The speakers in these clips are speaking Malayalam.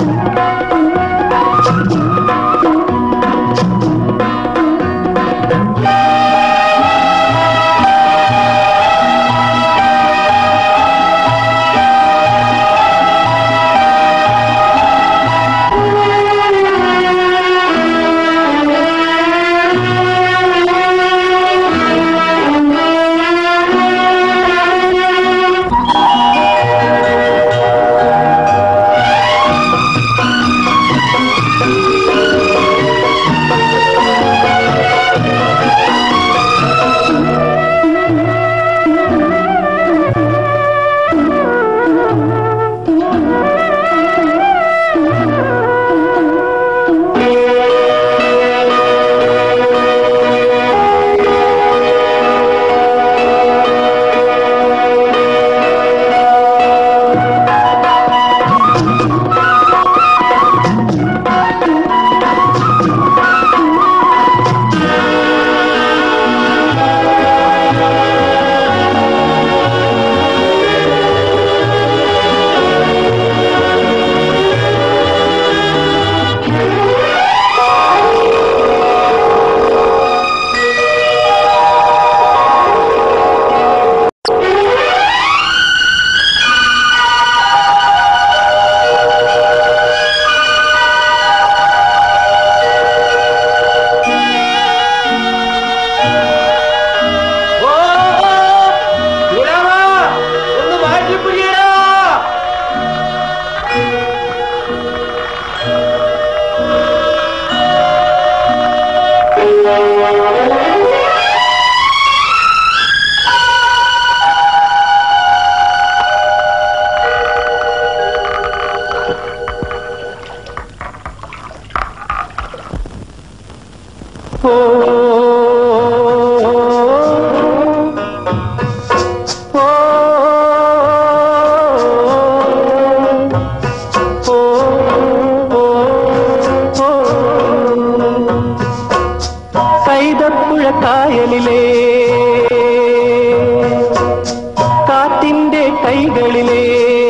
ഓ, ഇടാവാ, ഒന്ന് മാറ്റിപ്പിടിയടാ. കൈതപ്പുഴ കായലിലെ കാറ്റിന്റെ കൈകളിലെ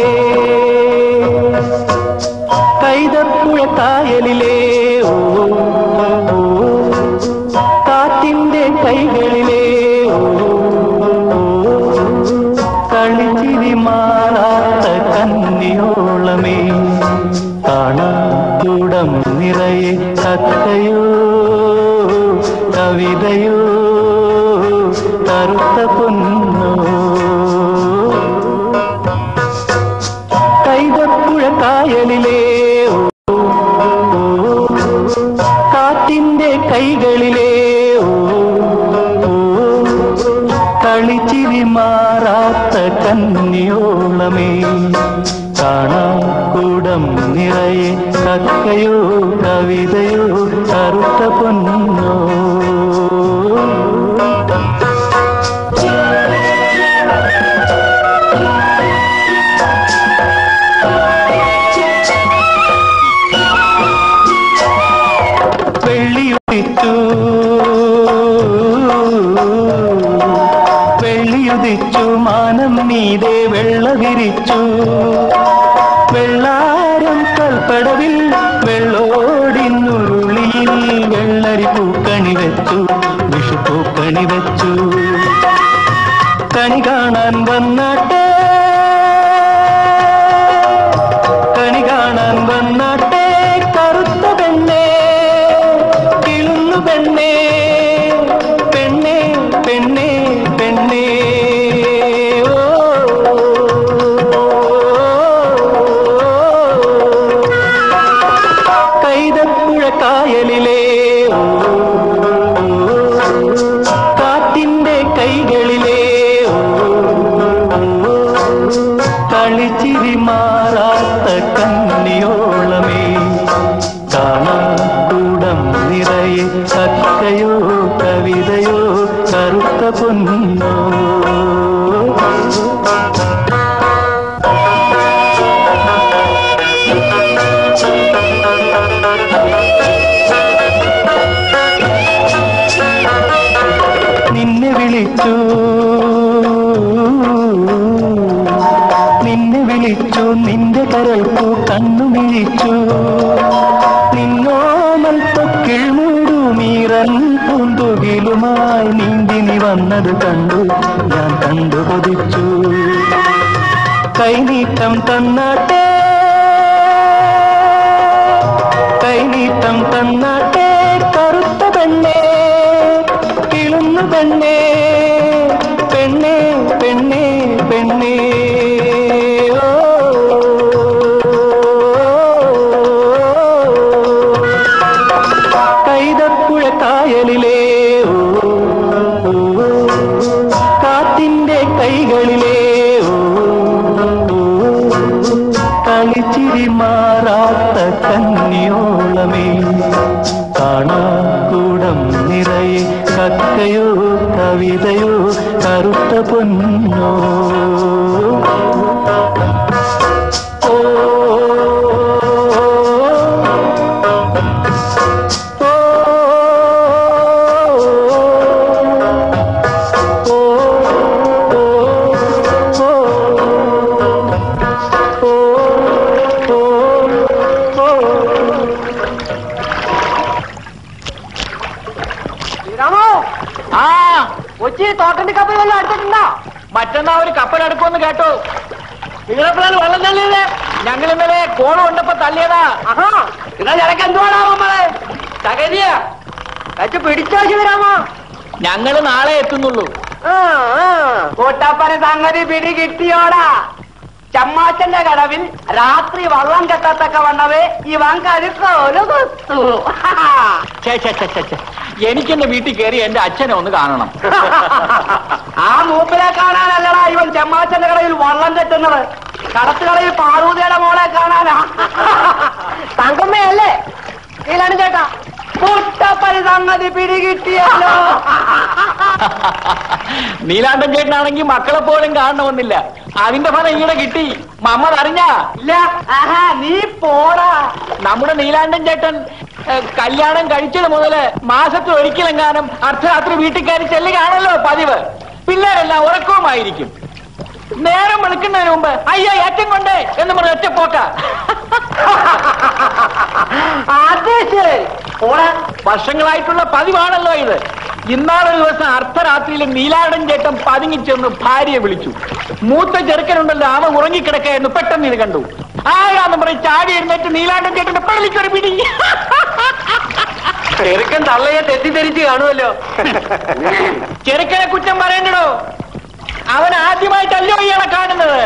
കൈതപ്പുഴ കായലിലെ ഓ, ഓ, കാറ്റിന്റെ കൈകളിലെ ഓ, ഓ, കളിച്ചിരി മാറാത്ത കന്നിയോളമേ കാണാടം നിറയെ കഥയോ കവിതയോ കറുത്ത പൊന്നോ കൈതപ്പുഴ കായലിലെ ഓ, ഓ, കാറ്റിന്റെ കൈകളിലെ ഓ, ഓ, കളിച്ചിരി മാറാത്ത കന്നിയോളമേ കാണാക്കൂടം നിറയെ കക്കയോ കവിതയോ കറുത്ത പൊന്നോ വെള്ളിയുദിച്ചു വെള്ളിയുദിച്ചു മാനം മീതെ വെള്ള വിരിച്ചു വെള്ളാരം കൽപ്പടവിൽ വെള്ളോടിന്നുരുളിയിൽ വെള്ളരി പൂക്കണി വെച്ചു വിഷു പൂക്കണി വെച്ചു കണി കാണാൻ വന്നാട്ടെ കണി കാണാൻ വന്നാട്ടെ കറുത്ത പെണ്ണേ കിളുന്നു പെണ്ണേ പെണ്ണേ പെണ്ണേ പെണ്ണേ ഓ, കൈതപ്പുഴ കായലിലെ ഓ, കാറ്റിന്റെ കൈകളിലെ ഓ, കളിച്ചിരി മാറാത്ത കന്നിയോളമേ കാണാക്കൂടം നിറയെ കക്കയോ കവിതയോ കറുത്ത പൊന്നോ നിന്നെ വിളിച്ചു നിന്നെ വിളിച്ചു നിന്റെ കരൾക്കു കണ്ണു വിളിച്ചു വേഗമായി നീന്തി നീ വന്നത് കണ്ടു ഞാൻ കണ്ടു കൊതിച്ചു കൈനീട്ടം തന്നാട്ടെ കൈനീട്ടം തന്നാട്ടെ കറുത്ത പെണ്ണേ കിളുന്നു പെണ്ണേ പെണ്ണേ പെണ്ണേ പെണ്ണേ ഓ കൈതപ്പുഴ കായലിലെ ഓ, ഓ, ഓ, കാറ്റിന്റെ കൈകളിലെ ഓ, ഓ, കളിച്ചിരി മാറാത്ത കന്നിയോളമേ കാണാക്കൂടം നിറയെ കക്കയോ കവിതയോ കറുത്ത പൊന്നോ ഓ, ഓ, ഓ, ശ്രീരാമോ ആ കൊച്ചി തോട്ടന്റെ കപ്പൽ വല്ലതും അടുത്തിട്ടുണ്ടോ മറ്റന്നാ ഒരു കപ്പൽ അടുക്കുമെന്ന് കേട്ടു നിങ്ങളെപ്പോഴാണ് വെള്ളം തള്ളിയത് ഞങ്ങൾ ഇന്നലെ കോണം ഉണ്ടപ്പോ തള്ളിയതാ ആഹാ എന്നാ നിനക്ക് എന്തുവാടാ നമ്മളെ തകരിയ കച്ച് പിടിച്ചോ ശിവരാമോ ഞങ്ങൾ നാളെ എത്തുന്നുള്ളൂ കൂട്ടപ്പന സംഗതി പിടി കിട്ടിയോടാ ചമ്മാച്ചന്റെ കടവിൽ രാത്രി വള്ളം കെട്ടത്തക്ക വണ്ണവേ ഇവൻ കരുക്കോല് കുത്തു ഛേ, ഛേ, ഛേ, ഛേ, ഛേ. എനിക്കെന്റെ വീട്ടിൽ കയറി എന്റെ അച്ഛനെ ഒന്ന് കാണണം ആ മൂപ്പിനെ കാണാനല്ലടാ ഇവൻ ചെമ്മാച്ചന്റെ കടയിൽ വള്ളം കെട്ടുന്നത് കടത്തുകളയിൽ പാറൂതിയുടെ മോളെ കാണാനാ തങ്കമ്മയല്ലേ ഇതിലാണ് ചേട്ടാ പുട്ടപ്പരി സംഗതി പിടികിട്ടിയല്ലോ നീലാണ്ടൻ ചേട്ടനാണെങ്കിൽ മക്കളെ പോലും കാണണമെന്നില്ല അതിന്റെ ഫലം ഇങ്ങനെ കിട്ടി മമ്മത് അറിഞ്ഞാ ഇല്ല ആഹാ നീ പോടാ നമ്മുടെ നീലാണ്ടൻ ചേട്ടൻ ഏ, കല്യാണം കഴിച്ചത് മുതല് മാസത്തിൽ ഒരിക്കലെങ്ങാനും അർദ്ധരാത്രി വീട്ടിൽ കയറി ചെല്ലുകയാണല്ലോ പതിവ് പിള്ളേരെല്ലാം ഉറക്കവുമായിരിക്കും നേരം വെളുക്കുന്നതിന് മുമ്പ് അയ്യോ ഏറ്റം കൊണ്ട് എന്ന് പറഞ്ഞ ഒറ്റപ്പോക്ക അത് ശരി പോടാ വർഷങ്ങളായിട്ടുള്ള പതിവാണല്ലോ ഇത് ഇന്നാളൊരു ദിവസം അർദ്ധരാത്രിയിൽ നീലാടൻ ചേട്ടൻ പതുങ്ങിച്ചെന്ന് ഭാര്യയെ വിളിച്ചു മൂത്ത ചെറുക്കനുണ്ടല്ലോ അവൻ ഉറങ്ങിക്കിടക്കായിരുന്നു പെട്ടെന്ന് ഇത് കണ്ടു ആരാന്ന് പറയും ചാടി എഴുന്നേറ്റ് നീലാണ്ടൻ ചേട്ടന്റെ പള്ളിക്കൊരു പിടി ചെറുക്കൻ തള്ളയെ തെറ്റിദ്ധരിച്ച് കാണുമല്ലോ ചെറുക്കനെ കുറ്റം പറയണ്ടോ അവൻ ആദ്യമായിട്ടല്ലോ ഇയാളെ കാണുന്നത്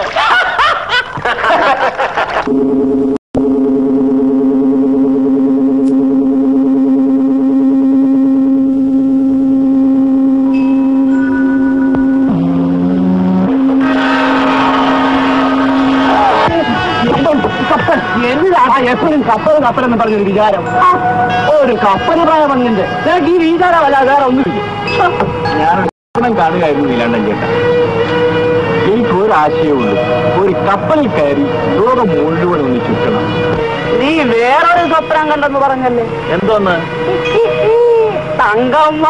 കപ്പൽ എന്താണ് എപ്പോഴും കപ്പൽ കപ്പൽ എന്ന് പറഞ്ഞൊരു വിചാരം ഒരു കപ്പൽ പ്രായമുണ്ട് ഈ വിചാരമല്ല വേറെ ഒന്നുമില്ല ഞാൻ സ്വപ്നം കാണുകയായിരുന്നു നീലാണ്ടൻ ചേട്ടൻ എനിക്ക് ഒരു ആശയമുള്ളൂ ഒരു കപ്പലിൽ കയറി ലോകം മുഴുവൻ ഒന്ന് ചുറ്റണം നീ വേറൊരു സ്വപ്നം കണ്ടെന്ന് പറഞ്ഞല്ലേ എന്തോന്ന് തങ്കമ്മ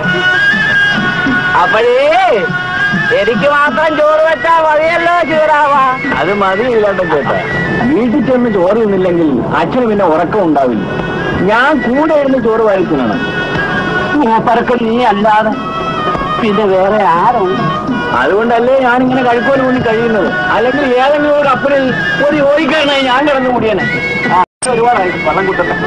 അപ്പോഴേ എനിക്ക് മാത്രം ചോറ് വെച്ചാ മതിയല്ലോ ചൂറാവ അത് മതി നീലാണ്ടൻ ചേട്ടാ വീട്ടിൽ ചെന്ന് ചോറ് തിന്നില്ലെങ്കിൽ അച്ഛന് പിന്നെ ഉറക്കം ഉണ്ടാവില്ല ഞാൻ കൂടെ ഇരുന്ന് ചോറ് വായിക്കുന്നതാണ് മൂപ്പർക്ക് നീ അല്ലാതെ പിന്നെ വേറെ ആരുണ്ട് അതുകൊണ്ടല്ലേ ഞാനിങ്ങനെ കഴിക്കോല് കൊണ്ട് കഴിയുന്നത് അല്ലെങ്കിൽ ഏതെങ്കിലും ഒരു കപ്പലിൽ ഒരു ഓടിക്കാരനായി ഞാൻ കിടന്നു കൂടിയനെ ആ, ഒരുപാടായി വെള്ളം കുട്ടട്ടെ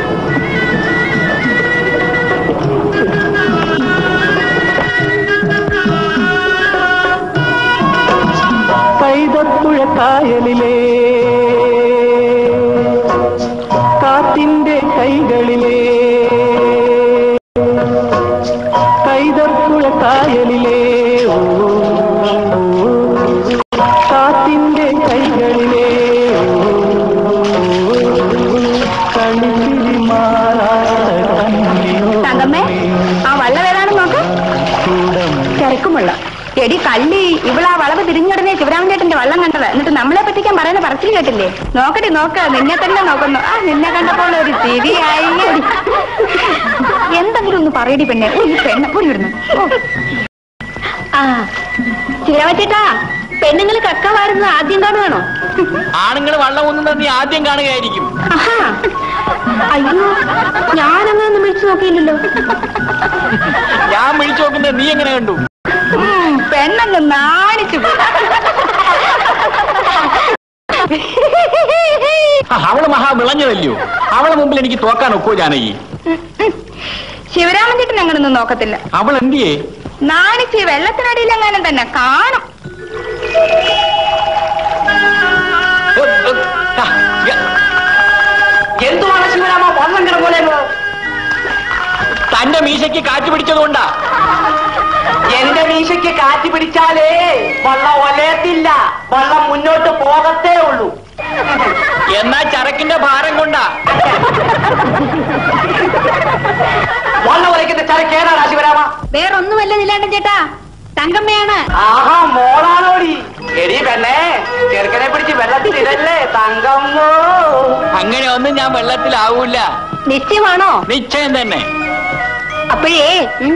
കൈതപ്പുഴ കായലിലെ കാറ്റിന്റെ കൈകളിലെ കൈതപ്പുഴ കായലിലെ ഓ, ഓ, കാറ്റിന്റെ കൈകളിലെ ഓ, കളിച്ചിരി തങ്കമ്മേ ആ വള്ളം ഏതാണ് നോക്ക് തിരക്കുമുള്ള എടി കള്ളി ഇവളാ വളവ് തിരിഞ്ഞുടനെ ശിവരാമൻ ചേട്ടന്റെ വള്ളം കണ്ടത് എന്നിട്ട് നമ്മളെ പറ്റിക്കാൻ പറയുന്ന പറച്ചിൽ കേട്ടില്ലേ നോക്കട്ടെ നോക്ക നിന്നെ തന്നെ നോക്കുന്നു ആ നിന്നെ കണ്ടപ്പോൾ ഒരു തിരിയായി എന്തെങ്കിലും ഒന്ന് പറയടി പെണ്ണെ ഓ, ഈ പെണ്ണ പോയി വിടുന്നു ഓ. ആ ശിവരാമൻ ചേട്ടാ പെണ്ണുങ്ങൾ കക്ക വാരുന്നത് ആദ്യം കാണുവാണോ ആണുങ്ങൾ വള്ളം ഒന്നും നീ ആദ്യം കാണുകയായിരിക്കും ആഹാ. അയ്യോ ഞാനങ്ങനെ വിളിച്ചു നോക്കിയില്ലല്ലോ ഞാൻ വിളിച്ചു നോക്കുന്നത് നീ എങ്ങനെ കണ്ടു ഉം, പെണ്ണങ്ങ് നാണിച്ചു പോയി. ആ, അവള് മഹാ വിളഞ്ഞതല്ലയോ അവളെ മുമ്പിൽ എനിക്ക് തോക്കാൻ ഒക്കോ ജാനകി ശിവരാമൻ ചേട്ടൻ അങ്ങനൊന്നും നോക്കത്തില്ല അവൾ എന്തിയേ നാണിച്ച് വെള്ളത്തിനടിയിൽ എങ്ങാനും തന്നെ കാണും ഏ, ഏ, ആ, ഏ, എന്തുവാണ് ശിവരാമ വള്ളം കിടങ്ങോലേല്ലോ തന്റെ മീശയ്ക്ക് കാറ്റ് പിടിച്ചതുകൊണ്ടാ എന്റെ മീശയ്ക്ക് കാറ്റ് പിടിച്ചാലേ വള്ളം ഒലയത്തില്ല വള്ളം മുന്നോട്ട് പോകത്തേ ഉള്ളൂ എന്നാ ചരക്കിന്റെ ഭാരം കൊണ്ടാ വള്ളം ഒലയ്ക്കുന്ന ചരക്ക് ഏതാണ് ശിവരാമ വേറൊന്നുമല്ല നിലാണ്ടൻ ചേട്ടാ തങ്കമ്മയാണ് ആഹാ മോളാണോടി എടി പെണ്ണേ ചെറുക്കനെ പിടിച്ച് വെള്ളത്തിലിടല്ലേ തങ്കമ്മോ അങ്ങനെ ഒന്നും ഞാൻ വെള്ളത്തിലാവൂല നിശ്ചയമാണോ നിശ്ചയം തന്നെ അപ്പോഴേ ഉം,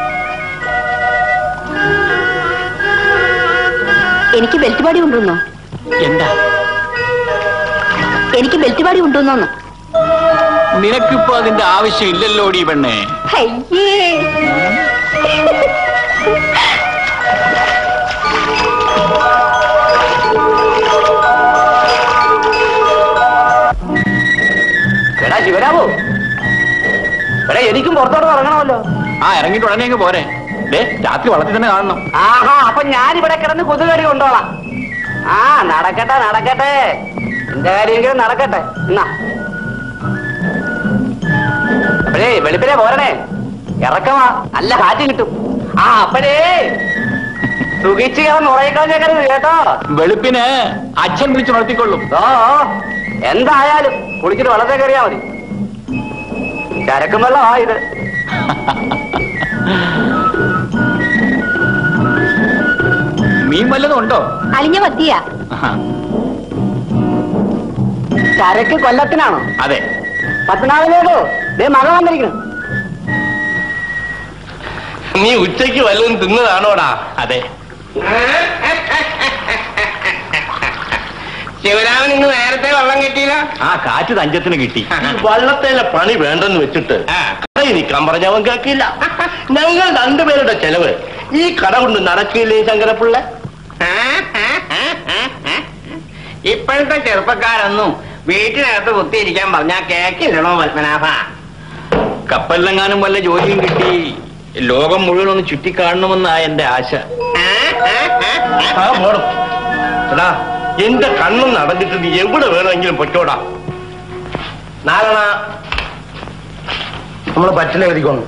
എനിക്ക് ബെൽറ്റ് പാടി കൊണ്ടുവന്നോ എന്താ എനിക്ക് ബെൽറ്റ് പാടി കൊണ്ടുവന്നോന്ന് നിനക്കിപ്പോ അതിന്റെ ആവശ്യം ഇല്ലല്ലോടി പെണ്ണേ അയ്യേ എടാ ശിവരാമോ എടാ എനിക്കും പുറത്തോട്ട് ഇറങ്ങണമല്ലോ ആ ഇറങ്ങിയിട്ട് ഉടനെ അങ്ങ് പോരെ ദേ രാത്രി വള്ളത്തിൽ തന്നെ കാണണം ആഹാ അപ്പൊ ഞാനിവിടെ കിടന്ന് കൊതുകടി കൊണ്ടോളാം ആ നടക്കട്ടെ നടക്കട്ടെ എന്റെ കാര്യമെങ്കിലും നടക്കട്ടെ എന്നാ അപ്പഴേ വെളുപ്പിനെ പോരണേ ഇറക്കമാ നല്ല കാറ്റ് കിട്ടും ആ അപ്പഴേ സുഖിച്ച് കിടന്ന് ഉറയിക്കളഞ്ഞേക്കരുത് കേട്ടോ വെളുപ്പിന് അച്ഛൻ വിളിച്ച് വളർത്തിക്കൊള്ളും ഓ എന്തായാലും കുളിച്ചിട്ട് വളർത്തേ കയറിയാ മതി ചരക്കും വെള്ളമാ ഇത് മീൻ വല്ലതും ഉണ്ടോ അലിഞ്ഞ മത്തിയാ ചരക്ക് കൊല്ലത്തിനാണോ അതെ പത്തനാവിലേക്കോ ദേ മഴ വന്നിരിക്കുന്നു നീ ഉച്ചയ്ക്ക് വല്ലതും തിന്നതാണോടാ അതെ ശിവരാമൻ ഇന്ന് നേരത്തെ വെള്ളം കിട്ടിയില്ല ആ കാറ്റ് തഞ്ചത്തിന് കിട്ടി വള്ളത്തേലെ പണി വേണ്ടെന്ന് വെച്ചിട്ട് കടയിൽ നിൽക്കാൻ പറഞ്ഞവൻ കേൾക്കില്ല ഞങ്ങൾ രണ്ടുപേരുടെ ചെലവ് ഈ കട കൊണ്ട് നടക്കില്ലേ ശങ്കരപ്പിള്ള ഇപ്പോഴത്തെ ചെറുപ്പക്കാരൊന്നും വീട്ടിനകത്ത് കുത്തിയിരിക്കാൻ പറഞ്ഞാൽ കേക്കില്ലണോ പത്മനാഭ കപ്പലിലെങ്ങാനും വല്ല ജോലിയും കിട്ടി ലോകം മുഴുവൻ ഒന്ന് ചുറ്റിക്കാണണമെന്നാ എന്റെ ആശ ആ പോടും എടാ എന്റെ കണ്ണും നടന്നിട്ട് നീ എവിടെ വേണമെങ്കിലും പൊറ്റോടാ നാരണ നമ്മള് പറ്റില്ല എഴുതിക്കോണം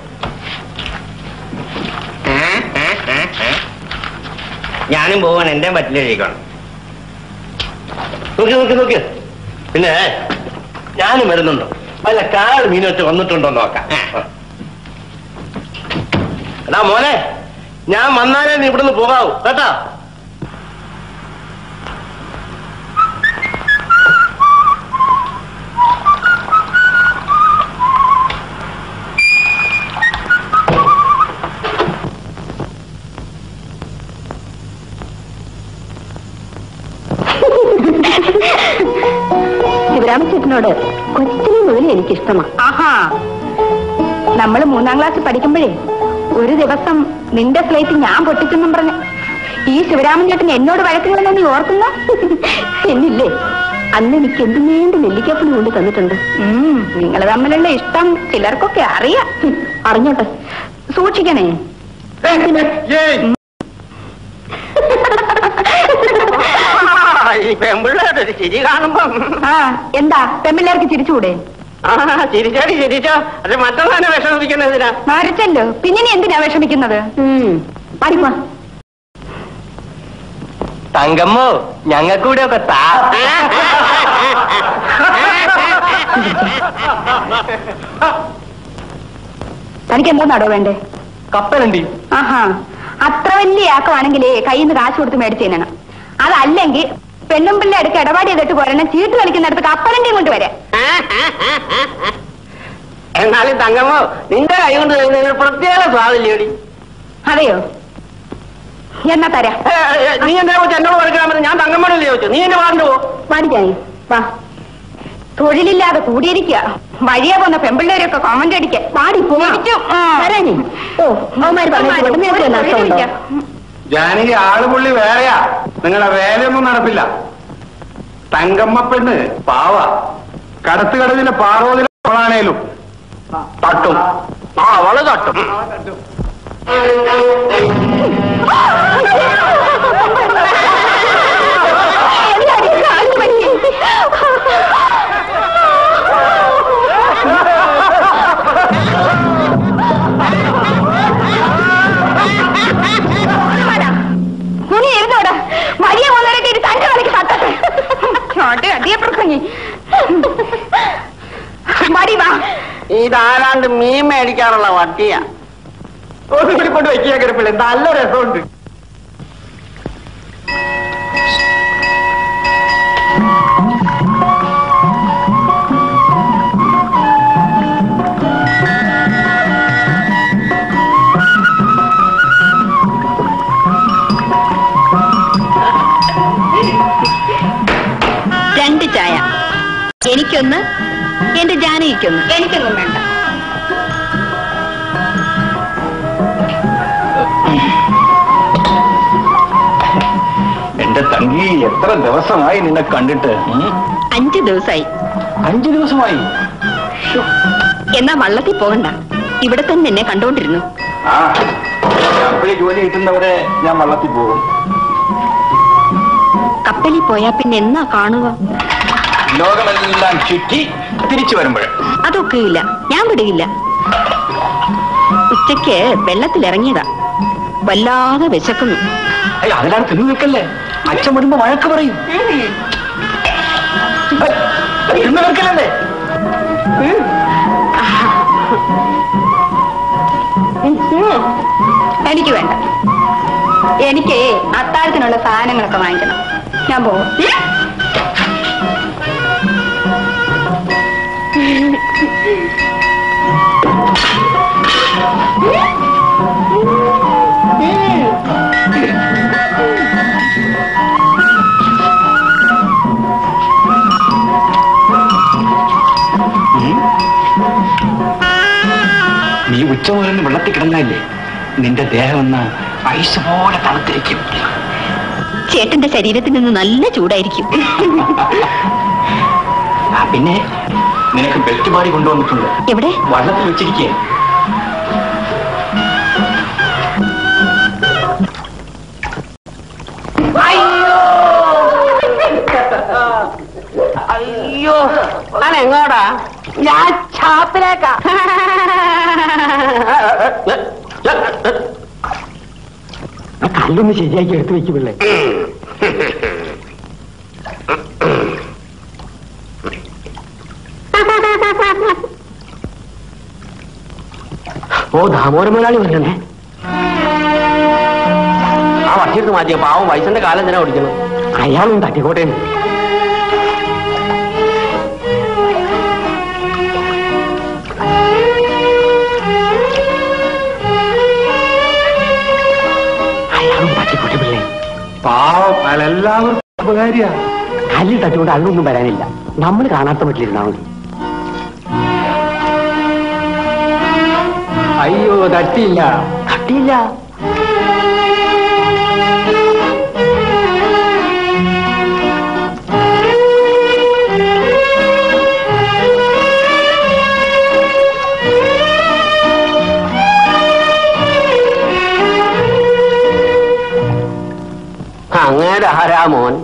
ഞാനും പോവാൻ എന്റെ പറ്റിലെഴുതിക്കണം നോക്കി നോക്കി നോക്കി പിന്നെ ഞാനും വരുന്നുണ്ടോ വല്ല കാൽ മീനൊക്കെ വന്നിട്ടുണ്ടോ നോക്കാം എടാ മോനെ ഞാൻ വന്നാലേ നീ ഇവിടുന്ന് പോകാവൂ കേട്ടാ ശിവരാമചേട്ടനോട് കൊച്ചിനെ മുതൽ എനിക്കിഷ്ടമാ ആഹാ നമ്മള് മൂന്നാം ക്ലാസ് പഠിക്കുമ്പോഴേ ഒരു ദിവസം നിന്റെ സ്ലേറ്റ് ഞാൻ പൊട്ടിച്ചെന്നും പറഞ്ഞ് ഈ ശിവരാമൻ ചേട്ടൻ എന്നോട് വഴക്കുകളെന്ന് നീ ഓർക്കുന്ന എന്നില്ലേ അന്ന് എനിക്ക് എന്തിനേണ്ട് നെല്ലിക്കപ്പണി കൊണ്ട് തന്നിട്ടുണ്ട് നിങ്ങൾ തമ്മിലുള്ള ഇഷ്ടം ചിലർക്കൊക്കെ അറിയാം ഉം, അറിഞ്ഞോട്ടെ സൂക്ഷിക്കണേ ഈ പെമ്പിള്ളേരുടെ ഒരു ചിരി കാണുമ്പം ആ എന്താ പെമ്പിള്ളേർക്ക് ചിരിച്ചുകൂടെ ആ ചിരിച്ചാടി ചിരിച്ചോ അത് മറ്റൊന്നാണ് വിഷമിപ്പിക്കുന്നതിനാ മരിച്ചല്ലോ പിന്നെ നീ എന്തിനാ വിഷമിക്കുന്നത് പഠിപ്പാ തങ്കമ്മോ ഞങ്ങൾക്കൂടെ ഒക്കെ താ തനിക്ക് എന്താ നടോ വേണ്ടേ കപ്പലുണ്ട് ആഹാ അത്ര വലിയ ആക്കമാണെങ്കിലേ കയ്യിൽ നിന്ന് കാശ് കൊടുത്ത് മേടിച്ചു തിന്നണം അതല്ലെങ്കിൽ പെണ്ണും പിള്ളേ അടുക്ക് ഇടപാടി ചെയ്തിട്ട് പോരണം ചീട്ട് കളിക്കുന്നിടത്ത് കപ്പലണ്ടിയും കൊണ്ട് വരാം എന്നാലും തങ്കമ്മോ നിന്റെ കൈ കൊണ്ട് തരുന്നതിന് ഒരു പ്രത്യേക സ്വാദില്ലേടി അതെയോ എന്നാ തരാം നീ എന്താ ചോദിച്ചു എന്നോട് പഠിക്കാൻ പറ്റും ഞാൻ തങ്കമ്മോടല്ലേ ചോദിച്ചു നീ എന്റെ വാണ്ട് പോ പാടിക്കായി വാ തൊഴിലില്ലാതെ കൂടിയിരിക്കുക വഴിയെ പോന്ന പെമ്പിള്ളേരൊക്കെ കമന്റ് അടിക്ക പാടി വരാനി ഓ അവന്മാര് പറഞ്ഞു ജാനകി ആളുപുള്ളി വേറെയാ നിങ്ങളുടെ വേലയൊന്നും നടപ്പില്ല തങ്കമ്മ പെണ്ണ് പാവ കടത്തുകടവിലെ പാർവതിലെ അവളാണേലും തട്ടും ആ അവള് തട്ടും കുനി ഇരുന്നോടാ വഴിയെ വന്നവരൊക്കെ ഇത് തന്റെ കളിക്ക് തട്ടട്ടെ ചോട്ടെ അടിയെ പ്രസംഗി മടി വാ ഇതാരാണ്ട് മീൻ മേടിക്കാറുള്ള വട്ടിയാ ഒന്നുകൂടി കൊണ്ട് വെക്കുക കരുപ്പിള്ളി നല്ല രസമുണ്ട് രണ്ട് ചായ എനിക്കൊന്ന് എന്റെ ജാനകിക്കൊന്ന് എനിക്കൊന്നും വേണ്ട എന്റെ തങ്കി എത്ര ദിവസമായി നിന്നെ കണ്ടിട്ട് ഉം? അഞ്ചു ദിവസമായി അഞ്ചു ദിവസമായി എന്നാ വള്ളത്തിൽ പോകണ്ട ഇവിടെ തന്നെ എന്നെ കണ്ടോണ്ടിരുന്നു ആ അപ്പോഴേ ജോലി കിട്ടുന്നവരെ ഞാൻ വള്ളത്തിൽ പോകും കപ്പലിൽ പോയാ പിന്നെ എന്നാ കാണുക ലോകമെല്ലാം ചുറ്റി തിരിച്ചു വരുമ്പോൾ അതൊക്കെയില്ല ഞാൻ വിടുകയില്ല ഉച്ചയ്ക്ക് വെള്ളത്തിലിറങ്ങിയതാ വല്ലാതെ വിശക്കുന്നു അതിലാണ് തിന്നു നിൽക്കല്ലേ അച്ഛൻ വരുമ്പോ വഴക്ക് പറയും തിന്നു നിൽക്കല്ലേ എനിക്ക് വേണ്ട എനിക്ക് അത്താഴത്തിനുള്ള സാധനങ്ങളൊക്കെ വാങ്ങിക്കണം ഞാൻ പോകും നീ ഉച്ചമുതലിന് വെള്ളത്തിൽ കിടന്നല്ലേ നിന്റെ ദേഹം ഒന്ന് ഐസ് പോലെ തണുത്തിരിക്കും ചേട്ടന്റെ ശരീരത്തിൽ നിന്ന് നല്ല ചൂടായിരിക്കും ആ, പിന്നെ നിനക്ക് ബെൽറ്റ് മാറി കൊണ്ടുവന്നിട്ടുണ്ട് എവിടെ വള്ളത്തിൽ വെച്ചിരിക്കുക അയ്യോ ഞാൻ എങ്ങോടാ ഞാൻ ഛാപ്പിലേക്കാ കല്ലൊന്ന് ശരിയാക്കി എടുത്തു വെക്കും പിള്ളേ ഓ ദാമോദര മുതലാളി വരണേ ആ വട്ടിയെടുത്ത് മാറ്റിയ പാവം വയസ്സിന്റെ കാലം തന്നെ ഓടിക്കണം അയാളും തട്ടിക്കോട്ടെ അയാളും തട്ടിക്കോട്ടെ പിള്ളേ പാവം അയാളെല്ലാവർക്കും ഉപകാരിയാ കല്ലിൽ തട്ടിക്കൊണ്ട് അതൊന്നും വരാനില്ല നമ്മൾ കാണാത്ത വീട്ടിലിരുന്നാ മതി അയ്യോ തട്ടിയില്ല തട്ടിയില്ല അങ്ങനെ ആരാ മോൻ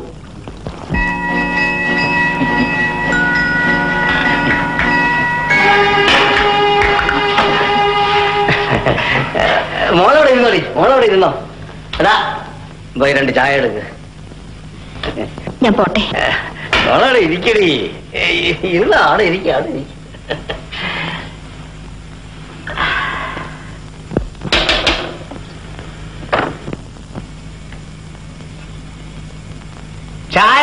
മോളോടെ ഇരുന്നോടി മോളോടെ ഇരുന്നോ എടാ പോയി രണ്ട് ചായ എടുക്ക് ഞാൻ പോട്ടെ മോളോടെ ഇരിക്കടി ഇരുന്നാണ് ഇരിക്കാണ് ഇരിക്ക ചായ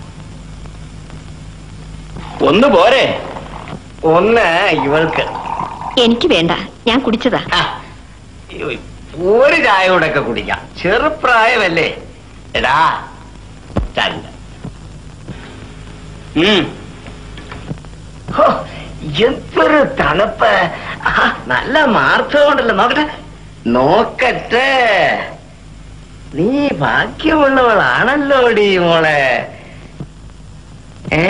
ഒന്ന് പോരെ ഒന്ന് ഇവൾക്ക് എനിക്ക് വേണ്ട ഞാൻ കുടിച്ചതാ ആ, ഒരു ചായ കൂടെ ഒക്കെ കുടിക്കാം ചെറുപ്രായമല്ലേ എടാ രണ്ട് ഉം. ഹോ, എന്തൊരു തണുപ്പ് ആ, നല്ല മാർച്ചമുണ്ടല്ലോ നോക്കട്ടെ നോക്കട്ടെ നീ ഭാഗ്യമുള്ളവളാണല്ലോ ഡി മോളെ ഏ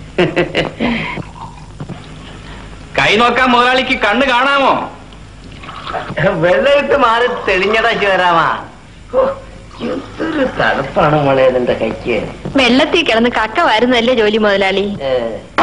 കൈ നോക്കാൻ മുതലാളിക്ക് കണ്ണ് കാണാമോ വെള്ളമിട്ട് മാറി തെളിഞ്ഞടാ ചേരാമാ ഹോ, എന്തൊരു തണുപ്പാണ് മോളെ നിന്റെ കൈക്ക് വെള്ളത്തിൽ കിടന്ന് കക്ക വരുന്നല്ലേ ജോലി മുതലാളി ഏ.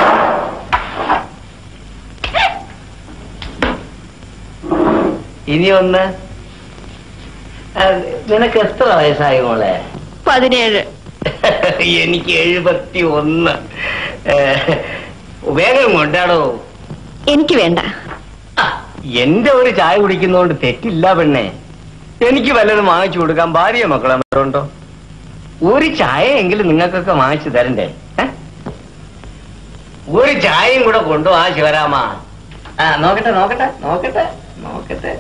ഇനി ഒന്ന് ആ, നിനക്ക് എത്ര വയസ്സായി മോളെ പതിനേഴ് എനിക്ക് എഴുപത്തി ഒന്ന് ഏ, വേഗം കൊണ്ടാടോ എനിക്ക് വേണ്ട ആ, എന്റെ ഒരു ചായ കുടിക്കുന്നതുകൊണ്ട് തെറ്റില്ല പെണ്ണെ എനിക്ക് വല്ലതും വാങ്ങിച്ചു കൊടുക്കാൻ ഭാര്യ മക്കളെ ഉണ്ടോ ഒരു ചായ എങ്കിലും നിങ്ങൾക്കൊക്കെ വാങ്ങിച്ചു തരണ്ടേ ഏ? ഒരു ചായയും കൂടെ കൊണ്ടുപോവാ ശിവരാമ ആ നോക്കട്ടെ നോക്കട്ടെ നോക്കട്ടെ നോക്കട്ടെ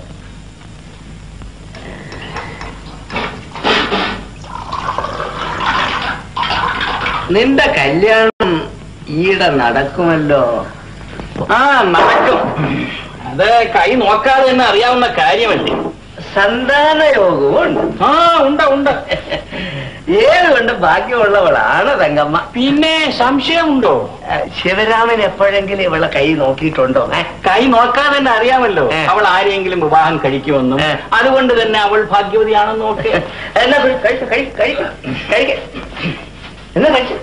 നിന്റെ കല്യാണം ഈടെ നടക്കുമല്ലോ ആ നടക്കും അത് കൈ നോക്കാതെ തന്നെ അറിയാവുന്ന കാര്യമല്ലേ സന്താന യോഗവും ഉണ്ട് ആ ഉണ്ട് ഉണ്ട് ഏതുകൊണ്ട് ബാക്കിയുള്ളവളാണ് തങ്കമ്മ പിന്നെ സംശയമുണ്ടോ ആ, ശിവരാമൻ എപ്പോഴെങ്കിലും ഇവളെ കൈ നോക്കിയിട്ടുണ്ടോ ഏ? കൈ നോക്കാതെ തന്നെ അറിയാമല്ലോ ഏ. അവൾ ആരെങ്കിലും വിവാഹം കഴിക്കുമെന്നും ഏ. അതുകൊണ്ട് തന്നെ അവൾ ഭാഗ്യവതിയാണെന്നും ഒക്കെ എന്നാ പോയി കഴിക്ക്, കഴിക്ക്, കഴിക്ക്, കഴിക്ക്. എന്നാ കഴിച്ചു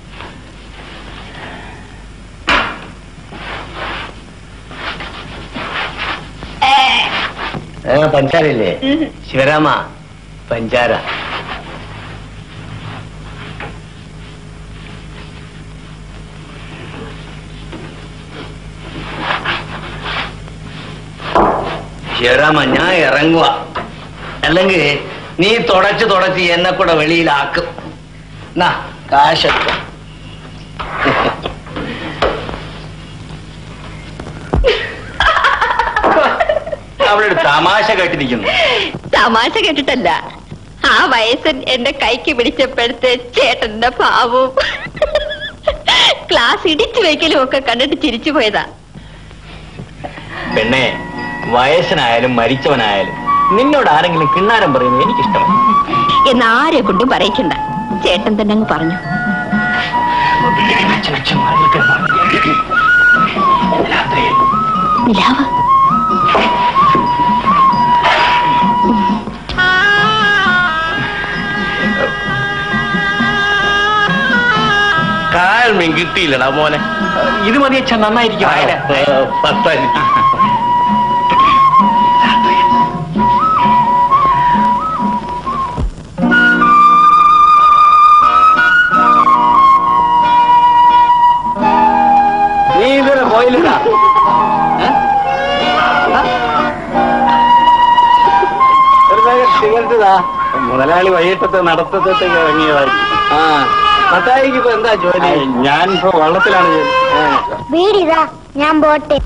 പഞ്ചാരല്ലേ ശിവരാമ പഞ്ചാര ശിവരാമ ഞാൻ ഇറങ്ങുക അല്ലെങ്കിൽ നീ തുടച്ച് തുടച്ച് എന്നെ കൂടെ വെളിയിലാക്കും നാ കാശൊക്കെ അവളൊരു തമാശ കേട്ടിരിക്കുന്നു തമാശ കേട്ടിട്ടല്ല ആ വയസ്സൻ എന്റെ കൈക്ക് പിടിച്ചപ്പോഴത്തെ ചേട്ടന്റെ ഭാവവും ക്ലാസ് ഇടിച്ചു വയ്ക്കലും ഒക്കെ കണ്ടിട്ട് ചിരിച്ചു പോയതാ പെണ്ണെ വയസ്സനായാലും മരിച്ചവനായാലും നിന്നോട് ആരെങ്കിലും കിണ്ണാരം പറയുന്നത് എനിക്കിഷ്ടമാണ് എന്ന് ആരെ കൊണ്ടും പറയിക്കണ്ട ചേട്ടൻ തന്നെ അങ്ങ് പറഞ്ഞു നിലാവ് കാൽ മീൻ കിട്ടിയില്ലടാ മോനെ ഇത് മതി അച്ഛൻ നന്നായിരിക്കും ആയിരം. പത്തായി നീ ഇതുവരെ പോയില്ലടാ ഏ? ഒരു പാക്കറ്റ് സിഗരറ്റ് താ മുതലാളി വൈകിട്ടത്തെ നടത്തത്തേക്ക് ഇറങ്ങിയതായിരിക്കും ആ പത്തായിക്ക് ഇപ്പൊ എന്താ ജോലി ഞാൻ ഇപ്പൊ വള്ളത്തിലാണ് ജോലി. ഏ. വീടിതാ ഞാൻ പോട്ടെ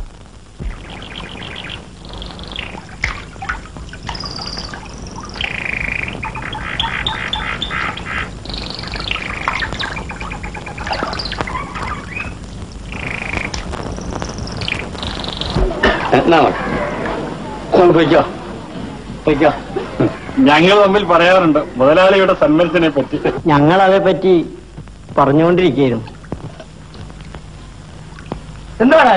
എന്നാ മതി. ഒന്ന് പൊയ്ക്കോ പൊയ്ക്കോ ഞങ്ങൾ തമ്മിൽ പറയാറുണ്ട് മുതലാളിയുടെ സന്മനസിനെ പറ്റി ഞങ്ങൾ അതേ പറ്റി പറഞ്ഞുകൊണ്ടിരിക്കുന്നു എന്താണ്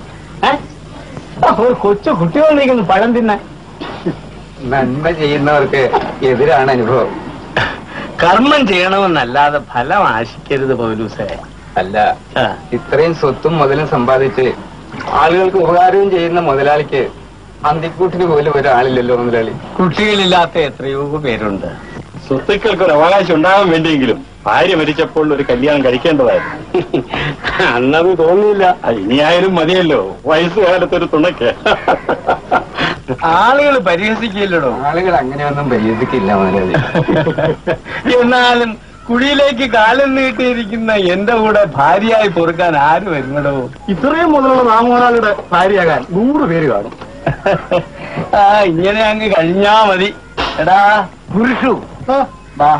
ഒരു കൊച്ചു കുട്ടി വന്നിരിക്കുന്നു പഴം തിന്നാൻ നന്മ ചെയ്യുന്നവർക്ക് എതിരാണ് അനുഭവം കർമ്മം ചെയ്യണമെന്നല്ലാതെ ഫലം ആശിക്കരുത് പൗലൂസേ അല്ല ഇത്രയും സ്വത്തും മുതലും സമ്പാദിച്ച് ആളുകൾക്ക് ഉപകാരവും ചെയ്യുന്ന മുതലാളിക്ക് അന്തിക്കൂട്ടിന് പോലും ഒരാളില്ലല്ലോ മുതലാളി കുട്ടികളില്ലാത്ത എത്രയോ പേരുണ്ട് സ്വത്തുക്കൾക്ക് ഒരു അവകാശം ഉണ്ടാകാൻ വേണ്ടിയെങ്കിലും ഭാര്യ മരിച്ചപ്പോൾ ഒരു കല്യാണം കഴിക്കേണ്ടതായിരുന്നു അന്നത് തോന്നിയില്ല അത് ഇനിയായാലും മതിയല്ലോ വയസ്സുകാലത്ത് ഒരു തുണയ്ക്ക് ആളുകൾ പരിഹസിക്കില്ലടോ ആളുകൾ അങ്ങനെയൊന്നും പരിഹസിക്കില്ല മുതലാളി എന്നാലും കുഴിയിലേക്ക് കാലം നീട്ടിയിരിക്കുന്ന എന്റെ കൂടെ ഭാര്യയായി പൊറുക്കാൻ ആര് വരുന്നടോ ഇത്രയും മുതലുള്ള നാമോനാളുടെ ഭാര്യയാകാൻ നൂറ് പേര് കാണും ആ ഇങ്ങനെ അങ്ങ് കഴിഞ്ഞാ മതി എടാ പുരുഷു ബാ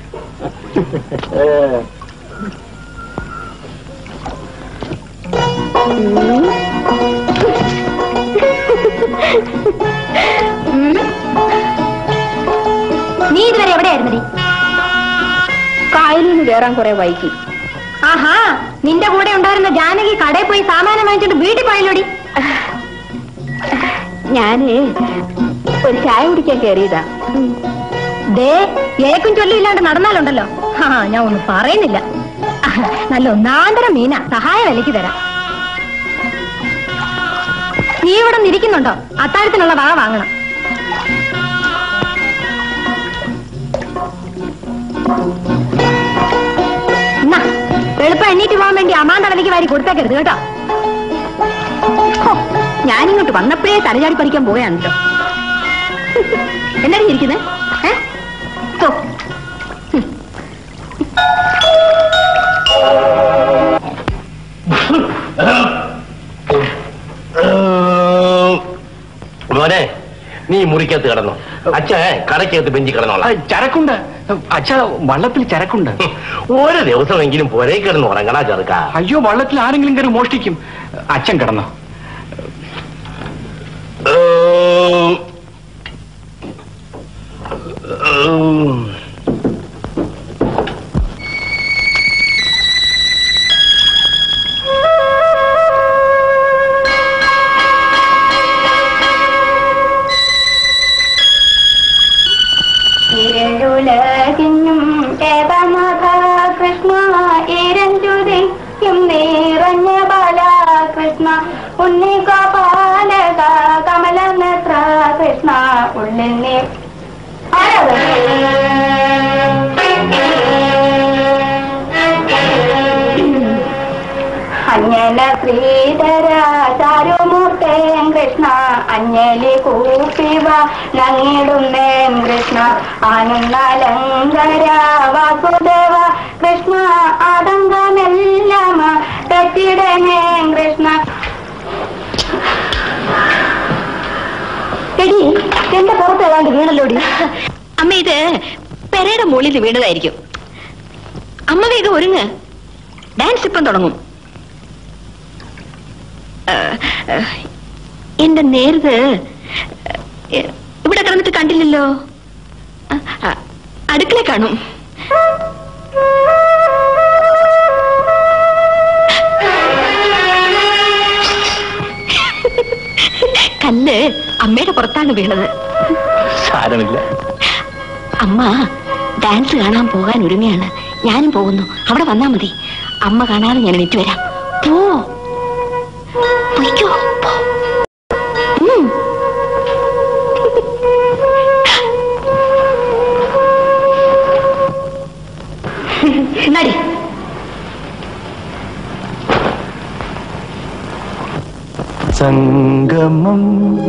ഏ നീ ഇതുവരെ എവിടെയായിരുന്നടി കായലിൽ നിന്ന് കയറാൻ കുറെ വൈകി ആഹാ നിന്റെ കൂടെ ഉണ്ടായിരുന്ന ജാനകി കടയിൽ പോയി സാമാനം വാങ്ങിച്ചിട്ട് വീട്ടിൽ പോയല്ലോടി ഞാന് ഒരു ചായ കുടിക്കാൻ കയറിയതാ ദേ ഏക്കും ചൊല്ലില്ലാണ്ട് നടന്നാലുണ്ടല്ലോ ആ ഞാൻ ഒന്നും പറയുന്നില്ല നല്ല ഒന്നാന്തരം മീന സഹായ വിലക്ക് തരാം നീ ഇവിടെ നിരിക്കുന്നുണ്ടോ അത്താഴത്തിനുള്ള വക വാങ്ങണം എന്നാ എളുപ്പം എണ്ണീറ്റ് പോകാൻ വേണ്ടി അമ്മാന്റെ വിലക്ക് വാരി കൊടുത്തേക്കരുത് കേട്ടോ ഹോ, ഞാനിങ്ങോട്ട് വന്നപ്പോഴേ തലചാടി പഠിക്കാൻ പോവുകയാണ് കേട്ടോ എന്താണ് ഇരിക്കുന്നത് ഏ തോ. ഹും. മോനെ നീ മുറിക്കകത്ത് കിടന്നു അച്ഛൻ കടക്കകത്ത് ബെഞ്ചി കിടന്നോളാം ചരക്കുണ്ട് അച്ഛ വള്ളത്തിൽ ചരക്കുണ്ട് ഒരു ദിവസമെങ്കിലും പുരേ കിടന്ന് ഉറങ്ങണ ചെറുക്ക അയ്യോ വള്ളത്തിൽ ആരെങ്കിലും കയറി മോഷ്ടിക്കും അച്ഛൻ കിടന്നോ ഏം. ഏം. ഇരുളുലകിഞ്ഞും ഏതനാഥ കൃഷ്ണ ഇരഞ്ചുതിക്കും നിറഞ്ഞ ബാലകൃഷ്ണ ഉണ്ണിഗോപാലക കമലനത്ര കൃഷ്ണ ഉള്ളിൽ നീ അഞ്ഞല ശ്രീധര ചാരുമൂർത്തേൻ കൃഷ്ണ അഞ്ഞലി കൂപ്പിവ നങ്ങിടുന്നേൻ കൃഷ്ണ ആനന്ദലങ്കര വാസുദേവ കൃഷ്ണ ആതങ്കമെല്ലാം തെറ്റിടനേൻ കൃഷ്ണ എടി എന്റെ പുറത്ത് ഏതാണ്ട് വീണല്ലോടി അമ്മ ഇത് പെരയുടെ മുകളിൽ വീണതായിരിക്കും അമ്മ വേഗം ഒരുങ്ങ് ഡാൻസ് ഇപ്പം തുടങ്ങും ആ, ആ, എന്റെ നേരത് ഇവിടെ കിടന്നിട്ട് കണ്ടില്ലല്ലോ ആ, ആ, അടുക്കള കാണും കല്ല് അമ്മയുടെ പുറത്താണ് വീണത് സാരമില്ല അമ്മ ഡാൻസ് കാണാൻ പോകാൻ ഒരുങ്ങയാണ് ഞാനും പോകുന്നു അവിടെ വന്നാ മതി അമ്മ കാണാതെ ഞാൻ എണീറ്റ് വരാം പോ പൊയ്ക്കോ പോ. ഉം. നടി സംഗമം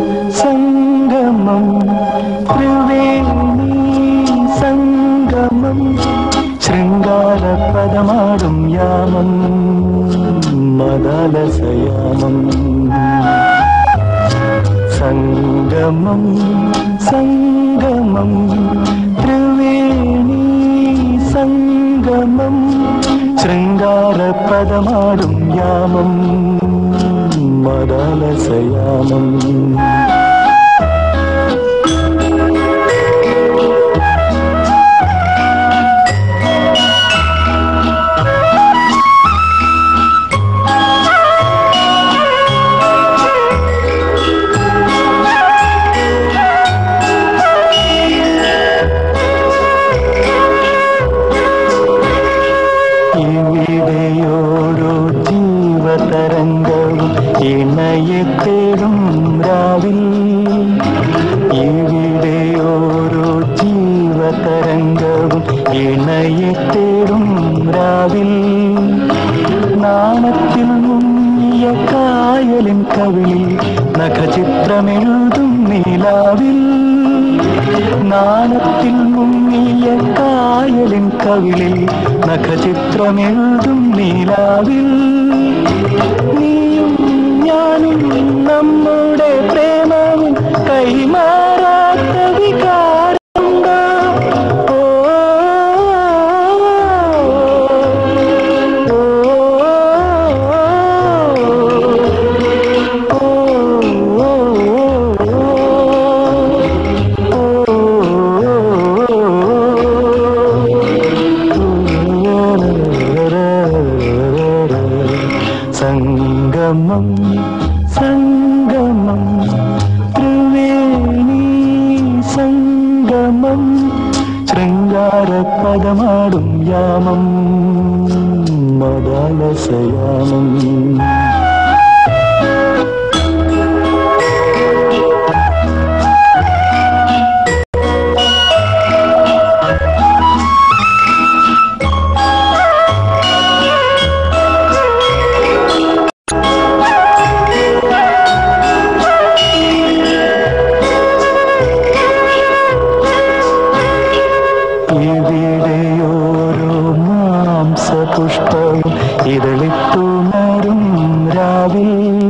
സംഗമം ത്രിവേണി സംഗമം ശൃംഗാരപദമാടും യാമം മദാലസയാമം സംഗമം സംഗമം ത്രിവേണി സംഗമം ശൃംഗാരപദമാടും യാമം മദാലസയാമം ഇവിടെയോരോ ജീവതരംഗവും ഇണയെ തേടും രാവിൽ ഇവിടെയോരോ ജീവതരംഗവും ഇണയെ തേടും രാവിൽ നാണത്തിൽ മുങ്ങിയ കായലിൻ കവിളിൽ നഖചിത്രമെഴുതും നീലാവിൽ നാണത്തിൽ മുങ്ങിയ കായലിൻ കവിളിൽ നഖചിത്രമെഴുതും നീലാവിൽ നീയും ഞാനും നമ്മുടെ പ്രേമവും കൈമാറാത്ത വികാരമുണ്ടോ ഓ, ഓ, ഓ, പദമാടും യാമം മദാലസയാമം ഇവിടെയോരോ മാംസപുഷ്പവും ഇതളിത്തുണരും രാവിൽ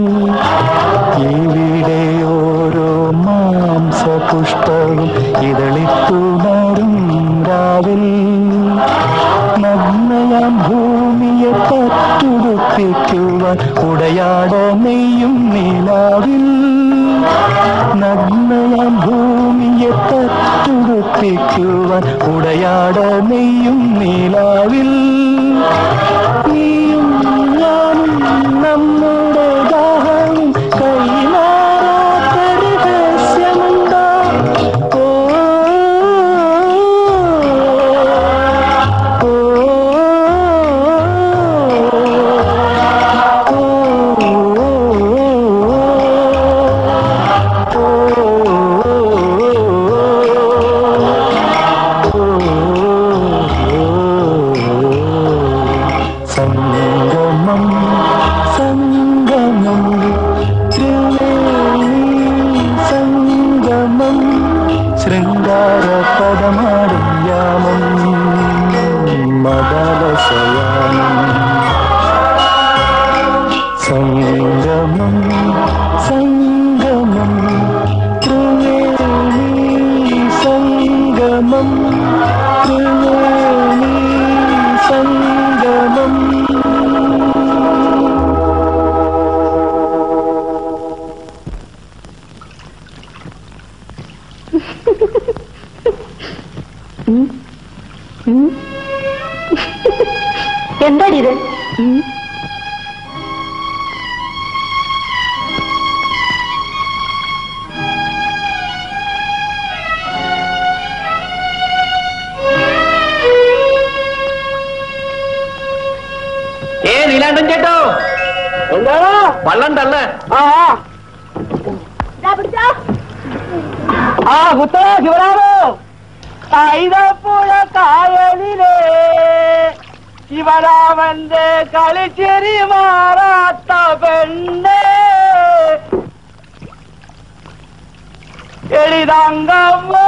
ഇവിടെയോരോ മാംസപുഷ്പവും ഇതളിത്തുണരും രാവിൽ നഗ്നയാം ഭൂമിയെ പറ്റുടുപ്പിക്കുവാൻ ഉടയാട നെയ്യും നിലാവിൽ നഗ്നയാം ഭൂമിയെ തട്ടുടുപ്പിക്കുവാൻ ഉടയാട നെയ്യും നിലാവിൽ നീയും ഞാനും നമ്മുടെ ദാഹവും കൈമാറാത്ത രഹസ്യമുണ്ടോ ഓ സംഗമം സംഗമം ത്രിവേണി സംഗമം ശൃംഗാര പദമാടും യാമം മദാലസയാമം സംഗമം സംഗമം ത്രിവേണി സംഗമം ത്രിവേണി സംഗമം എന്താടി ഇത് ഏ നീലാണ്ടൻ ചേട്ടോ എന്താണ് വള്ളം തള്ള് ആ ആ കുത്തറ ശിവരാമോ കൈതപ്പുഴ കായലിലെ ശിവരാമന്റെ കളിച്ചിരി മാറാത്ത പെണ്ണ് എളിതങ്കമ്മോ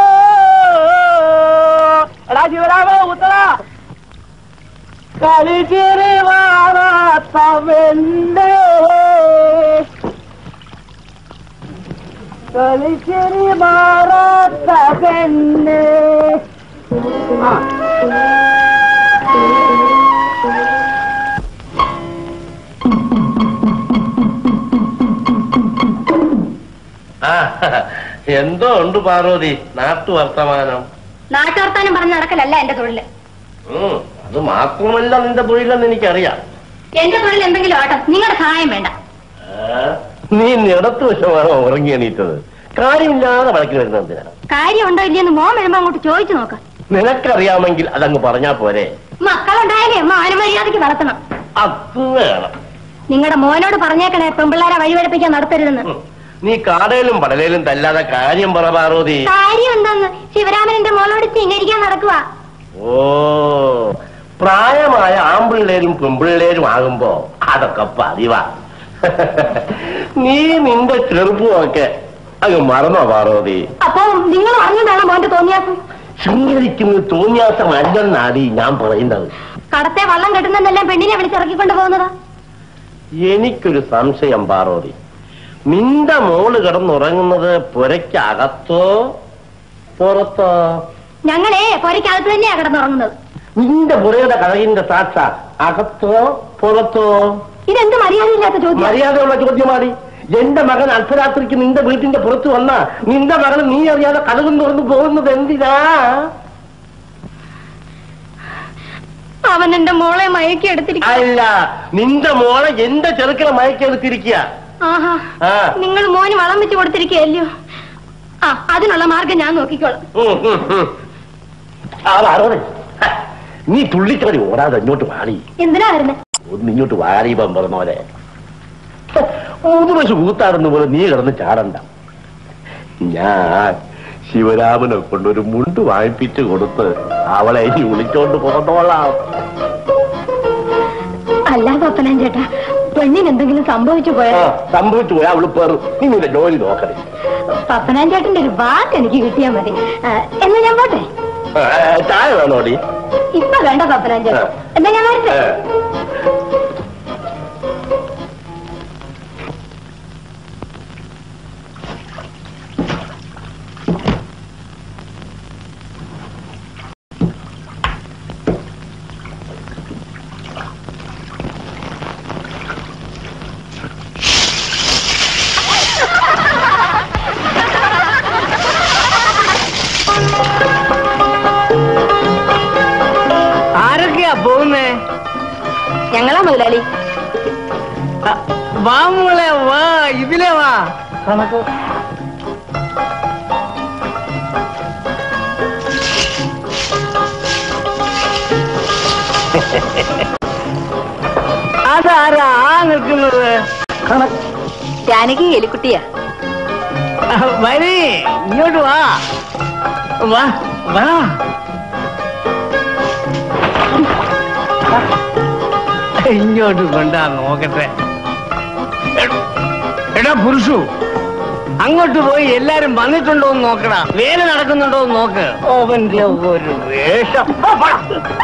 എടാ ശിവരാമോ കുത്തറ കളിച്ചിരി മാറാത്ത പെണ്ണ് കളിച്ചിരി മാറാത്ത പെണ്ണ് ആ എന്തോ ഉണ്ട് പാർവതി നാട്ടു വർത്തമാനം നാട്ടുവർത്താനം പറഞ്ഞ് നടക്കലല്ല എന്റെ തൊഴില് ഉം, അത് മാത്രമല്ല നിന്റെ തൊഴിലെന്ന് എനിക്കറിയാം എന്റെ തൊഴിൽ എന്തെങ്കിലും ആട്ടോ നിങ്ങളുടെ സഹായം വേണ്ട ആ, നീ നിടത്ത് വശമാണോ ഉറങ്ങി എണീറ്റത് കാര്യമില്ലാതെ വഴക്കിന് വരുന്നത് എന്തിനാ കാര്യമുണ്ടോ ഇല്ലയെന്ന് മോൻ വരുമ്പോ അങ്ങോട്ട് ചോദിച്ചു നോക്കാം നിനക്കറിയാമെങ്കിൽ അതങ്ങ് പറഞ്ഞാ പോരെ മക്കളുണ്ടായാലേ മാനമര്യാദയ്ക്ക് വളർത്തണം അത് വേണം നിങ്ങളുടെ മോനോട് പറഞ്ഞേക്കണേ പെമ്പിള്ളാരെ വഴിവഴപ്പിക്കാൻ നടത്തരുതെന്ന് ഉം, നീ കാടയിലും പടലയിലും തല്ലാതെ കാര്യം പറ പാർവതി കാര്യം എന്താന്ന് ശിവരാമൻ മോളോട് ചിങ്ങരിക്കാൻ നടക്കുക ഓ പ്രായമായ ആമ്പിള്ളേരും പെമ്പിള്ളേരും ആകുമ്പോ അതൊക്കെ പതിവാ നീ നിന്റെ ചെറുപ്പമൊക്കെ അങ്ങ് മറന്നോ പാർവതി അപ്പൊ നിങ്ങൾ പറഞ്ഞതാണോ മോന്റെ തോന്നിയാസം ശൃംഗരിക്കുന്നത് തോന്നിയാസമല്ലെന്നാടി ഞാൻ പറയുന്നത് കടത്തെ വള്ളം കെട്ടുന്നെല്ലാം പെണ്ണിനെ വിളിച്ചിറക്കിക്കൊണ്ട് പോകുന്നതാ എനിക്കൊരു സംശയം പാർവതി നിന്റെ മോള് കിടന്നുറങ്ങുന്നത് പുരയ്ക്കകത്തോ പുറത്തോ ഞങ്ങളെ പൊരയ്ക്കകത്ത് തന്നെയാ കിടന്നുറങ്ങുന്നത് നിന്റെ പുരയുടെ കഥകിന്റെ സാക്ഷ അകത്തോ പുറത്തോ ഇതെന്ത് മര്യാദയില്ലാത്ത ചോദ്യം മര്യാദയുള്ള ചോദ്യമാടി എന്റെ മകൻ അർദ്ധരാത്രിക്ക് നിന്റെ വീട്ടിന്റെ പുറത്ത് വന്ന നിന്റെ മകൻ നീ അറിയാതെ കഥകും തുറന്നു പോകുന്നത് എന്തിനാ അവൻ എന്റെ മോളെ മയക്കി എടുത്തിരിക്കും അല്ല നിന്റെ മോളെ എന്റെ ചെറുക്കനെ മയക്കെടുത്തിരിക്കുക ആഹാ ആ. നിങ്ങൾ മോന് വളം വെച്ച് കൊടുത്തിരിക്കുകയല്ലയോ ആ അതിനുള്ള മാർഗം ഞാൻ നോക്കിക്കോളാം ഉം, ഉം, ഉം. ആ പാർവതി നീ തുള്ളിച്ചാടി ഓടാതെ ഇങ്ങോട്ട് വാടി എന്തിനാ വരുന്നത് ഒന്ന് ഇങ്ങോട്ട് വാടി പറഞ്ഞോലെ മൂന്ന് വശം കൂത്താടുന്ന പോലെ നീ കിടന്ന് ചാടണ്ട ഞാൻ ശിവരാമനെ കൊണ്ടൊരു മുണ്ട് വാങ്ങിപ്പിച്ച് കൊടുത്ത് അവളെ ഇനി വിളിച്ചോണ്ട് പോന്നോളാം അല്ല പപ്പനാൻ ചേട്ടാ പെണ്ണിന് എന്തെങ്കിലും സംഭവിച്ചു ആ, പോയാൽ സംഭവിച്ചു പോയാ അവള് പേറും നീ നിന്റെ ജോലി നോക്കണേ പപ്പനാൻ ചേട്ടന്റെ ഒരു വാക്ക് എനിക്ക് കിട്ടിയാൽ മതി ആ, എന്നാ ഞാൻ പോട്ടെ ആ, ചായ വേണോടി ഇപ്പൊ വേണ്ട പപ്പനാൻ ചേട്ടാ എന്നാ ഞാൻ വരട്ടെ ഏ. ആരൊക്കെയാ പോകുന്നേ ഞങ്ങളാ മുതലാളി ആ, വാ മോളെ വാ ഇതിലെ വാ അതാരാ ആ നിൽക്കുന്നത് ജാനകി എലിക്കുട്ടിയാ ആ, വരി ഇങ്ങോട്ട് വാ വാ വാ ഇങ്ങോട്ട് കൊണ്ടാ നോക്കട്ടെ എ- എടാ പുരുഷു അങ്ങോട്ട് പോയി എല്ലാരും വന്നിട്ടുണ്ടോ എന്ന് നോക്കടാ വേല നടക്കുന്നുണ്ടോ എന്ന് നോക്ക് ഓവന്റെ ഒരു വേഷം ആ, പോടാ.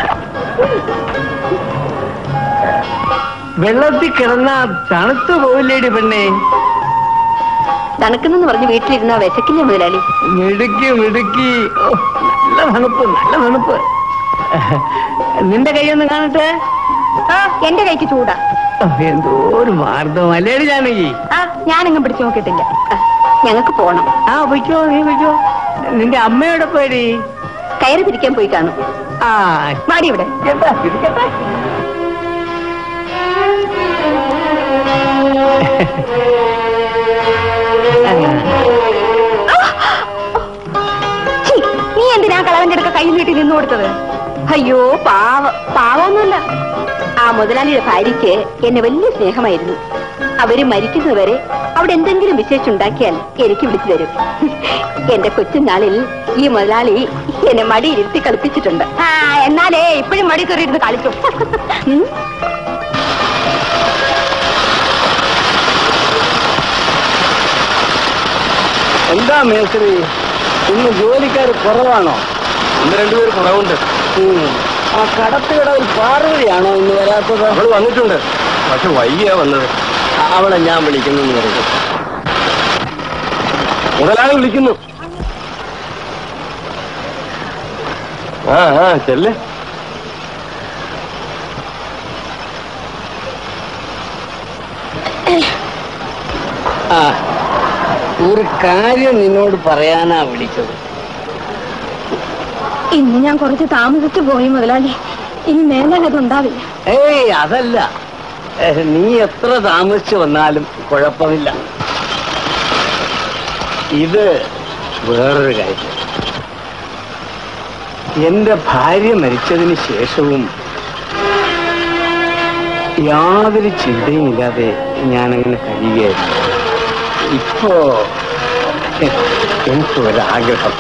വെള്ളത്തിൽ കിടന്ന തണുത്തു പോയില്ലേടി പെണ്ണേ തണുക്കുന്നെന്ന് പറഞ്ഞ് വീട്ടിലിരുന്നാ വിശക്കില്ലേ മുതലാളി മിടുക്കി മിടുക്കി ഓ, നല്ല തണുപ്പ് നല്ല തണുപ്പ് നിന്റെ കൈയൊന്ന് കാണട്ടെ ആ എന്റെ കൈക്ക് ചൂടാ ഓ, എന്തോ ഒരു മാർദ്ദം അല്ലേടി ജാനകി ആ ഞാനെങ്ങും പിടിച്ചു നോക്കിയിട്ടില്ല ആ, ഞങ്ങൾക്ക് പോണം ആ പൊയ്ക്കോ നീ പൊയ്ക്കോ നിന്റെ അമ്മയോടെ പേടി കയറി പിരിക്കാൻ പോയി കാണും ആ മാടി ഇവിടെ എന്താ ഇരിക്കട്ടെ ഛീ, നീ എന്തിനാ കളവന്റെ അടുക്ക കൈ നീട്ടി നിന്നു കൊടുത്തത് അയ്യോ പാവ പാവൊന്നുമല്ല ആ മുതലാളിയുടെ ഭാര്യയ്ക്ക് എന്നെ വലിയ സ്നേഹമായിരുന്നു അവര് മരിക്കുന്നവരെ അവിടെ എന്തെങ്കിലും വിശേഷിച്ചുണ്ടാക്കിയാൽ എനിക്ക് വിളിച്ചു തരും എന്റെ കൊച്ചുനാളിൽ ഈ മുതലാളി എന്നെ മടിയിരുത്തി കളിപ്പിച്ചിട്ടുണ്ട് ആ എന്നാലേ ഇപ്പോഴും മടി കയറിയിരുന്ന് കളിക്കും ഉം? എന്താ മേസ്ത്രി ഇന്ന് ജോലിക്കാർ കുറവാണോ ഇന്ന് രണ്ടുപേര് കുറവുണ്ട് ഉം. ആ കടത്തുകടവിൽ പാർവതിയാണോ ഇന്ന് വരാത്തത് അവള് വന്നിട്ടുണ്ട് പക്ഷെ വൈകിയാ വന്നത് അവളെ ഞാൻ വിളിക്കുന്നു എന്ന് പറയും മുതലാളി വിളിക്കുന്നു ആ ആ ചെല്ലേ ആ ഒരു കാര്യം നിന്നോട് പറയാനാ വിളിച്ചത് ഇന്ന് ഞാൻ കുറച്ച് താമസിച്ചു പോയി മുതലാളി ഇനി മേലാൽ അതുണ്ടാവില്ല ഏയ് അതല്ല ഏ, നീ എത്ര താമസിച്ചു വന്നാലും കുഴപ്പമില്ല ഇത് വേറൊരു കാര്യം എന്റെ ഭാര്യ മരിച്ചതിന് ശേഷവും യാതൊരു ചിന്തയും ഇല്ലാതെ ഞാനങ്ങനെ കഴിയുകയായിരുന്നു ഇപ്പോ എ- എനിക്ക് ഒരാഗ്രഹം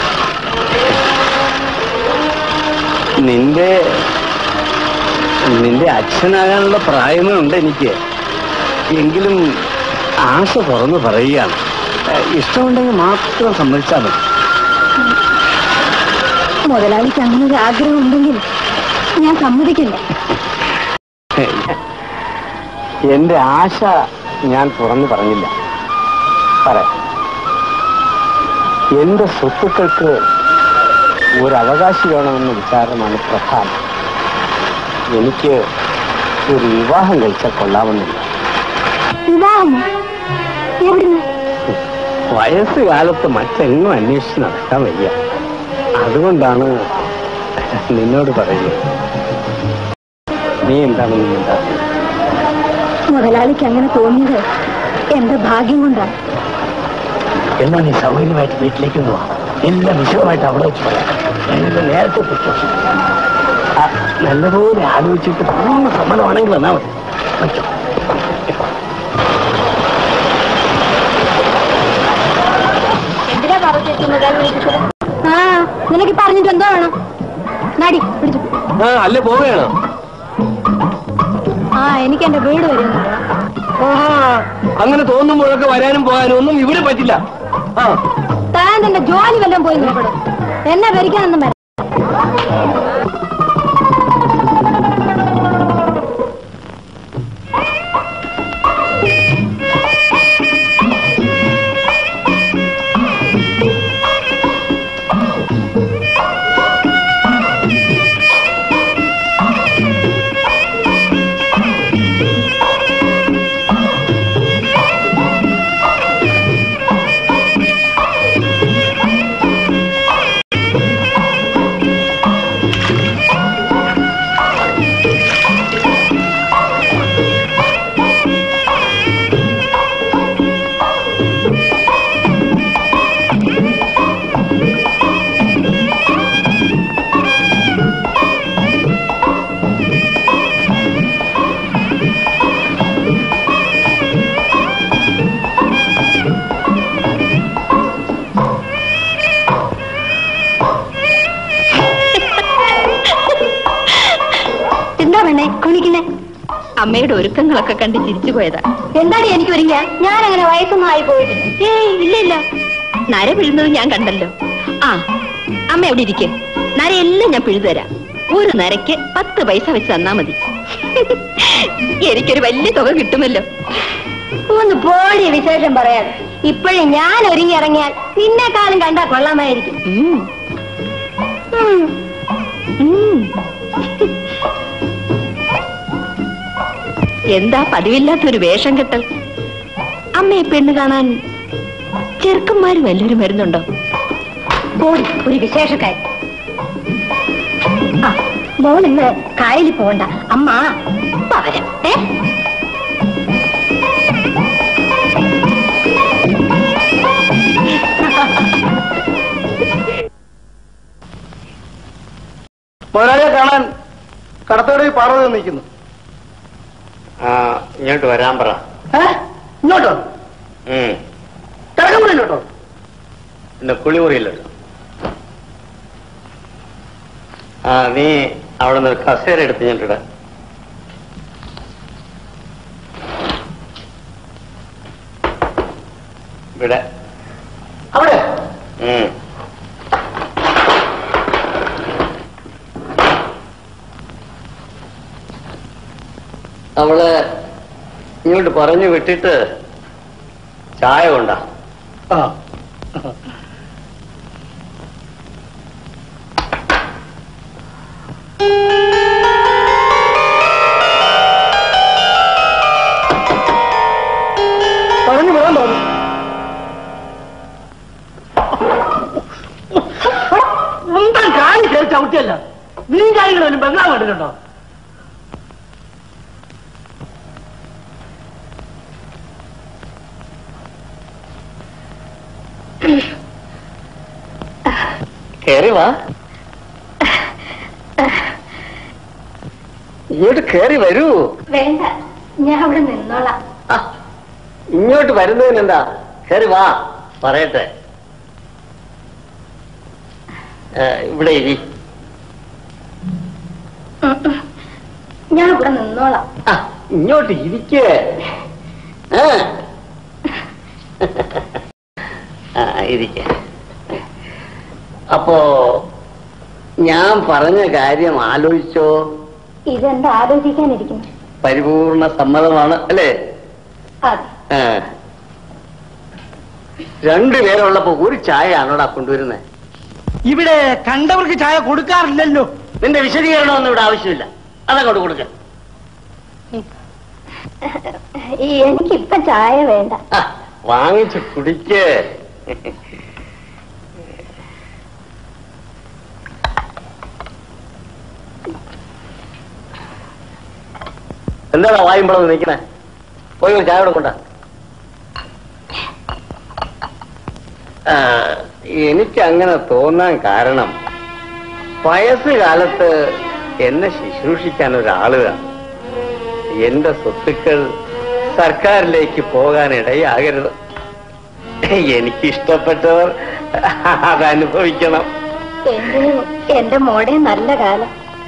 നിന്റെ നിന്റെ അച്ഛനാകാനുള്ള പ്രായമേ ഉണ്ട് എനിക്ക് എങ്കിലും ആശ തുറന്നു പറയുകയാണ് ഏഹ് ഇഷ്ടമുണ്ടെങ്കിൽ മാത്രം സമ്മതിച്ചാൽ മതി മുതലാളിക്ക് അങ്ങനെ ഒരു ആഗ്രഹം ഉണ്ടെങ്കിൽ ഞാൻ സമ്മതിക്കില്ല എന്റെ ആശ ഞാൻ തുറന്നു പറഞ്ഞില്ല പറയാം എന്റെ സ്വത്തുക്കൾക്ക് ഒരു അവകാശി വേണമെന്ന വിചാരമാണ് പ്രധാനം എനിക്ക് ഒരു വിവാഹം കഴിച്ചാൽ കൊള്ളാമെന്നില്ല വിവാഹമോ എവിടുന്ന് വയസ്സുകാലത്ത് മറ്റെങ്ങും അന്വേഷിച്ച് നടക്കാൻ വയ്യ അതുകൊണ്ടാണ് നിന്നോട് പറയുന്നത് നീ എന്താണ് നീ എന്താണ് മുതലാളിക്ക് അങ്ങനെ തോന്നിയത് എന്റെ ഭാഗ്യം കൊണ്ടാണ് എന്നാ നീ സൗകര്യമായിട്ട് വീട്ടിലേക്ക് പോവാ എല്ലാം വിശദമായിട്ട് അവിടെ വെച്ച് പറയാം ഞാനിത് നേരത്തെ പൊയ്ക്കോ ആ, നല്ലപോലെ ആലോചിച്ചിട്ട് പൂർണ്ണ സമ്മതമാണെങ്കിൽ വന്നാൽ മതി വയ്ക്കോ. എന്തിനാ പറഞ്ഞു ആ നിനക്ക് പറഞ്ഞിട്ട് എന്തോ വേണം നാടി പിടിച്ചു ആ അല്ലേ പോവുകയാണോ ആ എനിക്ക് എന്റെ വീട് വരുന്നുണ്ട് ആഹാ, അങ്ങനെ തോന്നുമ്പോഴൊക്കെ വരാനും പോകാനും ഒന്നും ഇവിടെ പറ്റില്ല ആ താൻ തന്റെ ജോലി വല്ലതും പോയി നോക്കണം എന്നെ ഭരിക്കാനൊന്നും വരാം എന്താ വേണേ കുണിക്കുന്നേ അമ്മയുടെ ഒരുക്കങ്ങളൊക്കെ കണ്ട് ചിരിച്ചു പോയതാ എന്താടി എനിക്ക് ഒരുങ്ങിയ ഞാൻ അങ്ങനെ വയസ്സൊന്നും ആയി പോയിട്ടില്ല ഏയ് ഇല്ല ഇല്ല നര പിഴുന്നത് ഞാൻ കണ്ടല്ലോ ആ അമ്മ എവിടെ ഇരിക്കെ നരയെല്ലാം ഞാൻ പിഴുതരാം ഒരു നരയ്ക്ക് പത്ത് പൈസ വെച്ച് തന്നാ മതി എനിക്കൊരു വലിയ തുക കിട്ടുമല്ലോ ഒന്ന് പോടി വിശേഷം പറയാൻ ഇപ്പോഴും ഞാൻ ഒരുങ്ങി ഇറങ്ങിയാൽ നിന്നെക്കാളും കണ്ടാ കൊള്ളാമായിരിക്കും ഉം, ഉം. ഉം. എന്താ പതിവില്ലാത്തൊരു വേഷം കെട്ടൽ അമ്മയെ പെണ്ണ് കാണാൻ ചെറുക്കന്മാര് വല്ലവരും വരുന്നുണ്ടോ പോടി ഒരു വിശേഷക്കാരി ആ മോൾ ഇന്ന് കായലിൽ പോകണ്ട അമ്മ പകരം ഏ മുതലാളിയെ കാണാൻ കടത്തോടെ പാർവതി നിൽക്കുന്നു ഇങ്ങോട്ട് വരാൻ പറ ഏ ഇങ്ങോട്ടോ കിടക്കമുറിയിലോട്ടോ എന്റെ കുളിമുറിയില്ലല്ലോ ആ നീ അവിടെ നിന്ന് ഒരു കസേര എടുത്ത് ഞാനിട ഇവിടെ അവിടെ ഉം. അവള് ഇങ്ങോട്ട് പറഞ്ഞു വിട്ടിട്ട് ചായ കൊണ്ടാ ആ പറഞ്ഞു വിടാൻ പറഞ്ഞു മുന്തൻ കാലി കയറി ചവിട്ടിയല്ല നീ കാര്യങ്ങളും ബംഗ്ലാവ് കണ്ടിട്ടുണ്ടോ കേറി വാ ഇങ്ങോട്ട് കേറി വരൂ വേണ്ട ഞാൻ അവിടെ നിന്നോളാം ആ, ഇങ്ങോട്ട് വരുന്നതിന് എന്താ കേറി വാ പറയട്ടെ ഏ, ഇവിടെ ഇരി ഉം, ഉം. ഞാൻ ഇവിടെ നിന്നോളാം ആ, ഇങ്ങോട്ട് ഇരിക്കേ ആ. ആ, ഇരിക്കെ അപ്പോ ഞാൻ പറഞ്ഞ കാര്യം ആലോചിച്ചോ ഇതെന്താ ആലോചിക്കാനിരിക്കുന്നു പരിപൂർണ സമ്മതമാണ് അല്ലേ അതെ ആ. രണ്ടുപേരുള്ളപ്പോ ഒരു ചായ ആണോടാ കൊണ്ടുവരുന്നത് ഇവിടെ കണ്ടവർക്ക് ചായ കൊടുക്കാറില്ലല്ലോ നിന്റെ വിശദീകരണമൊന്നും ഇവിടെ ആവശ്യമില്ല അതങ്ങോട്ട് കൊടുക്ക ഈ എനിക്കിപ്പം ചായ വേണ്ട ആ, വാങ്ങിച്ച് കുടിക്ക് എന്താടാ വായുമ്പോഴത് നിൽക്കണേ പോയി ഒരു ചായ കൂടെ കൊണ്ട എനിക്ക് അങ്ങനെ തോന്നാൻ കാരണം വയസ്സുകാലത്ത് എന്നെ ശുശ്രൂഷിക്കാൻ ഒരാള് വേണം എന്റെ സ്വത്തുക്കൾ സർക്കാരിലേക്ക് പോകാൻ ഇടയാകരുത് എനിക്കിഷ്ടപ്പെട്ടവർ അതനുഭവിക്കണം എന്റെ എന്റെ മോടെ നല്ല കാലം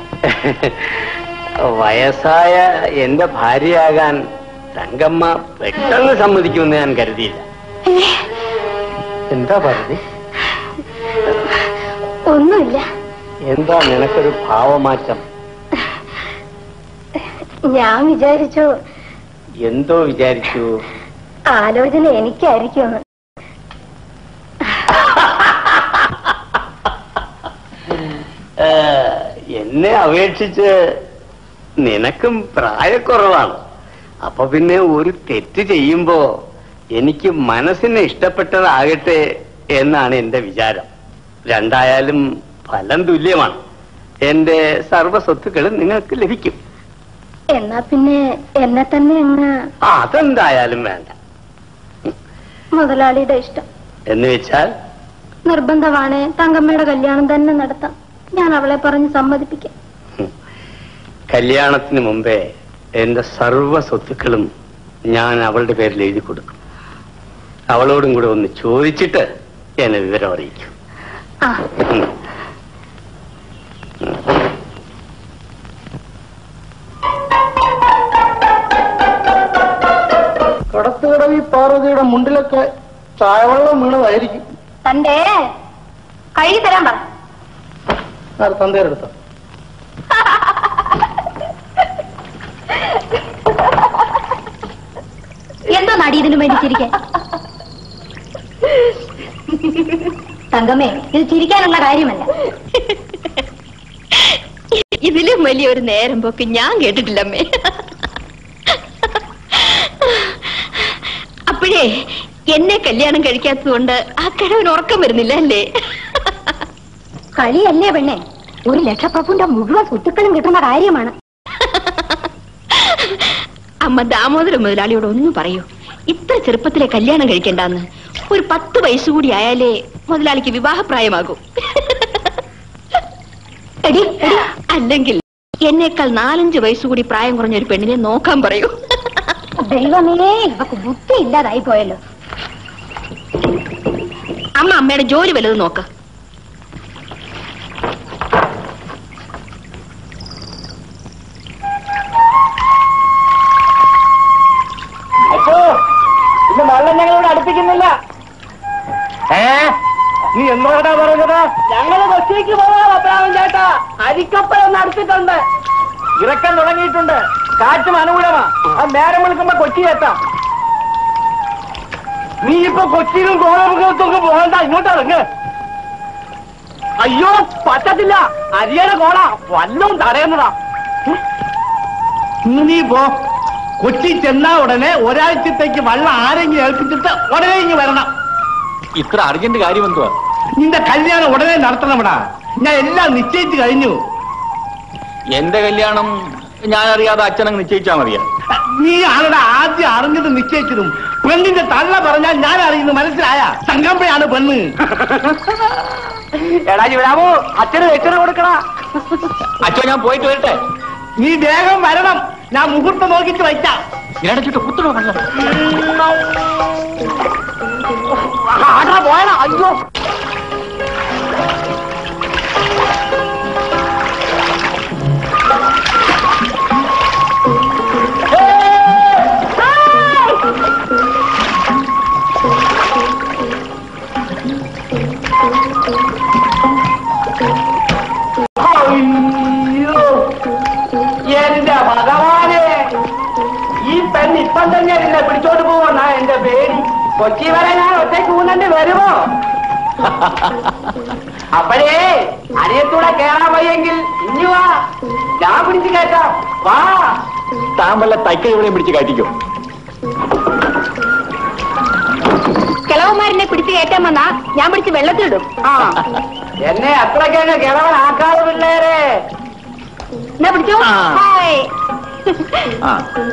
വയസ്സായ എന്റെ ഭാര്യയാകാൻ തങ്കമ്മ പെട്ടെന്ന് സമ്മതിക്കുമെന്ന് ഞാൻ കരുതിയില്ല എന്താ പറഞ്ഞത് ഒന്നുമില്ല എന്താ നിനക്കൊരു ഭാവമാറ്റം ഞാൻ വിചാരിച്ചു എന്തോ വിചാരിച്ചു ആലോചന എനിക്കായിരിക്കും ഏ, എന്നെ അപേക്ഷിച്ച് നിനക്കും പ്രായക്കുറവാണ് അപ്പൊ പിന്നെ ഒരു തെറ്റ് ചെയ്യുമ്പോ എനിക്ക് മനസ്സിന് ഇഷ്ടപ്പെട്ടതാകട്ടെ എന്നാണ് എന്റെ വിചാരം രണ്ടായാലും ഫലം തുല്യമാണ് എന്റെ സർവ്വ സ്വത്തുക്കളും നിങ്ങൾക്ക് ലഭിക്കും എന്നാ പിന്നെ എന്നെ തന്നെ അങ്ങ് ആ, അതെന്തായാലും വേണ്ട മുതലാളിയുടെ ഇഷ്ടം എന്ന് വെച്ചാൽ നിർബന്ധമാണ് തങ്കമ്മയുടെ കല്യാണം തന്നെ നടത്താം ഞാൻ അവളെ പറഞ്ഞ് സമ്മതിപ്പിക്കാം കല്യാണത്തിന് മുമ്പേ എന്റെ സർവ്വ സ്വത്തുക്കളും ഞാൻ അവളുടെ പേരിൽ എഴുതി കൊടുക്കും അവളോടും കൂടെ ഒന്ന് ചോദിച്ചിട്ട് എന്നെ വിവരം അറിയിക്കും ആ ഉം. കടത്തുകടവി പാർവതിയുടെ മുണ്ടിലൊക്കെ ചായവെള്ളം വീണതായിരിക്കും തന്റെ കഴുകി തരാൻ പറ ആര് തന്തേരെടുത്ത എന്തോ നടി ഇതിനു വേണ്ടി ചിരിക്കാൻ തങ്കമ്മേ ഇത് ചിരിക്കാനുള്ള കാര്യമല്ല ഇതിലും വലിയൊരു നേരം പോക്ക് ഞാൻ കേട്ടിട്ടില്ലമ്മേ അപ്പോഴേ എന്നെ കല്യാണം കഴിക്കാത്തത് കൊണ്ട് ആ കിഴവന് ഉറക്കം വരുന്നില്ല അല്ലേ കളിയല്ലേ പെണ്ണെ ഒരു ലക്ഷപ്രഭുന്റെ മുഴുവൻ സ്വത്തുക്കളും കിട്ടുന്ന കാര്യമാണ് അമ്മ ദാമോദര മുതലാളിയോട് ഒന്ന് പറയൂ ഇത്ര ചെറുപ്പത്തിലെ കല്യാണം കഴിക്കണ്ടെന്ന് ഒരു പത്ത് വയസ്സ് കൂടി ആയാലേ മുതലാളിക്ക് വിവാഹപ്രായമാകൂ എടി എടി അല്ലെങ്കിൽ എന്നേക്കാൾ നാലഞ്ച് വയസ്സ് കൂടി പ്രായം കുറഞ്ഞ ഒരു പെണ്ണിനെ നോക്കാൻ പറയൂ ദൈവമേ ഇവക്ക് ബുദ്ധി ഇല്ലാതായി പോയല്ലോ അമ്മ അമ്മയുടെ ജോലി വല്ലതും നോക്ക് അപ്പോ ഇന്ന് വെള്ളം ഞങ്ങളോട് അടുപ്പിക്കുന്നില്ല ഏ നീ എന്നോടാ പറഞ്ഞത് ഞങ്ങള് കൊച്ചിക്ക് പോകാം അബ്രാമൻ ചേട്ടാ അരിക്കപ്പലൊന്ന് അടുത്തിട്ടുണ്ട് ഇറക്കാൻ തുടങ്ങിയിട്ടുണ്ട് കാറ്റും അനുകൂലമാ അത് നേരം വിളിക്കുമ്പോ കൊച്ചി എത്താം നീ ഇപ്പൊ കൊച്ചിയിലും കോളമുഖത്തൊക്കെ പോകണ്ട ഇങ്ങോട്ട് ഇറങ്ങ് അയ്യോ പറ്റത്തില്ല അരിയുടെ കോള വല്ലതും തടയുന്നതാ ഇന്ന് നീ പോ കൊച്ചി ചെന്നാ ഉടനെ ഒരാഴ്ചത്തേക്ക് വള്ളം ആരെങ്കിലും ഏൽപ്പിച്ചിട്ട് ഉടനെ ഇങ്ങ് വരണം ഇത്ര അർജന്റ് കാര്യം എന്തുവാ നിന്റെ കല്യാണം ഉടനെ നടത്തണമടാ ഞാൻ എല്ലാം നിശ്ചയിച്ചു കഴിഞ്ഞു എന്റെ കല്യാണം ഞാൻ അറിയാതെ അച്ഛനങ്ങ് നിശ്ചയിച്ചാ മതിയാ നീ ആളുടെ ആദ്യം അറിഞ്ഞതും നിശ്ചയിച്ചതും പെണ്ണിന്റെ തള്ള പറഞ്ഞാൽ ഞാൻ അറിയുന്നു മനസ്സിലായ തങ്കമ്പയാണ് പെണ്ണ് എടാ വിടാമോ അച്ഛന് വെച്ചത് കൊടുക്കണ അച്ഛൻ ഞാൻ പോയിട്ട് വരട്ടെ നീ വേഗം വരണം ഞാൻ മുഹൂർത്തം നോക്കിട്ട് വയ്ക്കാം ഇരടച്ചിട്ട് കുത്തണോ വെള്ളം ആടാ പോയടാ അയ്യോ അയ്യോ എന്റെ ഭഗവാനെ ഈ പെണ്ണ് ഇപ്പം തന്നെ എന്നെ പിടിച്ചോണ്ട് പോവന്നാ എന്റെ പേടി കൊച്ചി വരെ ഞാൻ ഒറ്റയ്ക്ക് ഊന്നണ്ട് വരുമോ അപ്പോഴേ അരിയത്തൂടെ കേറാൻ വയ്യെങ്കിൽ ഇഞ്ഞു വാ ഞാൻ പിടിച്ചു കയറ്റാം വാ താൻ വല്ല തൈക്ക ഇവിടെയും പിടിച്ച് കയറ്റിക്കോ കിളവന്മാരനെ പിടിച്ചു കയറ്റാൻ വന്നാ ഞാൻ പിടിച്ച് വെള്ളത്തിലിടും ആ എന്നെ അത്രയ്ക്കങ്ങ് കിളവനാക്കാതെ പിള്ളേരെ എന്നാ പിടിച്ചോ ആ. ഹായ്. ആ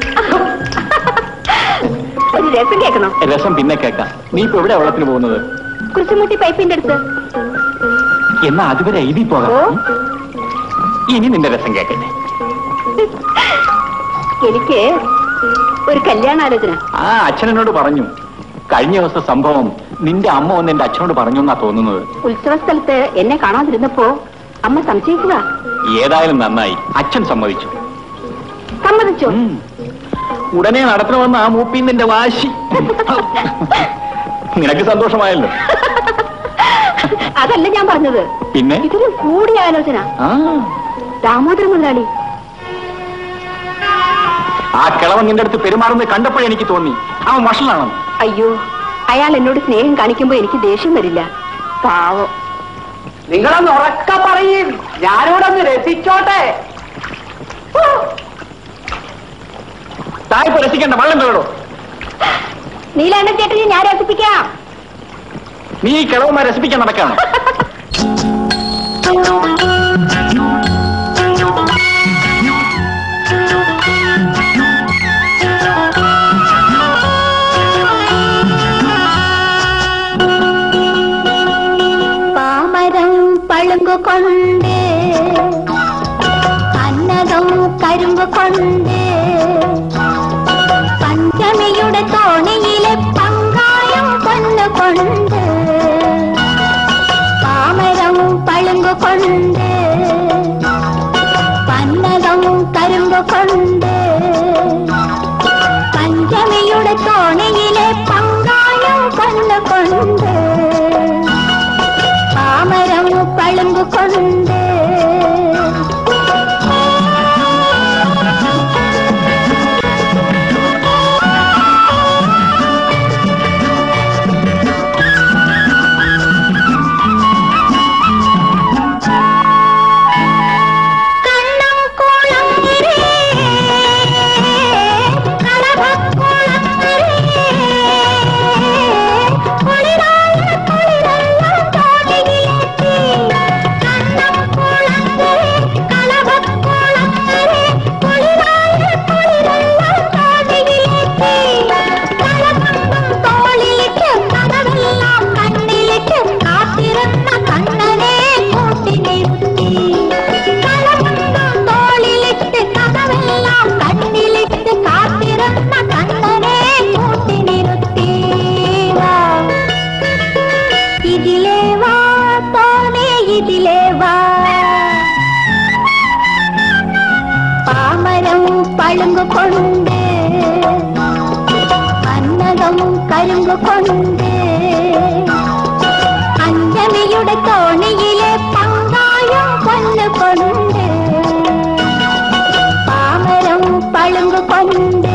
ഒരു രസം കേൾക്കണോ രസം പിന്നെ കേക്കാം നീ ഇപ്പൊ എവിടെ വെള്ളത്തിന് പോകുന്നത് കുരിശുമുട്ടി പൈപ്പിന്റെ അടുത്ത് എന്നാ അതുവരെ എഴുതി ഓ പോകാം ഇനി നിന്റെ രസം കേക്കട്ടെ എനിക്ക് ഒരു കല്യാണാലോചന ആ അച്ഛനോട് പറഞ്ഞു കഴിഞ്ഞ ദിവസത്തെ സംഭവം നിന്റെ അമ്മ വന്ന് എന്റെ അച്ഛനോട് പറഞ്ഞു എന്നാ തോന്നുന്നത് ഉത്സവ സ്ഥലത്ത് എന്നെ കാണാതിരുന്നപ്പോ അമ്മ സംശയിക്കുക ഏതായാലും നന്നായി അച്ഛൻ സമ്മതിച്ചു സമ്മതിച്ചു ഉം. ഉടനെ നടത്തണമെന്ന് ആ മൂപ്പി നിന്റെ വാശി നിനക്ക് സന്തോഷമായല്ലോ അതല്ല ഞാൻ പറഞ്ഞത് പിന്നെ ഇതിന് കൂടിയ ആലോചന ആ ദാമോദര മുതലാളി ആ കിളവൻ നിന്റെ അടുത്ത് പെരുമാറുന്നത് കണ്ടപ്പോഴേ എനിക്ക് തോന്നി അവൻ വഷളാണെന്ന് അയ്യോ അയാൾ എന്നോട് സ്നേഹം കാണിക്കുമ്പോ എനിക്ക് ദേഷ്യം വരില്ല പാവം നിങ്ങളൊന്ന് ഉറക്ക പറയും ഞാനിവിടെ ഒന്ന് രസിച്ചോട്ടെ തായ്പ രസിക്കണ്ട വെള്ളം കേടോ നീലാണ്ട ചേട്ടനെ ഞാൻ രസിപ്പിക്കാം നീ ഈ കിളവന്മാരെ രസിപ്പിക്കാൻ നടക്കാണോ പാമരം പളുങ്കു കൊണ്ട് അന്നകം കരിമ്പ് കൊണ്ട് പഞ്ചമിയുടെ തോണിയിലെ പങ്കായം കൊണ്ടുകൊണ്ട് പാമരം പളുങ്കു കൊണ്ട് പന്നകം കരിമ്പ് കൊണ്ട് പഞ്ചമിയുടെ തോണിയിലെ പങ്കായം കൊണ്ടുകൊണ്ട് പാമരം പളുങ്കു കൊണ്ട് കണ്ണം കുളങ്ങരേ കളഭക്കുളങ്ങരേ കുളിരായ കുളിരെല്ലാം തോണിയിലെത്തി കണ്ണം കുളങ്ങരേ കളഭക്കുളങ്ങരേ കുളിരായ കുളിരെല്ലാം തോണിയിലെത്തി കളകമ്പം തോളിലിട്ട് കഥവെല്ലാം കണ്ണിലിട്ട് കാത്തിരുന്ന കണ്ണനെ കൂട്ടി നിർത്തി കളകമ്പം തോളിലിട്ട് കഥവെല്ലാം കണ്ണിലിട്ട് കാത്തിരുന്ന കണ്ണനെ കൂട്ടി നിർത്തി വാ. ഇതിലേ വാ തോനെ ഇതിലേ വാ പാമരം പളുങ്കു കൊണ്ട് അന്നകം കരിമ്പ് കൊണ്ട് അഞ്ചമിയുടെ തോണിയിലെ പങ്കായം കൊണ്ടുകൊണ്ട് പാമരം പളുങ്കു കൊണ്ട്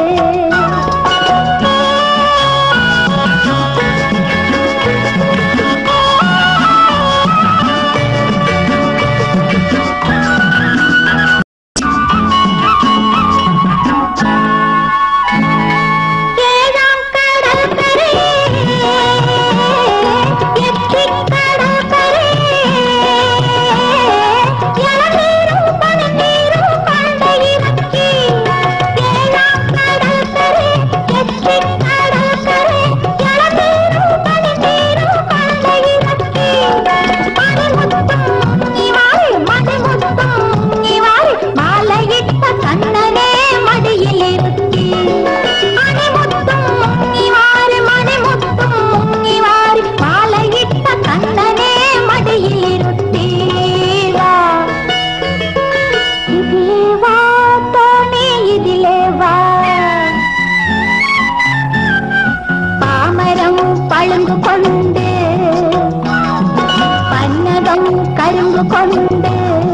ഏഴാം കടൽക്കരേ എത്തിക്കടൽക്കരേ ഇളനീരും പനിനീരും കൊണ്ടയിറക്കി ഏഴാം കടൽക്കരേ എത്തിക്കടൽക്കരേ ഇളനീരും പനിനീരും കൊണ്ടയിറക്കി മണിമുത്തും മുങ്ങിവാറി മണിമുത്തും മുങ്ങിവാറി മാലയിട്ട കണ്ണനെ മടിയിലിരുത്തി മണിമുത്തും മുങ്ങിവാരി മണിമുത്തും മുങ്ങിവാരി മാലയിട്ട കണ്ണനെ മടിയിലിരുത്തി വാ. ഇതിലേ വാ തോണി ഇതിലേ വാ പാമരം പളുങ്കു കൊണ്ട് പന്നകം കരിമ്പ് കൊണ്ട്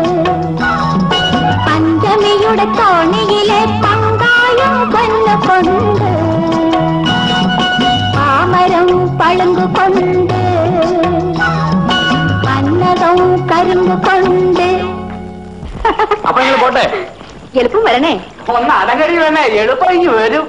പഞ്ചമിയുടെ തോണിയിലെ പങ്കായം കൊന്നുകൊണ്ട് പാമരം പളുങ്കു കൊണ്ട് പന്നകം കരിമ്പ് കൊണ്ട് അപ്പൊ നിങ്ങൾ പോട്ടെ എളുപ്പം വരണേ ഒന്ന് അടങ്ങടി വേണേ എളുപ്പം ഇങ്ങ് വരും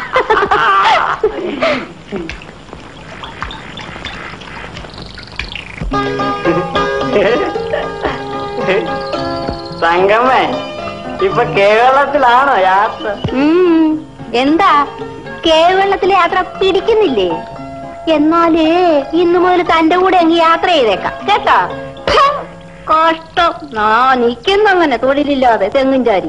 തങ്കമ്മേ ഇപ്പൊ കേരളത്തിലാണോ യാത്ര ഉം, എന്താ കേരളത്തിലെ യാത്ര പിടിക്കുന്നില്ലേ എന്നാലേ ഇന്നു മുതൽ തന്റെ കൂടെ അങ്ങ് യാത്ര ചെയ്തേക്കാം കേട്ടോ കഷ്ടം ആ നിക്കുന്നങ്ങനെ തൊഴിലില്ലാതെ തെങ്ങും ചാരി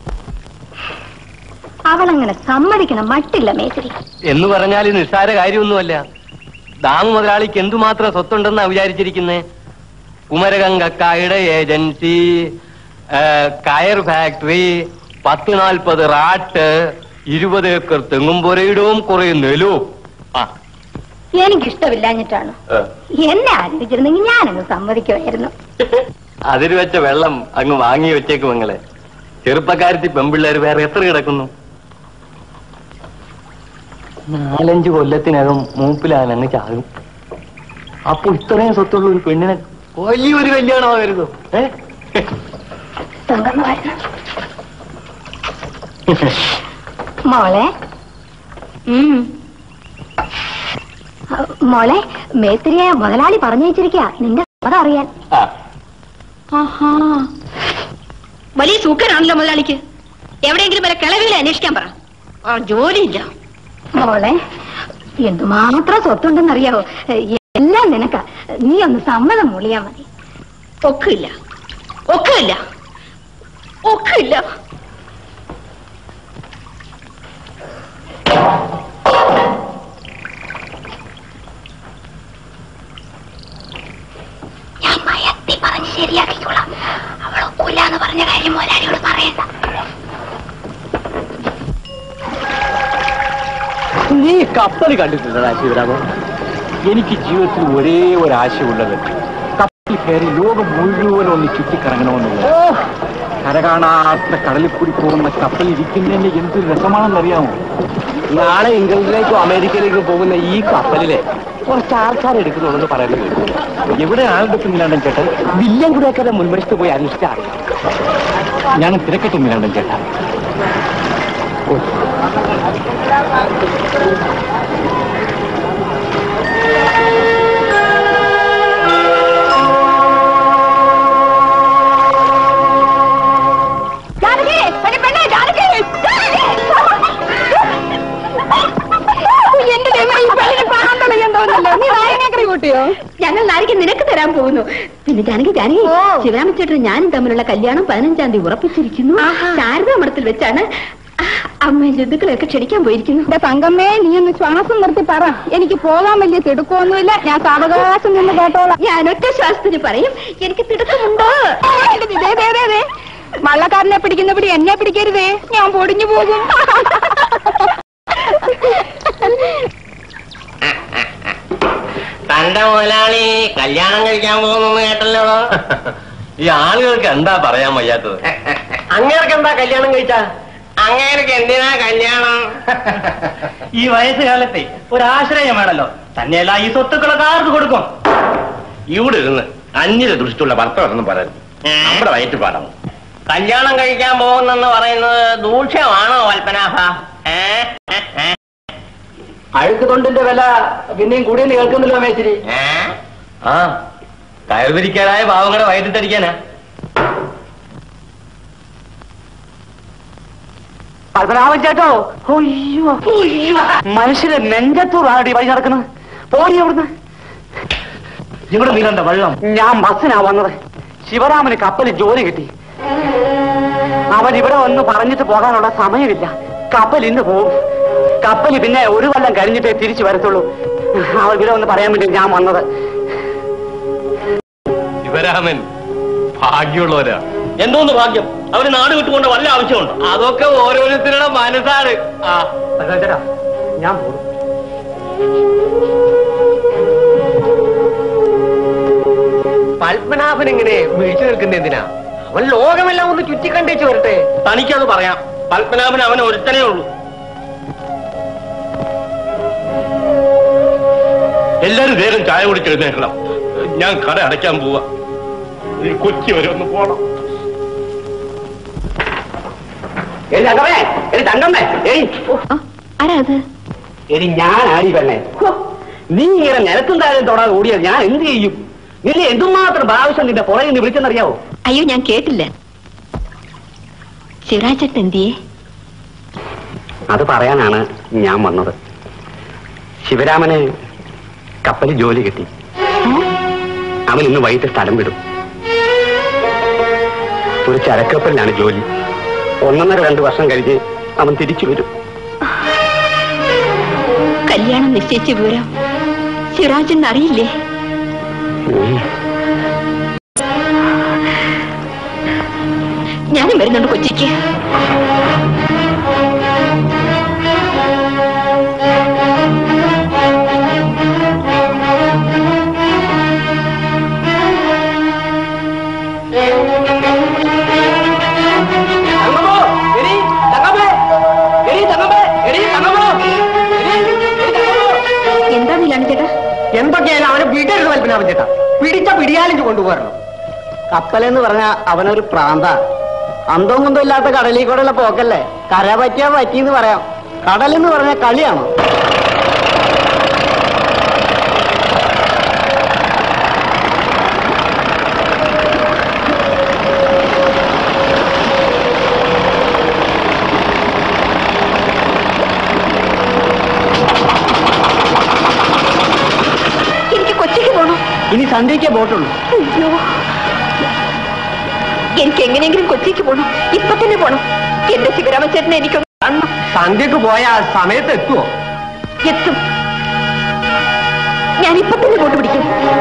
അവളങ്ങനെ സമ്മതിക്കണം മട്ടില്ല മേത്തിരി എന്ന് പറഞ്ഞാൽ നിസ്സാര കാര്യമൊന്നുമല്ല ഡാം മുതലാളിക്ക് എന്തുമാത്രം സ്വത്തുണ്ടെന്നാ വിചാരിച്ചിരിക്കുന്നേ കുമരകങ്കക്കായുടെ ഏജൻസി ഏ, കയർ ഫാക്ടറി പത്ത് നാൽപ്പത് റാട്ട് ഇരുപത് ഏക്കർ തെങ്ങും പുരയിടവും കുറെ നെലും ആ എനിക്കിഷ്ടമില്ലാഞ്ഞിട്ടാണ് എന്നെ ആലോചിച്ചിരുന്നെങ്കിൽ ഞാനങ്ങ് സമ്മതിക്കുമായിരുന്നു അതിൽ വെച്ച വെള്ളം അങ്ങ് വാങ്ങി വെച്ചേക്കും നിങ്ങളെ ചെറുപ്പക്കാരത്തി പെമ്പിള്ളേർ വേറെ എത്ര കിടക്കുന്നു നാലഞ്ച് കൊല്ലത്തിനകം മൂപ്പിലാൻ അങ്ങ് ചാകും അപ്പൊ ഇത്രയും സ്വത്തുള്ള ഒരു പെണ്ണിനെ വലിയൊരു കല്യാണമായിരുന്നു ഏ തങ്കമായിരുന്നു മോളെ ഉം. അ, മോളെ മേസ്ത്രിയെ മുതലാളി പറഞ്ഞു വെച്ചിരിക്ക നിന്റെ സമ്മതം അറിയാൻ ആ ആഹാ വലിയ സൂക്കനാണല്ലോ മുതലാളിക്ക് എവിടെയെങ്കിലും വല്ല കിളവികളെ അന്വേഷിക്കാൻ പറ ആ ജോലിയില്ല മോളെ എന്തുമാത്രം സ്വത്തുണ്ടെന്നറിയാവോ എല്ലാം നിനക്ക നീ ഒന്ന് സമ്മതം മൂളിയാ മതി ഒക്കില്ല ഒക്കില്ല ഒക്കില്ല ഞാൻ മയത്തി പറഞ്ഞ് ശരിയാക്കിക്കോളാം അവളൊക്കില്ല എന്ന് പറഞ്ഞ കാര്യം മുതലാളിയോട് പറയണ്ട നീ കപ്പൽ കണ്ടിട്ടുണ്ടടാ ശിവരാമൻ എനിക്ക് ജീവിതത്തിൽ ഒരേ ഒരു ആശയമുള്ളത് കപ്പലിൽ കയറി ലോകം മുഴുവൻ ഒന്ന് ചുറ്റിക്കറങ്ങണമെന്നുള്ളത് കര കാണാത്ത കടലിൽ കൂടി പോകുന്ന കപ്പൽ ഇരിക്കുന്നതിന്റെ എന്തൊരു രസമാണെന്നറിയാമോ നാളെ ഇംഗ്ലണ്ടിലേക്കോ അമേരിക്കയിലേക്കോ പോകുന്ന ഈ കപ്പലിലെ കുറച്ച് ആൾക്കാർ എടുക്കുന്നുണ്ടെന്ന് പറയുന്നത് കേട്ടു. എവിടെയാണ് ഇതൊക്കെ നിലാണ്ടൻ ചേട്ടൻ വില്യം കൂടെയൊക്കെ മുൻവശത്ത് പോയി അന്വേഷിച്ചാൽ അറിയാം ഞാൻ തിരക്കട്ടെ നിലാണ്ടൻ ചേട്ടാ ജാനകി എടി പെണ്ണേ ജാനകി എന്റെ ദൈവമേ, ഈ പെണ്ണിന് പ്രാന്തം കളിയാൻ തോന്നുന്നല്ലോ നീ നായകനെ കൂട്ടിയോ ഞങ്ങൾ നാരിക്ക് നിനക്ക് തരാൻ പോകുന്നു പിന്നെ ജാനകി ജാനകി ഓ. ശിവരാമച്ചേട്ടനും ഞാനും തമ്മിലുള്ള കല്യാണം പതിനഞ്ചാം തീയതി ഉറപ്പിച്ചിരിക്കുന്നു ആഹാ. ശാരദാമഠത്തിൽ വെച്ചാണ് അമ്മ ജന്തുക്കളെയൊക്കെ ക്ഷണിക്കാൻ പോയിരിക്കുന്നു എന്റെ തങ്കമ്മേ നീ ഒന്ന് ശ്വാസം നിർത്തി പറ എനിക്ക് പോകാൻ വലിയ തിടുക്കമൊന്നുമില്ല ഞാൻ സാവകാശം നിന്ന് കേട്ടോളാം ഞാൻ ഒറ്റ ശ്വാസത്തിന് പറയും എനിക്ക് തിടുക്കമുണ്ടോ ദേ, ദേ, ദേ, ദേ. വള്ളക്കാരനെ പിടിക്കുന്നപടി എന്നെ പിടിക്കരുതേ ഞാൻ പൊടിഞ്ഞു പോകും തന്റെ മുതലാളി കല്യാണം കഴിക്കാൻ പോകുന്നു കേട്ടല്ലോ ഈ ആളുകൾക്ക് എന്താ പറയാൻ വയ്യാത്തത് അങ്ങേർക്ക് എന്താ കല്യാണം കഴിച്ച അങ്ങേർക്ക് എന്തിനാ കല്യാണം ഈ വയസ്സുകാലത്തെ ഒരാശ്രയം വേണല്ലോ തന്നെയല്ല ഈ സ്വത്തുക്കളൊക്കെ ആർക്ക് കൊടുക്കും ഇവിടെ ഇരുന്ന് അന്യത ദൃഷ്ടിയുള്ള ഭർത്താവെന്ന് പറയുന്നത് നമ്മുടെ വയറ്റ് പാടാവും കല്യാണം കഴിക്കാൻ പോകുന്നെന്ന് പറയുന്നത് ദൂഷ്യമാണോ കൽപ്പനാഭ ഏ അഴുക്ക് തൊണ്ടിന്റെ വില പിന്നെയും കൂടിയെന്ന് കേൾക്കുന്നില്ലോ മേശ്ശേരി ആ കയർവിരിക്കാനായ പാവങ്ങളുടെ വയറ്റിട്ടടിക്കാനാ പത്മനാഭൻ ചേട്ടോ അയ്യോ മനുഷ്യരെ നെഞ്ചത്തൂറാടി വഴി നടക്കുന്നത് പോടി അവിടുന്ന് ഇവിടെ നീലണ്ട വെള്ളം ഞാൻ ബസ്സിനാ വന്നത് ശിവരാമന് കപ്പലിൽ ജോലി കിട്ടി അവൻ ഇവിടെ വന്ന് പറഞ്ഞിട്ട് പോകാനുള്ള സമയമില്ല കപ്പൽ ഇന്ന് പോകും കപ്പൽ പിന്നെ ഒരു കൊല്ലം കഴിഞ്ഞിട്ടേ തിരിച്ചു വരത്തുള്ളൂ അവൻ ഇവിടെ വന്ന് പറയാൻ വേണ്ടി ഞാൻ വന്നത് ശിവരാമൻ ഭാഗ്യമുള്ളവരാ എന്തോന്ന് ഭാഗ്യം അവര് നാട് വിട്ടുകൊണ്ട് വല്ല ആവശ്യമുണ്ടോ അതൊക്കെ ഓരോരുത്തരുടെ മനസ്സാണ് ആ ചേട്ടാ ഞാൻ പോകും പത്മനാഭൻ ഇങ്ങനെ വീഴ്ച നിൽക്കുന്ന എന്തിനാ അവൻ ലോകമെല്ലാം ഒന്ന് ചുറ്റിക്കണ്ടേച്ച് വരട്ടെ തനിക്കത് പറയാം പത്മനാഭൻ അവൻ ഒരുത്തനേ ഉള്ളൂ എല്ലാരും വേഗം ചായ കുടിച്ച് എഴുന്നേക്കണം ഞാൻ കട അടയ്ക്കാൻ പോവാ ഈ കൊച്ചി വരെ ഒന്ന് പോണം എടി തങ്കമ്മേ എടി തങ്കമ്മേ എടി ആരാ അത് എടി ഞാൻ ആടി പെണ്ണേ ഹോ, നീ ഇങ്ങനെ നിലത്തും താഴെ തൊടാതെ ഓടിയത് ഞാൻ എന്ത് ചെയ്യും നിന്നെ എന്തുമാത്രം പ്രാവശ്യം നിന്റെ പുറകെ നിന്ന് വിളിച്ചെന്നറിയാവോ അയ്യോ ഞാൻ കേട്ടില്ല ശിവരാജേട്ടൻ എന്തിയേ അത് പറയാനാണ് ഞാൻ വന്നത് ശിവരാമന് കപ്പലിൽ ജോലി കിട്ടി അവൻ ഇന്ന് വൈകിട്ട് സ്ഥലം വിടും ഒരു ചരക്കപ്പലിലാണ് ജോലി ഒന്നൊന്നര രണ്ട് വർഷം കഴിഞ്ഞ് അവൻ തിരിച്ചു വരും കല്യാണം നിശ്ചയിച്ച വിവരം സിറാജൻ അറിയില്ലേ ഉം. ഞാനും വരുന്നുണ്ട് കൊച്ചിക്ക് തങ്കമ്മോ, എടീ, തങ്കമ്മേ, എടീ, തങ്കമ്മേ, എടീ, തങ്കമ്മോ, എടീ, എടീ, തങ്കമ്മോ. എന്താ നീലാണ് ചേട്ടാ എന്തൊക്കെയായാലും അവനെ വിടരുത് കൽപ്പന ചേട്ടാ പിടിച്ച പിടിയാലിഞ്ച് കൊണ്ടുപോരണം കപ്പലെന്ന് പറഞ്ഞ അവനൊരു പ്രാന്ത അന്തവും കുന്തവും ഇല്ലാത്ത കടലിൽ കൂടെയുള്ള പോക്കല്ലേ കര പറ്റിയാ പറ്റിയെന്ന് പറയാം കടലെന്ന് പറഞ്ഞ കളിയാണോ എനിക്ക് കൊച്ചിക്ക് പോണം ഇനി സന്ധ്യയ്ക്കേ ബോട്ടുള്ളൂ അയ്യോ എനിക്ക് എങ്ങനെയെങ്കിലും കൊച്ചിക്ക് പോണം ഇപ്പൊ തന്നെ പോണം എന്റെ ശിവരാമചേട്ടനെ എനിക്കൊന്ന് കാണണം സന്ധ്യക്ക് പോയാൽ സമയത്ത് എത്തുവോ എത്തും ഞാൻ ഇപ്പൊ തന്നെ ബോട്ട് പിടിക്കും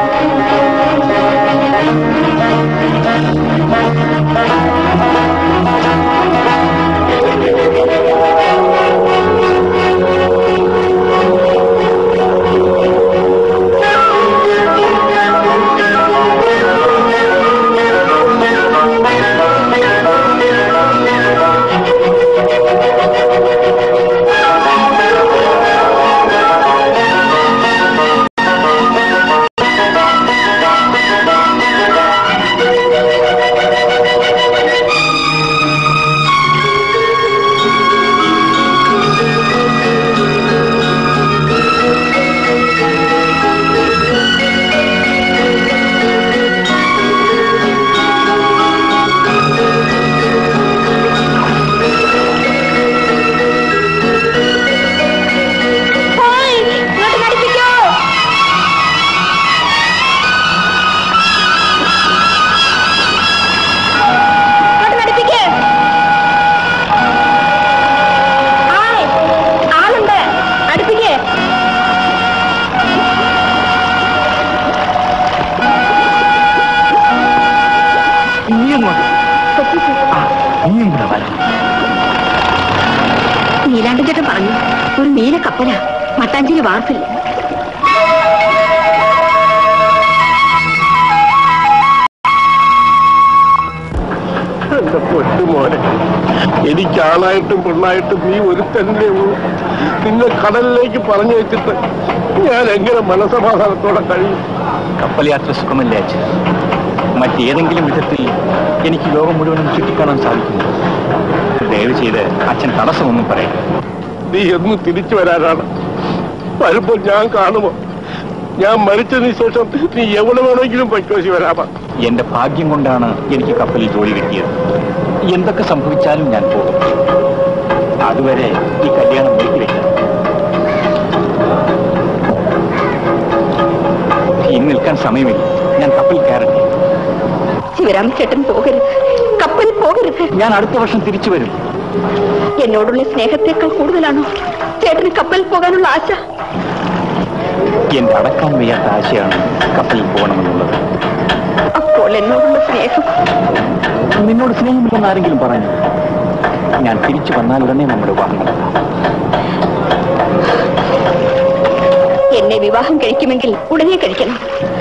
ഹായ്, ഇങ്ങോട്ട് നടിപ്പിക്കോ ഇങ്ങോട്ട് നടിപ്പിക്ക്. ഹായ്, ആളുണ്ട് അടുപ്പിക്ക് നീലാണ്ട് ചേട്ടൻ പറഞ്ഞു ഒരു നീല കപ്പലാ മട്ടാഞ്ചേരി വാർപ്പില്ല എന്റെ പൊട്ടുമോനെ എനിക്ക് ആണായിട്ടും പെണ്ണായിട്ടും നീ ഒരു തന്നെ ഉള്ളൂ നിന്നെ കടലിലേക്ക് പറഞ്ഞു വെച്ചിട്ട് ഞാൻ എങ്ങനെ മനസമാധാനത്തോടെ കഴിയും കപ്പൽ യാത്ര സുഖമല്ലേ അച്ഛൻ മറ്റേതെങ്കിലും വിധത്തിൽ എനിക്ക് ലോകം മുഴുവനും ചുറ്റിക്കാണാൻ സാധിക്കുന്നു ദയവ് ചെയ്ത് അച്ഛൻ തടസ്സമൊന്നും പറയും നീ എന്ന് തിരിച്ചു വരാനാണ് വരുമ്പോ ഞാൻ കാണുമോ ഞാൻ മരിച്ചതിന് ശേഷം നീ എവിടെ വേണമെങ്കിലും പൊയ്ക്കോ ശിവരാമ എന്റെ ഭാഗ്യം കൊണ്ടാണ് എനിക്ക് കപ്പലിൽ ജോലി കിട്ടിയത് എന്തൊക്കെ സംഭവിച്ചാലും ഞാൻ പോകും അതുവരെ ഈ കല്യാണം നീക്കിവെക്കാം ഇനി നിൽക്കാൻ സമയമില്ല ഞാൻ കപ്പൽ കയറട്ടെ ശിവരാമചേട്ടൻ പോകരുത് കപ്പൽ പോകരുത് ഞാൻ അടുത്ത വർഷം തിരിച്ചു വരും എന്നോടുള്ള സ്നേഹത്തെക്കാൾ കൂടുതലാണോ ചേട്ടന് കപ്പൽ പോകാനുള്ള ആശ എന്റെ അടക്കാൻ വയ്യാത്ത ആശയാണ് കപ്പലിൽ പോകണമെന്നുള്ളത് അപ്പോൾ എന്നോടുള്ള സ്നേഹം നിന്നോട് സ്നേഹമില്ലെന്ന് ആരെങ്കിലും പറഞ്ഞു ഞാൻ തിരിച്ചു വന്നാൽ ഉടനെ നമ്മുടെ വിവാഹം നടത്താം എന്നെ വിവാഹം കഴിക്കുമെങ്കിൽ ഉടനെ കഴിക്കണം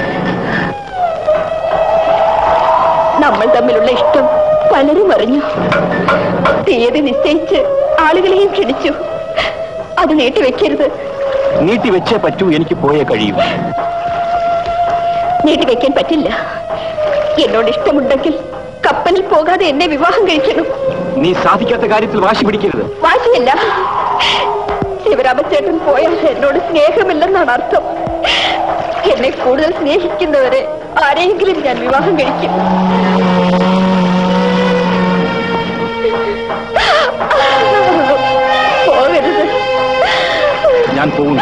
നമ്മൾ തമ്മിലുള്ള ഇഷ്ടം പലരും അറിഞ്ഞു തീയതി നിശ്ചയിച്ച് ആളുകളെയും ക്ഷണിച്ചു അത് നീട്ടിവെക്കരുത് നീട്ടി വെച്ചേ പറ്റൂ എനിക്ക് പോയേ കഴിയൂ നീട്ടിവെക്കാൻ പറ്റില്ല എന്നോട് ഇഷ്ടമുണ്ടെങ്കിൽ കപ്പലിൽ പോകാതെ എന്നെ വിവാഹം കഴിക്കണം നീ സാധിക്കാത്ത കാര്യത്തിൽ വാശി പിടിക്കരുത് വാശിയല്ല ശിവരാമചേട്ടൻ പോയാൽ എന്നോട് സ്നേഹമില്ലെന്നാണ് അർത്ഥം എന്നെ കൂടുതൽ സ്നേഹിക്കുന്നവരെ ആരെയെങ്കിലും ഞാൻ വിവാഹം കഴിക്കും പോകരുത് ഞാൻ പോകുന്നു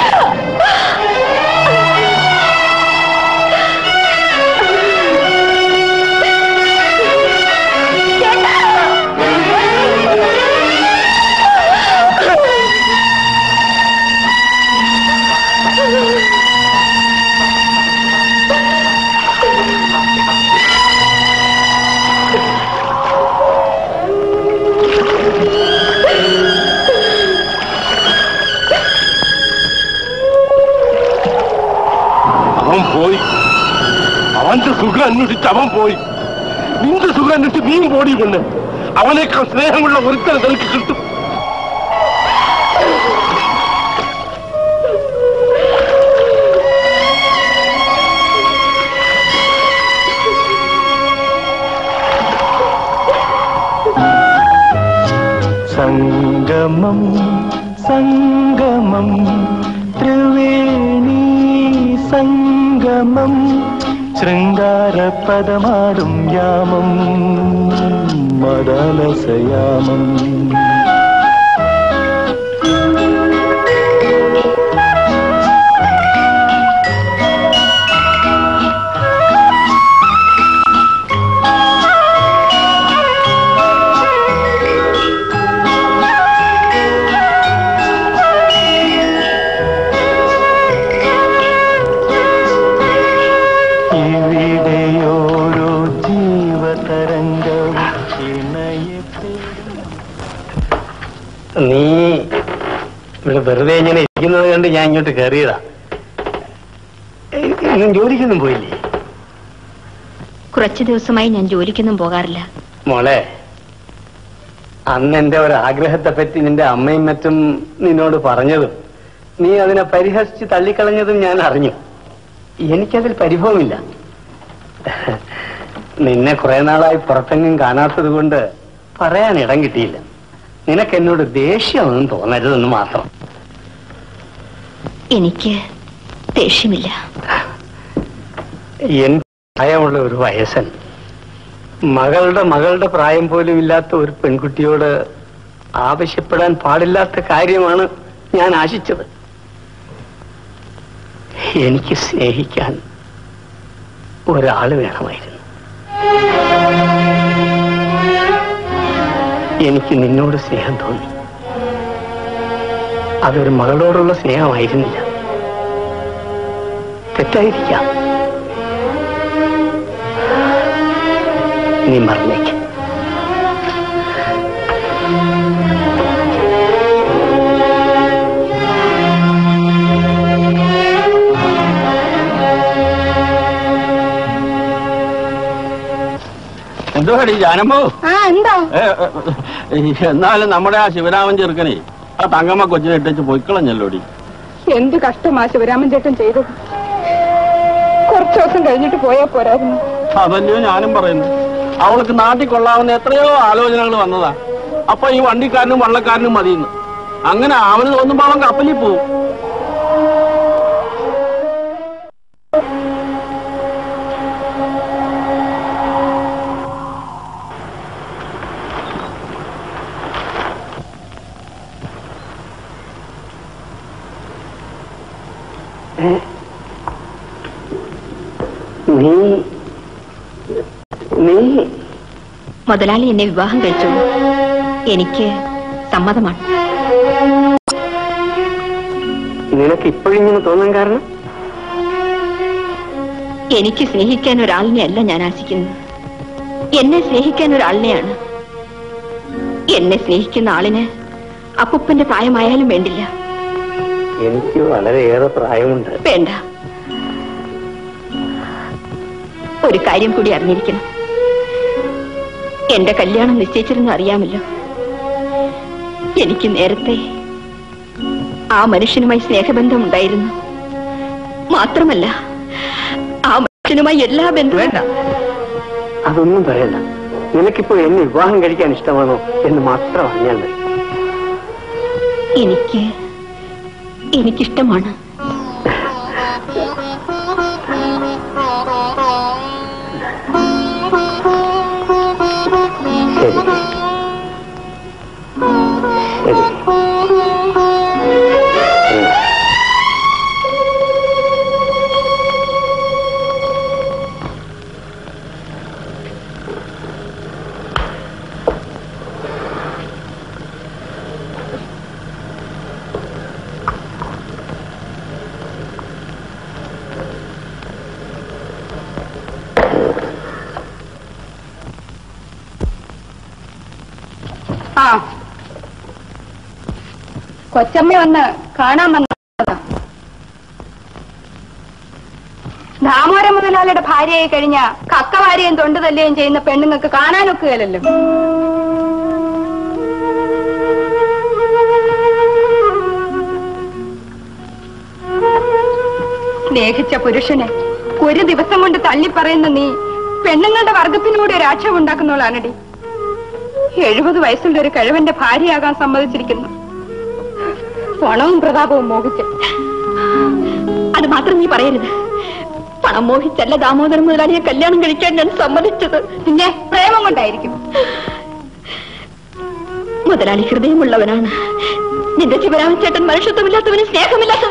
ചേട്ടാ പോയി അവന്റെ സുഖം അന്വേഷിച്ച് അവൻ പോയി നിന്റെ സുഖം അന്വേഷിച്ച് നീയും പോടി കൊണ്ട് അവനേക്കാൾ സ്നേഹമുള്ള ഒരുത്തരം നിനക്ക് കിട്ടും സംഗമം സംഗമം ത്രിവേണി സംഗമം ശൃംഗാരപദമാടും യാമം മദാലസയാമം ഇവിടെയോരോ ജീവതരംഗവും ഇണയത്തെ നീ ഇവിടെ വെറുതെ ഇങ്ങനെ ഇരിക്കുന്നത് കണ്ട് ഞാൻ ഇങ്ങോട്ട് കയറിയതാ ഏയ്, ഇന്നും ജോലിക്കൊന്നും പോയില്ലേ കുറച്ചു ദിവസമായി ഞാൻ ജോലിക്കൊന്നും പോകാറില്ല മോളെ അന്ന് എന്റെ ഒരു ആഗ്രഹത്തെ പറ്റി നിന്റെ അമ്മയും മറ്റും നിന്നോട് പറഞ്ഞതും നീ അതിനെ പരിഹസിച്ച് തള്ളിക്കളഞ്ഞതും ഞാൻ അറിഞ്ഞു എനിക്കതിൽ പരിഭവമില്ല നിന്നെ കുറെ നാളായി പുറത്തെങ്ങും കാണാത്തത് കൊണ്ട് പറയാൻ ഇടം കിട്ടിയില്ല നിനക്ക് എന്നോട് ദേഷ്യമൊന്നും തോന്നരുതെന്ന് മാത്രം എനിക്ക് ദേഷ്യമില്ല എൻ പ്രായമുള്ള ഒരു വയസ്സൻ മകളുടെ മകളുടെ പ്രായം പോലും ഇല്ലാത്ത ഒരു പെൺകുട്ടിയോട് ആവശ്യപ്പെടാൻ പാടില്ലാത്ത കാര്യമാണ് ഞാൻ ആശിച്ചത് എനിക്ക് സ്നേഹിക്കാൻ ഒരാള് വേണമായിരുന്നു എനിക്ക് നിന്നോട് സ്നേഹം തോന്നി അതൊരു മകളോടുള്ള സ്നേഹമായിരുന്നില്ല തെറ്റായിരിക്കാം നീ മറന്നേക്ക് എന്തോടി ജാനമ്പോ ആ എന്താ എന്നാലും നമ്മുടെ ആ ശിവരാമൻ ചെറുക്കനെ ആ തങ്കമ്മ കൊച്ചിനെ ഇട്ടേച്ച് പൊയ്ക്കളഞ്ഞല്ലോടി എന്ത് കഷ്ടമാ ശിവരാമൻ ചേട്ടൻ ചെയ്തത് കുറച്ചു ദിവസം കഴിഞ്ഞിട്ട് പോയാ പോരായിരുന്നു അതന്നെയോ ഞാനും പറയുന്നു അവൾക്ക് നാട്ടിൽ കൊള്ളാവുന്ന എത്രയോ ആലോചനകൾ വന്നതാ അപ്പൊ ഈ വണ്ടിക്കാരനും വള്ളക്കാരനും മതിയെന്ന് അങ്ങനെ അവന് തോന്നുമ്പോ അവൻ കപ്പലിൽ പോവും നീ നീ മുതലാളി എന്നെ വിവാഹം കഴിച്ചു എനിക്ക് സമ്മതമാണ് നിനക്ക് ഇപ്പോഴിങ്ങനെ തോന്നാൻ കാരണം എനിക്ക് സ്നേഹിക്കാൻ ഒരാളിനെ അല്ല ഞാൻ ആശിക്കുന്നത് എന്നെ സ്നേഹിക്കാൻ ഒരാളിനെയാണ് എന്നെ സ്നേഹിക്കുന്ന ആളിന് അപ്പുപ്പന്റെ പ്രായമായാലും വേണ്ടില്ല എനിക്ക് വളരെയേറെ പ്രായമുണ്ട് വേണ്ട ഒരു കാര്യം കൂടി അറിഞ്ഞിരിക്കണം എന്റെ കല്യാണം നിശ്ചയിച്ചിരുന്നു അറിയാമല്ലോ എനിക്ക് നേരത്തെ ആ മനുഷ്യനുമായി സ്നേഹബന്ധം ഉണ്ടായിരുന്നു മാത്രമല്ല ആ മനുഷ്യനുമായി എല്ലാ ബന്ധവും വേണ്ട അതൊന്നും പറയണ്ട നിനക്കിപ്പോ എന്നെ വിവാഹം കഴിക്കാൻ ഇഷ്ടമാണോ എന്ന് മാത്രം അറിഞ്ഞാൽ മതി എനിക്ക് എനിക്കിഷ്ടമാണ് ശരി ശരി ഉം. ആ കൊച്ചമ്മ വന്ന് കാണാൻ വന്നതാ ദാമോര മുതലാളിയുടെ ഭാര്യയായി കഴിഞ്ഞ കക്കവാരിയും തൊണ്ടു തല്ലുകയും ചെയ്യുന്ന പെണ്ണുങ്ങൾക്ക് കാണാനൊക്കുകയല്ലോ സ്നേഹിച്ച പുരുഷനെ ഒരു ദിവസം കൊണ്ട് തള്ളിപ്പറയുന്ന നീ പെണ്ണുങ്ങളുടെ വർഗത്തിനൂടെ ഒരു ആക്ഷേപം ഉണ്ടാക്കുന്നവളാണടി എഴുപത് വയസ്സുള്ള ഒരു കഴിവന്റെ ഭാര്യയാകാൻ സമ്മതിച്ചിരിക്കുന്നു പണവും പ്രതാപവും മോഹിച്ച് അത് മാത്രം നീ പറയരുത് പണം മോഹിച്ചല്ല ദാമോദരൻ മുതലാളിയെ കല്യാണം കഴിക്കാൻ ഞാൻ സമ്മതിച്ചത് പിന്നെ പ്രേമം കൊണ്ടായിരിക്കും മുതലാളി ഹൃദയമുള്ളവനാണ് നിന്റെ ശിവരാമൻ ചേട്ടൻ മനുഷ്യത്വമില്ലാത്തവന് സ്നേഹമില്ലാത്ത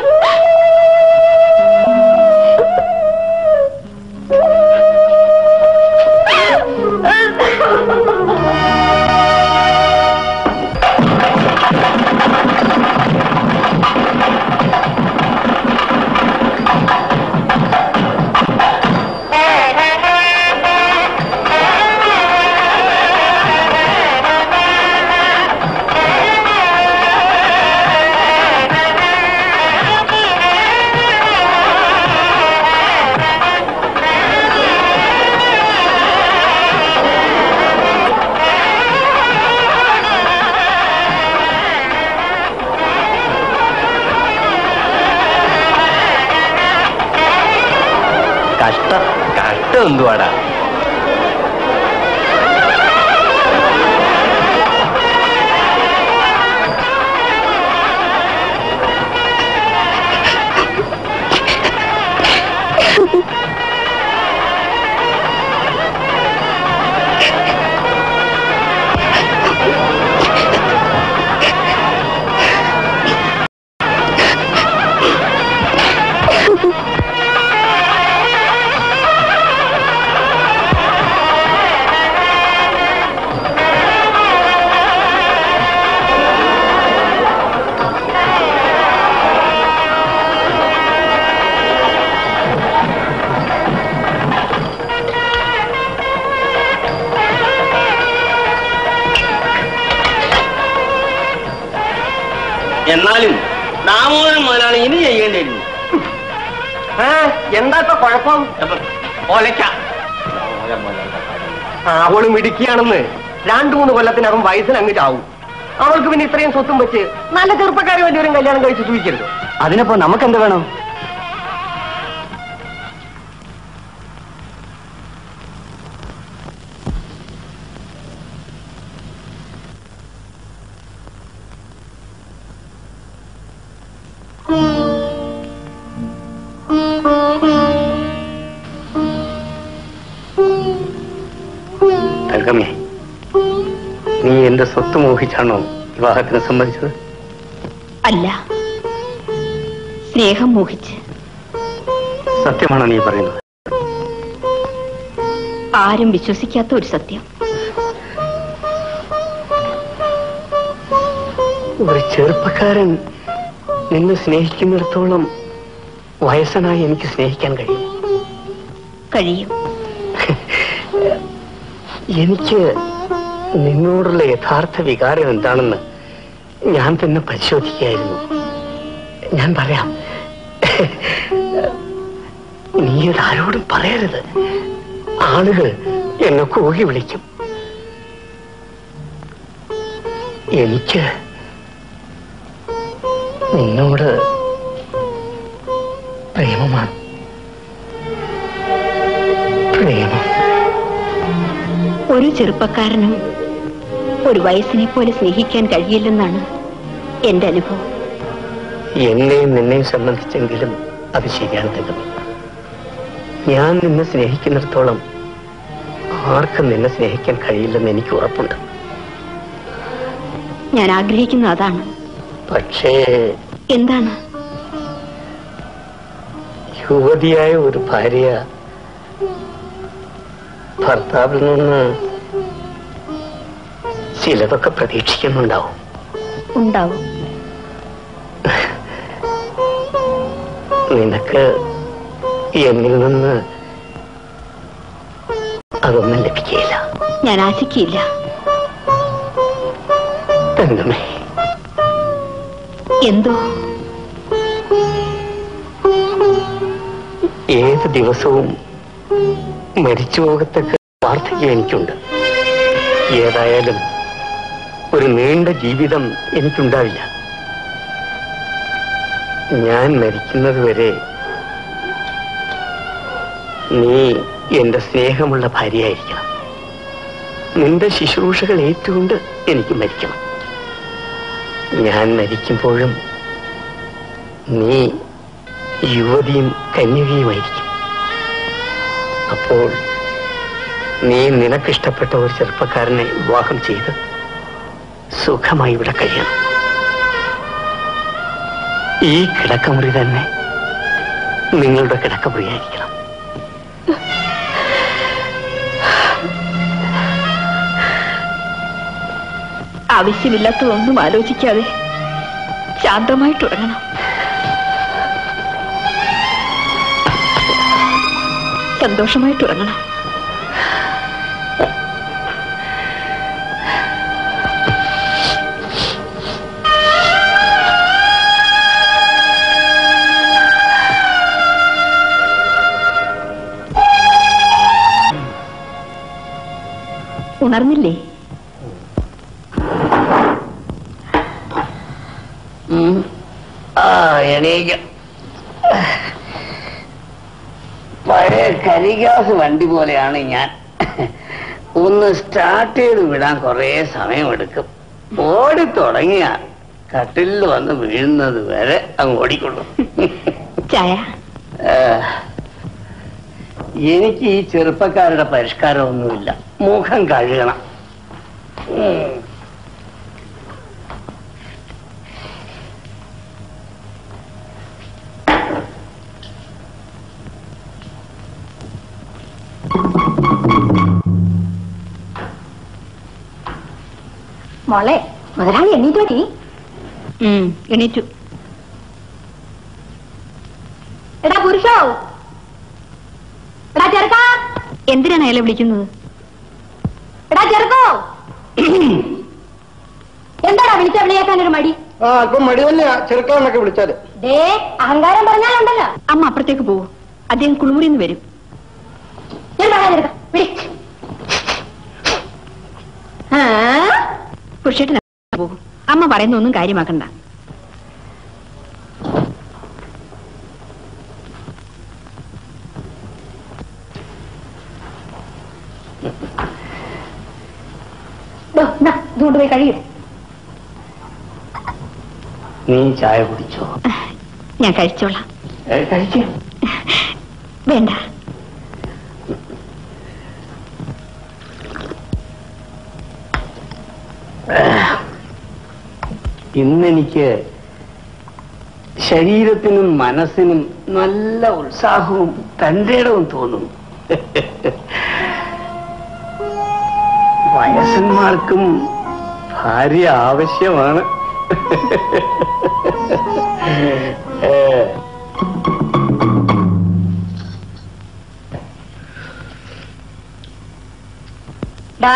കഷ്ടം കഷ്ടം എന്തുവാടാ എന്നാലും ദാമോദരൻ മുതലാണ് ഇനി ചെയ്യേണ്ടിയിരുന്നു എന്താ ഇപ്പൊ കുഴപ്പം ഒലക്ക അവള് മിടുക്കിയാണെന്ന് രണ്ടു മൂന്ന് കൊല്ലത്തിനകം വയസ്സിന് അങ്ങ് ചാവും അവൾക്ക് പിന്നെ ഇത്രയും സ്വത്തും വെച്ച് നല്ല ചെറുപ്പക്കാരെ വലിയൊരു കല്യാണം കഴിച്ച് സൂചിക്കരുത് അതിനപ്പോ നമുക്ക് എന്ത് വേണം തൽക്കമേ നീ എന്റെ സ്വത്ത് മോഹിച്ചാണോ വിവാഹത്തിന് സമ്മതിച്ചത് അല്ല സ്നേഹം മോഹിച്ച് സത്യമാണോ നീ പറയുന്നത് ആരും വിശ്വസിക്കാത്ത ഒരു സത്യം ഒരു ചെറുപ്പക്കാരൻ നിന്നെ സ്നേഹിക്കുന്നിടത്തോളം വയസ്സനായി എനിക്ക് സ്നേഹിക്കാൻ കഴിയും കഴിയും എനിക്ക് നിന്നോടുള്ള യഥാർത്ഥ വികാരം എന്താണെന്ന് ഞാൻ തന്നെ പരിശോധിക്കുകയായിരുന്നു ഞാൻ പറയാം നീ ഇത് ആരോടും പറയരുത് ആളുകൾ എന്നെ കൂകി വിളിക്കും എനിക്ക് നിന്നോട് പ്രേമമാണ് പ്രേമം ഒരു ചെറുപ്പക്കാരനും ഒരു വയസ്സിനെ പോലെ സ്നേഹിക്കാൻ കഴിയില്ലെന്നാണ് എന്റെ അനുഭവം എന്നെയും നിന്നെയും സംബന്ധിച്ചെങ്കിലും അത് ശരിയാണ് തകമി ഞാൻ നിന്നെ സ്നേഹിക്കുന്നിടത്തോളം ആർക്കും നിന്നെ സ്നേഹിക്കാൻ കഴിയില്ലെന്ന് എനിക്ക് ഉറപ്പുണ്ട് ഞാൻ ആഗ്രഹിക്കുന്ന അതാണ് പക്ഷേ എന്താണ് യുവതിയായ ഒരു ഭാര്യ ഭർത്താവിൽ നിന്ന് ചിലതൊക്കെ പ്രതീക്ഷിക്കുന്നുണ്ടാവും ഉണ്ടാവും നിനക്ക് എന്നിൽ നിന്ന് അതൊന്നും ലഭിക്കുകയില്ല ഞാൻ ആശിക്കില്ല തങ്കമേ എന്തോ ഏത് ദിവസവും മരിച്ചു പോകത്തക്ക വാർദ്ധക്യം എനിക്കുണ്ട് ഏതായാലും ഒരു നീണ്ട ജീവിതം എനിക്കുണ്ടാവില്ല ഞാൻ മരിക്കുന്നത് വരെ നീ എന്റെ സ്നേഹമുള്ള ഭാര്യയായിരിക്കണം നിന്റെ ശുശ്രൂഷകൾ ഏറ്റുകൊണ്ട് എനിക്ക് മരിക്കണം ഞാൻ മരിക്കുമ്പോഴും നീ യുവതിയും കന്യകയുമായിരിക്കും അപ്പോൾ നീ നിനക്കിഷ്ടപ്പെട്ട ഒരു ചെറുപ്പക്കാരനെ വിവാഹം ചെയ്ത് സുഖമായി ഇവിടെ കഴിയണം ഈ കിടക്കമുറി തന്നെ നിങ്ങളുടെ കിടക്കമുറിയായിരിക്കണം ആവശ്യമില്ലാത്തതൊന്നും ആലോചിക്കാതെ ശാന്തമായിട്ടുറങ്ങണം സന്തോഷമായിട്ടുറങ്ങണം ഉണർന്നില്ലേ ആ എണീക്ക പഴയ കരിഗ്യാസ് വണ്ടി പോലെയാണ് ഞാൻ ഒന്ന് സ്റ്റാർട്ട് ചെയ്ത് വിടാൻ കുറേ സമയമെടുക്കും ഓടി തുടങ്ങിയ കട്ടിലിൽ വന്ന് വീഴുന്നത് വരെ അങ്ങ് ഓടിക്കൊള്ളും ചായ ഏഹ്, എനിക്ക് ഈ ചെറുപ്പക്കാരുടെ പരിഷ്കാരമൊന്നുമില്ല മുഖം കഴുകണം ഉം. മോളെ മുതലാളി എണ്ണീറ്റ് പറ്റി ഉം, എണീറ്റു എടാ പുരുഷോ എടാ ചെറുക്ക എന്തിനാണ് അയാളെ വിളിക്കുന്നത് എടാ ചെറുക്കോ എന്താടാ വിളിച്ച വിളിയേക്കാൻ ഒരു മടി ആ അല്പം മടി തന്നെയാ ചെറുക്കാന്നൊക്കെ വിളിച്ചാല് ദേ അഹങ്കാരം പറഞ്ഞാലുണ്ടല്ലോ അമ്മ അപ്പുറത്തേക്ക് പോകൂ അദ്ദേഹം കുളിമുറിയിൽ നിന്ന് വരും ഞാൻ പറയാൻ ചെറുക്ക വിളി ആ പുരുഷേട്ടൻ പോകും അമ്മ പറയുന്ന ഒന്നും കാര്യമാക്കണ്ട ദോ, എന്നാ, ഇതുകൊണ്ട് പോയി കഴിയും നീ ചായ കുടിച്ചോ ഞാൻ കഴിച്ചോളാം ഏ, കഴിച്ചോ വേണ്ട ഇന്നെനിക്ക് ശരീരത്തിനും മനസ്സിനും നല്ല ഉത്സാഹവും തന്റെ ഇടവും തോന്നുന്നു വയസ്സന്മാർക്കും ഭാര്യ ആവശ്യമാണ് ഏ, ഡാ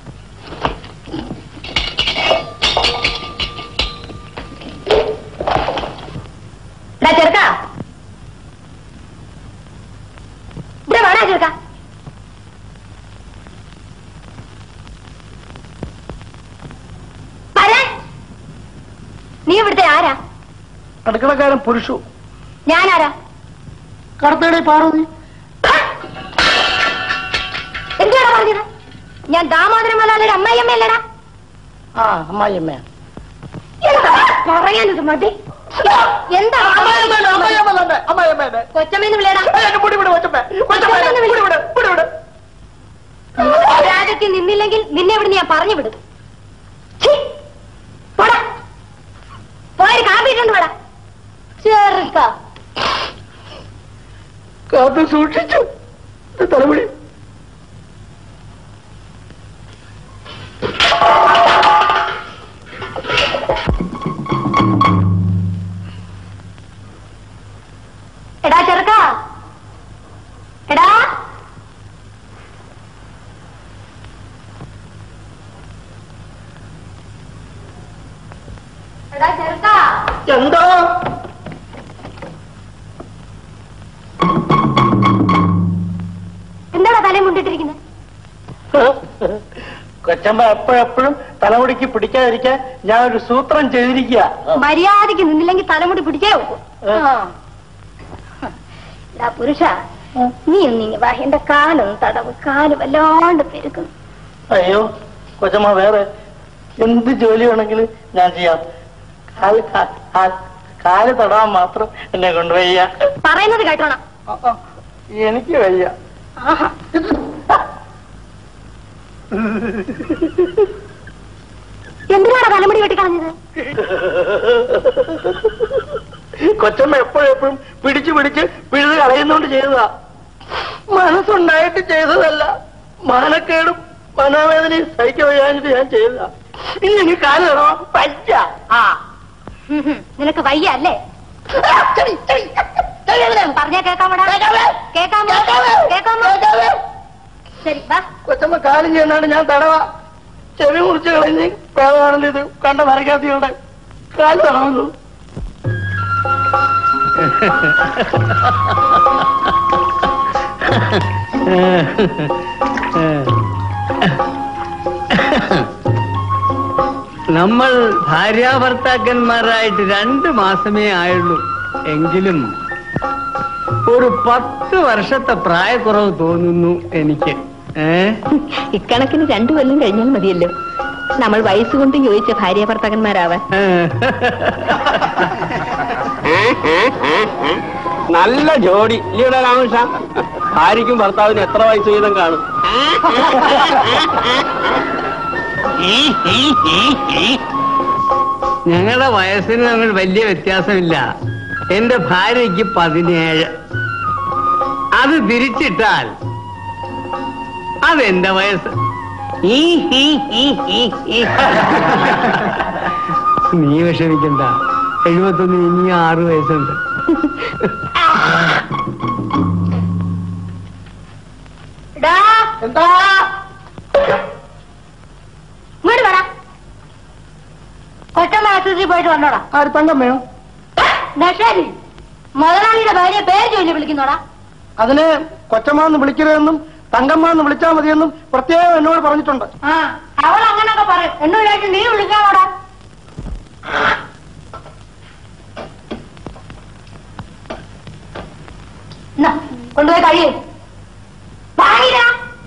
ഡാ ചെറുക്ക ഇവിടെ വേണ ചെറുക്ക വരാൻ. നീ ഇവിടുത്തെ ആരാ അടുക്കളക്കാരൻ പുരുഷു ഞാനാരാ കടത്തേടെ പാർവതി എന്തിനാ പറഞ്ഞത് ഞാൻ ദാമോദരൻ മലാലയുടെ അമ്മായിയമ്മയല്ലടാ ആ അമ്മായിയമ്മ പറയാനത് മതി എന്താ കൊച്ചമ്മേന്ന് വിളിയടാ രാജയ്ക്ക് നിന്നില്ലെങ്കിൽ നിന്നെ ഇവിടെ ഞാൻ പറഞ്ഞു വിടും ഛീ, പോടാ. പോയൊരു കാപ്പിട്ടുണ്ട് വേടാ ചെറുക്ക കാത്തു സൂക്ഷിച്ചു തലമുടി എടാ ചെറുക്ക എടാ എടാ ചെറുക്ക എന്തോ കൊണ്ടിട്ടിരിക്കുന്നത് കൊച്ചമ്മ എപ്പോഴെപ്പോഴും തലമുടിക്ക് പിടിക്കാതിരിക്കാൻ ഞാൻ ഒരു സൂത്രം ചെയ്തിരിക്കുക മര്യാദയ്ക്ക് നിന്നില്ലെങ്കിൽ തലമുടി പിടിച്ചേ വെക്കും പുരുഷ നീ ഒന്നിങ്ങി വാ എന്റെ കാലൊന്ന് തടവ് കാല് വല്ലാണ്ട് പെരുക്കുന്നു അയ്യോ കൊച്ചമ്മ വേറെ എന്ത് ജോലി വേണമെങ്കിലും ഞാൻ ചെയ്യാം കാല് കാ- കാ- കാല് തടാൻ മാത്രം എന്നെ കൊണ്ട് വയ്യ പറയുന്നത് കേട്ടോണം എനിക്ക് വയ്യ ആഹാ എന്തിനാണ് തലമുടി വെട്ടിക്കളഞ്ഞത് കൊച്ചമ്മ എപ്പോഴെപ്പോഴും പിടിച്ചു പിടിച്ച് പിഴുത് കളയുന്നോണ്ട് ചെയ്തതാ മനസ്സുണ്ടായിട്ട് ചെയ്തതല്ല മാനക്കേടും മനോവേദനയും സഹിക്കാൻ വയ്യാഞ്ഞിട്ട് ഞാൻ ചെയ്തതാ ഇനി എനിക്ക് കാല് തടവാ പറ്റ ആ ഉം ഹും. നിനക്ക് വയ്യ അല്ലേ പറഞ്ഞാ കേക്കാമോടാ കേക്കാമോ കേക്കാമോ ശരി വാ കൊച്ചമ്മ കാലും ചെയ്യുന്നതാണ് ഞാൻ തടവാ ചെവി മുറിച്ച് കളഞ്ഞ് പേവാണല്ലോ ഇത് കണ്ട മരക്കാത്തിയുടെ കാല് തടവുന്നു നമ്മൾ ഭാര്യാഭർത്താക്കന്മാരായിട്ട് രണ്ട് മാസമേ ആയുള്ളൂ എങ്കിലും ഒരു പത്ത് വർഷത്തെ പ്രായക്കുറവ് തോന്നുന്നു എനിക്ക് ഏ ഇക്കണക്കിന് രണ്ടു കൊല്ലം കഴിഞ്ഞാൽ മതിയല്ലോ നമ്മൾ വയസ്സുകൊണ്ട് ചോദിച്ച ഭാര്യ ഭർത്താക്കന്മാരാവാൻ നല്ല ജോഡി ഇല്ലയുടെ രാമകൃഷ്ണ ഭാര്യയ്ക്കും ഭർത്താവിനും എത്ര വയസ്സ് വീതം കാണും ഞങ്ങളുടെ വയസ്സിന് തമ്മിൽ വലിയ വ്യത്യാസമില്ല എന്റെ ഭാര്യയ്ക്ക് പതിനേഴ് അത് തിരിച്ചിട്ടാൽ അതെന്റെ വയസ്സ് ഈ, ഈ, ഈ, ഈ, ഈ. നീ വിഷമിക്കണ്ട എഴുപത്തൊന്ന് ഇനി ആറ് വയസ്സുണ്ട് എന്താ ഇങ്ങോട്ട് വേണം കൊച്ചമ്മ ആശുപത്രി പോയിട്ട് വന്നോടാ ആര് തങ്കമ്മയോ നശാലി മുതലാളിയുടെ ഭാര്യ പേര് ചൊല്ലി വിളിക്കുന്നോടാ അതിന് കൊച്ചമ്മ എന്ന് വിളിക്കരുതെന്നും തങ്കമ്മ എന്ന് വിളിച്ചാൽ മതിയെന്നും പ്രത്യേകം എന്നോട് പറഞ്ഞിട്ടുണ്ട് ആ അവൾ അങ്ങനൊക്കെ പറയും എന്നു വിചാരിച്ച് നീ വിളിക്കാമോടാ എന്നാ, കൊണ്ടുപോയി കഴിയേ വാങ്ങിടാ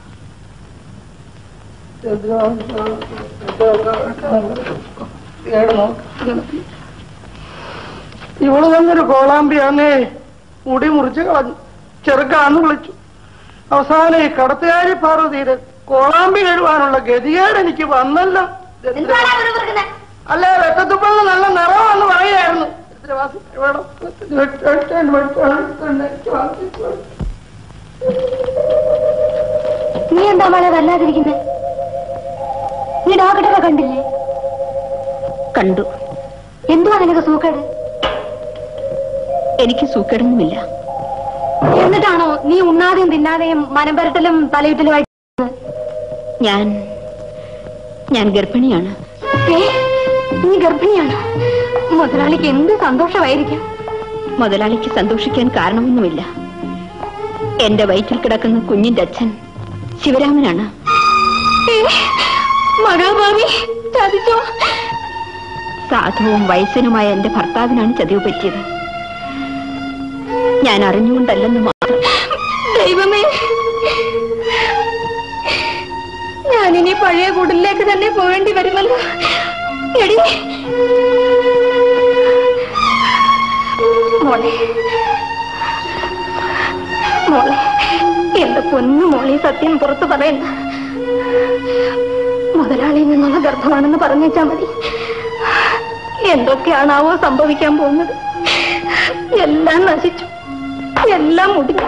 ഇവള് തന്നൊരു കോളാമ്പിയാന്നേ മുടി മുറിച്ച് കളഞ്ഞു ചെറുക്കാന്ന് വിളിച്ചു അവസാനം ഈ കടത്തുകാരി പാർവതിയുടെ കോളാമ്പി കഴുവാനുള്ള ഗതികേട് എനിക്ക് വന്നല്ലോ എന്താണ് അവര് വെറുതെ അല്ലേ വെട്ടത്തുപ്പള്ള നല്ല നിറമാണെന്ന് പറയായിരുന്നു നീ എന്താ മോളെ വല്ലാതിരിക്കുന്നത് നീ ഡോക്ടറെ കണ്ടില്ലേ കണ്ടു എന്തുവാ നിനക്ക് സൂക്കേട് എനിക്ക് സൂക്കേടൊന്നുമില്ല എന്നിട്ടാണോ നീ ഉണ്ണാതെയും തിന്നാതെയും മനം പരട്ടലും തലയിട്ടലുമായിട്ട് ഞാൻ ഞാൻ ഗർഭിണിയാണ് ഏ നീ ഗർഭിണിയാണ് മുതലാളിക്ക് എന്ത് സന്തോഷമായിരിക്കും മുതലാളിക്ക് സന്തോഷിക്കാൻ കാരണമൊന്നുമില്ല എന്റെ വയറ്റിൽ കിടക്കുന്ന കുഞ്ഞിന്റെ അച്ഛൻ ശിവരാമനാണ് ഏ, മഹാഭാവി ചതിച്ചോ സാധുവും വയസ്സനുമായ എന്റെ ഭർത്താവിനാണ് ചതിവ് പറ്റിയത് ഞാൻ അറിഞ്ഞുകൊണ്ടല്ലെന്ന് മാത്രം ദൈവമേ ഞാനിനി പഴയ കുടിലേക്ക് തന്നെ പോകേണ്ടി വരുമല്ലോ എടി മോളെ മോളെ എന്റെ പൊന്നു മോളെ സത്യം പുറത്തു പറയണ്ട മുതലാളിയിൽ നിന്നുള്ള ഗർഭമാണെന്ന് പറഞ്ഞേച്ചാ മതി എന്തൊക്കെയാണാവോ സംഭവിക്കാൻ പോകുന്നത് എല്ലാം നശിച്ചു എല്ലാം മുടിഞ്ഞു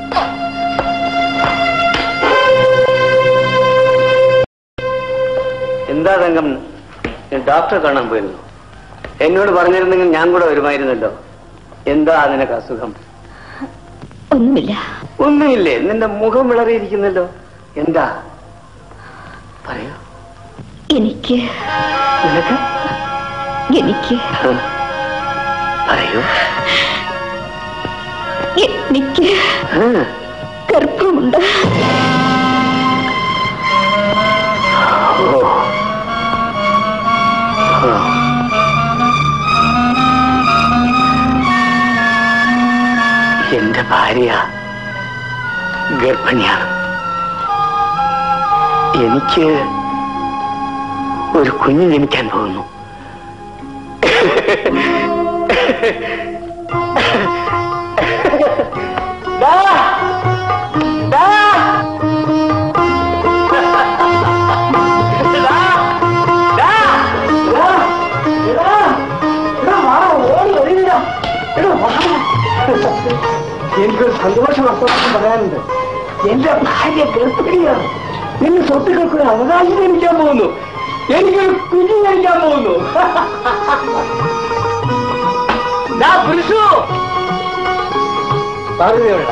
എന്താ തങ്കം ഡോക്ടറെ കാണാൻ പോയിരുന്നു എന്നോട് പറഞ്ഞിരുന്നെങ്കിൽ ഞാൻ കൂടെ വരുമായിരുന്നല്ലോ എന്താ നിനക്ക് അസുഖം ഒന്നുമില്ല ഒന്നുമില്ലേ നിന്റെ മുഖം വിളറിയിരിക്കുന്നല്ലോ എന്താ പറയൂ എനിക്ക് നിനക്ക് എനിക്ക് പറയൂ എനിക്ക് ഗർഭമുണ്ട് ഭാര്യ ഗർഭിണിയാണ് എനിക്ക് ഒരു കുഞ്ഞ് ജനിക്കാൻ പോകുന്നു എനിക്കൊരു സന്തോഷ വർത്തമാനം പറയാനുണ്ട് എന്റെ ഭാര്യ ഗർഭിണിയാണ് എന്റെ സ്വത്തുക്കൾക്ക് ഒരു അവകാശം ജനിക്കാൻ പോകുന്നു എനിക്കൊരു കുഞ്ഞു ജനിക്കാൻ പോകുന്നു ദാ പുരുഷു പറഞ്ഞു എവിടെ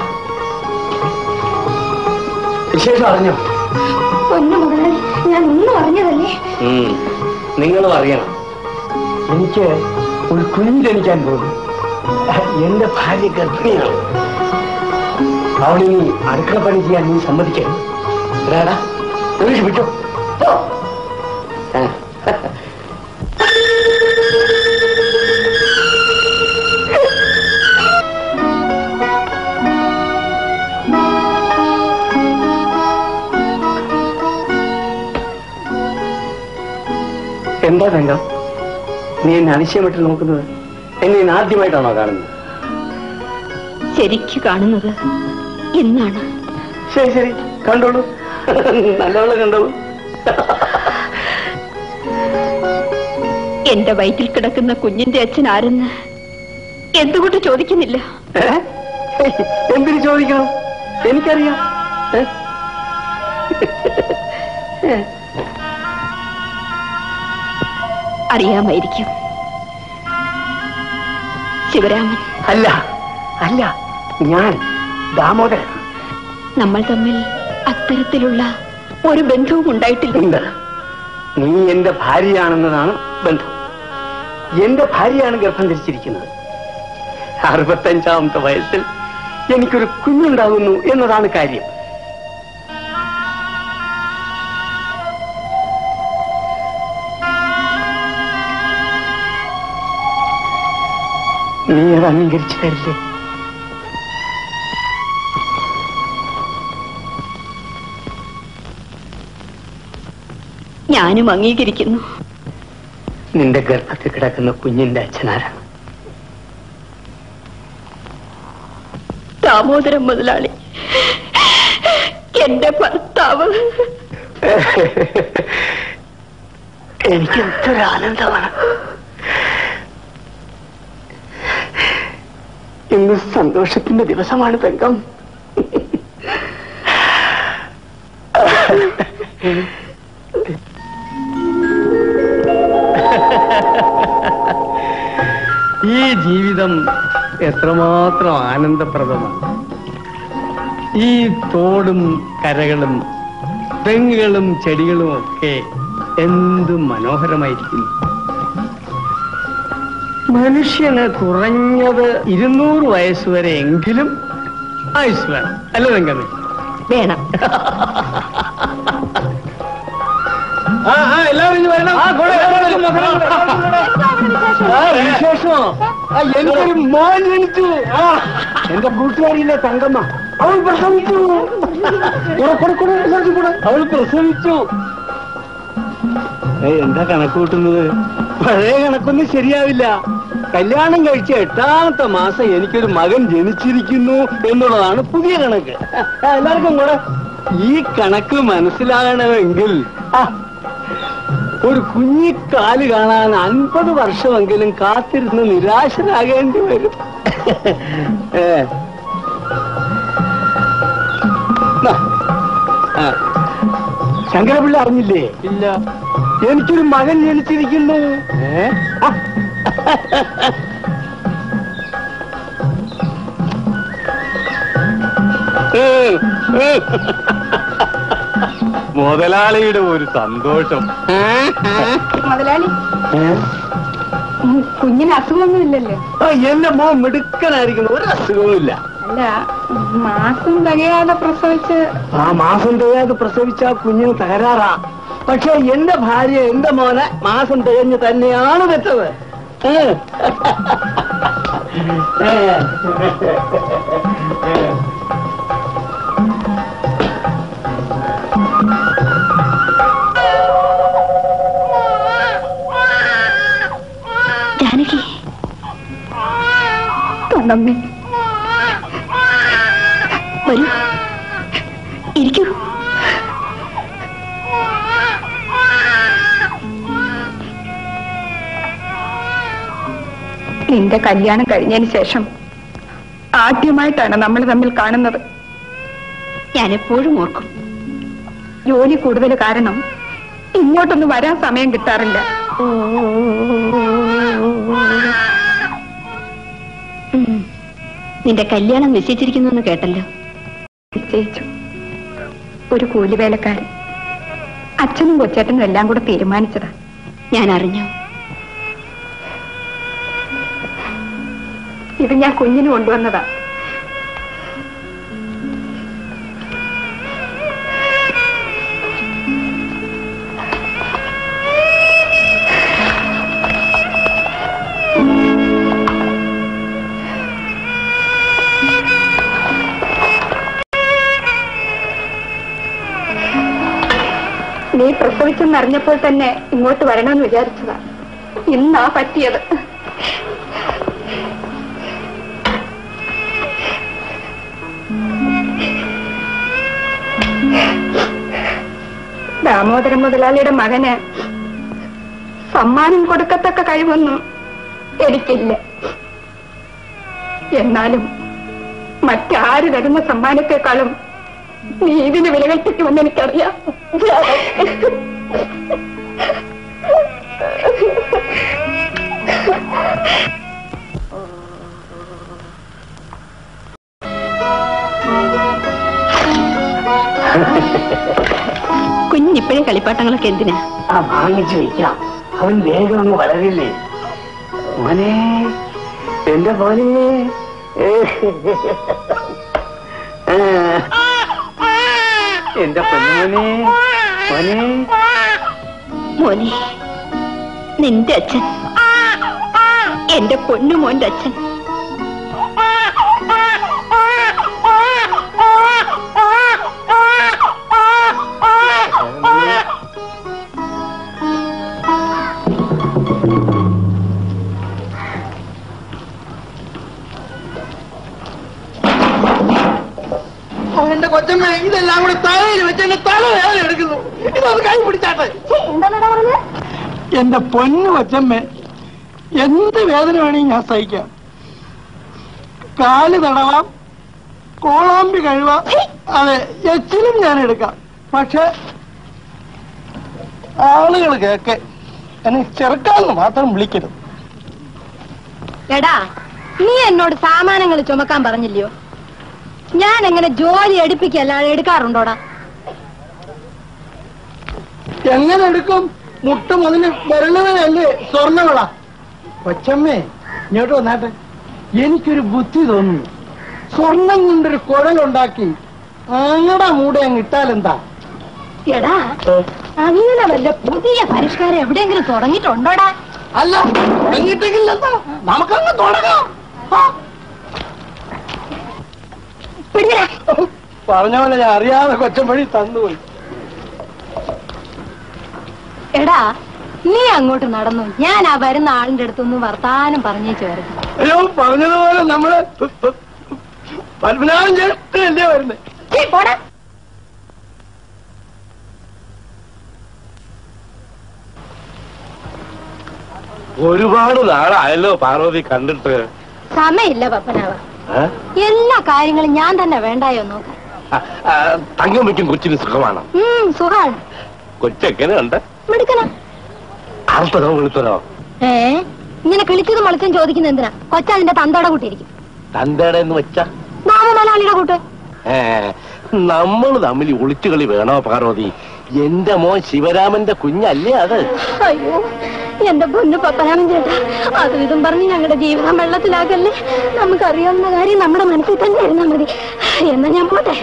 വിശേഷം അറിഞ്ഞോ പൊന്നു മുതലാളി ഞാൻ ഒന്നും അറിഞ്ഞതല്ലേ നിങ്ങളും അറിയണം എനിക്ക് ഒരു കുഞ്ഞ് ജനിക്കാൻ പോകുന്നു എന്റെ ഭാര്യ ഗർഭിണിയാണ് അവളിനി അടുക്കള പണി ചെയ്യാൻ നീ സമ്മതിക്കണം എടാടാ സുരേഷ് വിട്ടോ പോ. ആ. എന്താ തങ്കം നീ എന്നെ അതിശയമായിട്ട് നോക്കുന്നത് എന്നെ ഇന്ന് ആദ്യമായിട്ടാണോ കാണുന്നത് ശരിക്കു കാണുന്നത് ഇന്നാണ് ശരി ശരി കണ്ടോളൂ നല്ലവണ്ണം കണ്ടോളൂ എന്റെ വയറ്റിൽ കിടക്കുന്ന കുഞ്ഞിന്റെ അച്ഛൻ ആരെന്ന് എന്തുകൊണ്ട് ചോദിക്കുന്നില്ല ഏ? എന്തിനു ചോദിക്കണം എനിക്കറിയാം ഏ? അറിയാമായിരിക്കും ശിവരാമൻ അല്ല അല്ല ഞാൻ ദാമോദരൻ നമ്മൾ തമ്മിൽ അത്തരത്തിലുള്ള ഒരു ബന്ധവും ഉണ്ടായിട്ടില്ല ഉണ്ട് നീ എന്റെ ഭാര്യയാണെന്നതാണ് ബന്ധം എന്റെ ഭാര്യയാണ് ഗർഭം ധരിച്ചിരിക്കുന്നത് അറുപത്തഞ്ചാമത്തെ വയസ്സിൽ എനിക്കൊരു കുഞ്ഞുണ്ടാകുന്നു എന്നതാണ് കാര്യം നീ അത് അംഗീകരിച്ചു തരില്ലേ ഞാനും അംഗീകരിക്കുന്നു നിന്റെ ഗർഭത്തിൽ കിടക്കുന്ന കുഞ്ഞിന്റെ അച്ഛനാരാണ് ദാമോദരൻ മുതലാളി എന്റെ ഭർത്താവ് എനിക്ക് എന്തൊരു ആനന്ദമാണ് ഇന്ന് സന്തോഷത്തിന്റെ ദിവസമാണ് തങ്കം ഈ ജീവിതം എത്രമാത്രം ആനന്ദപ്രദമാണ് ഈ തോടും കരകളും തെങ്ങുകളും ചെടികളും ഒക്കെ എന്തും മനോഹരമായിരിക്കുന്നു മനുഷ്യന് കുറഞ്ഞത് ഇരുന്നൂറ് വയസ്സ് വരെ എങ്കിലും ആയുസ് വേണം അല്ല തങ്കമ്മേ വേണം ആ ആ എല്ലാവരും ഇങ്ങ് വരണം ആ കൂടെ എല്ലാവരും മക്കളും കൂടെ, എല്ലാവരും കൂടെ. ആ വിശേഷമോ ആ എനിക്കൊരു മോൻ ജനിച്ചു ആ എന്റെ കൂട്ടുകാരിയിലെ തങ്കമ്മ അവൾ പ്രസവിച്ചു കൂടെ, കൂടെ, കൂടെ, എല്ലാവരും കൂടെ. അവൾ പ്രസവിച്ചു ഏയ് എന്താ കണക്ക് കൂട്ടുന്നത് പഴയ കണക്കൊന്നും ശരിയാവില്ല കല്യാണം കഴിച്ച എട്ടാമത്തെ മാസം എനിക്കൊരു മകൻ ജനിച്ചിരിക്കുന്നു എന്നുള്ളതാണ് പുതിയ കണക്ക് ആ, എല്ലാവർക്കും കൂടെ ഈ കണക്ക് മനസ്സിലാകണമെങ്കിൽ ആ, ഒരു കുഞ്ഞിക്കാല് കാണാൻ അൻപത് വർഷമെങ്കിലും കാത്തിരുന്ന് നിരാശരാകേണ്ടി വരും ഏ. ദാ, ആ. ശങ്കരപിള്ള അറിഞ്ഞില്ലേ ഇല്ല എനിക്കൊരു മകൻ ജനിച്ചിരിക്കുന്നു ഏ? ആ. മുതലാളിയുടെ ഒരു സന്തോഷം മുതലാളി ഉം, കുഞ്ഞിന് അസുഖമൊന്നുമില്ലല്ലോ ആ, എന്റെ മോൻ മിടുക്കനായിരിക്കുന്നു ഒരു അസുഖവുമില്ല അല്ല മാസം തികയാതെ പ്രസവിച്ച് ആ മാസം തികയാതെ പ്രസവിച്ച ആ കുഞ്ഞിന് തകരാറാ പക്ഷെ എന്റെ ഭാര്യ എന്റെ മോനെ മാസം തികഞ്ഞ് തന്നെയാണ് വെച്ചത് ഏ. ജാനകി കണ്ണമ്മേ വരൂ ഇരിക്കൂ നിന്റെ കല്യാണം കഴിഞ്ഞതിന് ശേഷം ആദ്യമായിട്ടാണ് നമ്മൾ തമ്മിൽ കാണുന്നത് ഞാൻ എപ്പോഴും ഓർക്കും ജോലി കൂടുതൽ കാരണം ഇങ്ങോട്ടൊന്നും വരാൻ സമയം കിട്ടാറില്ല ഉം. നിന്റെ കല്യാണം നിശ്ചയിച്ചിരിക്കുന്നു എന്ന് കേട്ടല്ലോ നിശ്ചയിച്ചു ഒരു കൂലിവേലക്കാരൻ അച്ഛനും കൊച്ചേട്ടനും എല്ലാം കൂടെ തീരുമാനിച്ചതാ ഞാൻ അറിഞ്ഞു ഇത് ഞാൻ കുഞ്ഞിന് കൊണ്ടുവന്നതാ നീ പ്രസവിച്ചെന്നറിഞ്ഞപ്പോൾ തന്നെ ഇങ്ങോട്ട് വരണമെന്ന് വിചാരിച്ചതാ ഇന്നാ പറ്റിയത് ദാമോദരൻ മുതലാളിയുടെ മകന് സമ്മാനം കൊടുക്കത്തക്ക കഴിവൊന്നും എനിക്കില്ല എന്നാലും മറ്റാര് തരുന്ന സമ്മാനത്തെക്കാളും നീ ഇതിന് വില കൽപ്പിക്കുമെന്ന് എനിക്കറിയാം കുഞ്ഞിപ്പോഴേ കളിപ്പാട്ടങ്ങളൊക്കെ എന്തിനാ ആ വാങ്ങിച്ചു വെക്കാം അവൻ വേഗം അങ്ങ് വളരില്ലേ മോനെ എന്റെ മോനെ ഏ. ആ. എന്റെ പൊന്നുമോനെ മോനെ മോനെ നിന്റെ അച്ഛൻ എന്റെ പൊന്നു മോന്റെ അച്ഛൻ എന്റെ കൊച്ചമ്മ ഇതെല്ലാം കൂടെ തലയിൽ വെച്ച് എന്റെ തല വേദന എടുക്കുന്നു ഇതൊന്ന് കൈ പിടിച്ചാട്ടെ എന്റെ പൊന്നു കൊച്ചമ്മ എന്ത് വേദന വേണമെങ്കിൽ ഞാൻ സഹിക്കാം കാല് തടവാം കോളാമ്പി കഴിവാം അതെ എച്ചിലും ഞാൻ എടുക്കാം പക്ഷെ ആളുകൾ കേക്കെ എന്നെ ചെറുക്കാന്ന് മാത്രം വിളിക്കരുത് എടാ നീ എന്നോട് സാമാനങ്ങൾ ചുമക്കാൻ പറഞ്ഞില്ലയോ ഞാൻ എങ്ങനെ ജോലി എടുപ്പിക്കല്ലാതെ എടുക്കാറുണ്ടോടാ എങ്ങനെ എടുക്കും മുട്ട മുതല് വിരലുകളല്ലേ സ്വർണ്ണവിള കൊച്ചമ്മേ ഇങ്ങോട്ട് വന്നാട്ടെ എനിക്കൊരു ബുദ്ധി തോന്നുന്നു സ്വർണം കൊണ്ടൊരു കുഴലുണ്ടാക്കി അങ്ങടെ മൂടെ അങ്ങ് ഇട്ടാലെന്താ എടാ അങ്ങനെ വല്ല പുതിയ പരിഷ്കാരം എവിടെയെങ്കിലും തുടങ്ങിയിട്ടുണ്ടോടാ അല്ല തുടങ്ങിയിട്ടെങ്കിലെന്താ നമുക്കങ്ങ് തുടങ്ങാം ആ. പറഞ്ഞ പോലെ ഞാൻ അറിയാതെ കൊച്ചമ്പഴി തന്നുപോയി എടാ നീ അങ്ങോട്ട് നടന്നു ഞാൻ ആ വരുന്ന ആളിന്റെ അടുത്തൊന്ന് വർത്താനം പറഞ്ഞേച്ചു വരുന്നു അയ്യോ പറഞ്ഞതുപോലെ നമ്മള് പത്മനാഭൻ ചേട്ടനല്ലേ വരുന്നത് ഒരുപാട് നാളായല്ലോ പാർവതി കണ്ടിട്ട് സമയമില്ല പപ്പനാവ ഏ? എല്ലാ കാര്യങ്ങളും ഞാൻ തന്നെ വേണ്ടായോ നോക്കാൻ ആ, ആ, തങ്കമ്മയ്ക്കും കൊച്ചിന് സുഖമാണ് ഉം സുഖാണ് കൊച്ചെങ്ങനെയുണ്ട് മിടുക്കന അർത്ഥതോ വിളിച്ചതോ ഏ ഇങ്ങനെ കിളിച്ചതും മളിച്ചും ചോദിക്കുന്ന എന്തിനാ കൊച്ചതിന്റെ തന്തോടെ കൂട്ടിയിരിക്കും തന്തേടെ എന്ന് വെച്ച നാമമലയാളിയുടെ കൂട്ട് ഏ നമ്മൾ തമ്മിൽ ഈ ഒളിച്ചുകളി വേണോ പാർവതി എന്റെ മോൻ ശിവരാമന്റെ കുഞ്ഞല്ലേ അത് അയ്യോ എന്റെ പൊന്നു പപ്പനാമൻ ചേട്ടാ അതും ഇതും പറഞ്ഞ് ഞങ്ങളുടെ ജീവിതം വെള്ളത്തിലാക്കല്ലേ നമുക്കറിയാവുന്ന കാര്യം നമ്മുടെ മനസ്സിൽ തന്നെ ഇരുന്നാ മതി എന്നാ ഞാൻ പോട്ടെ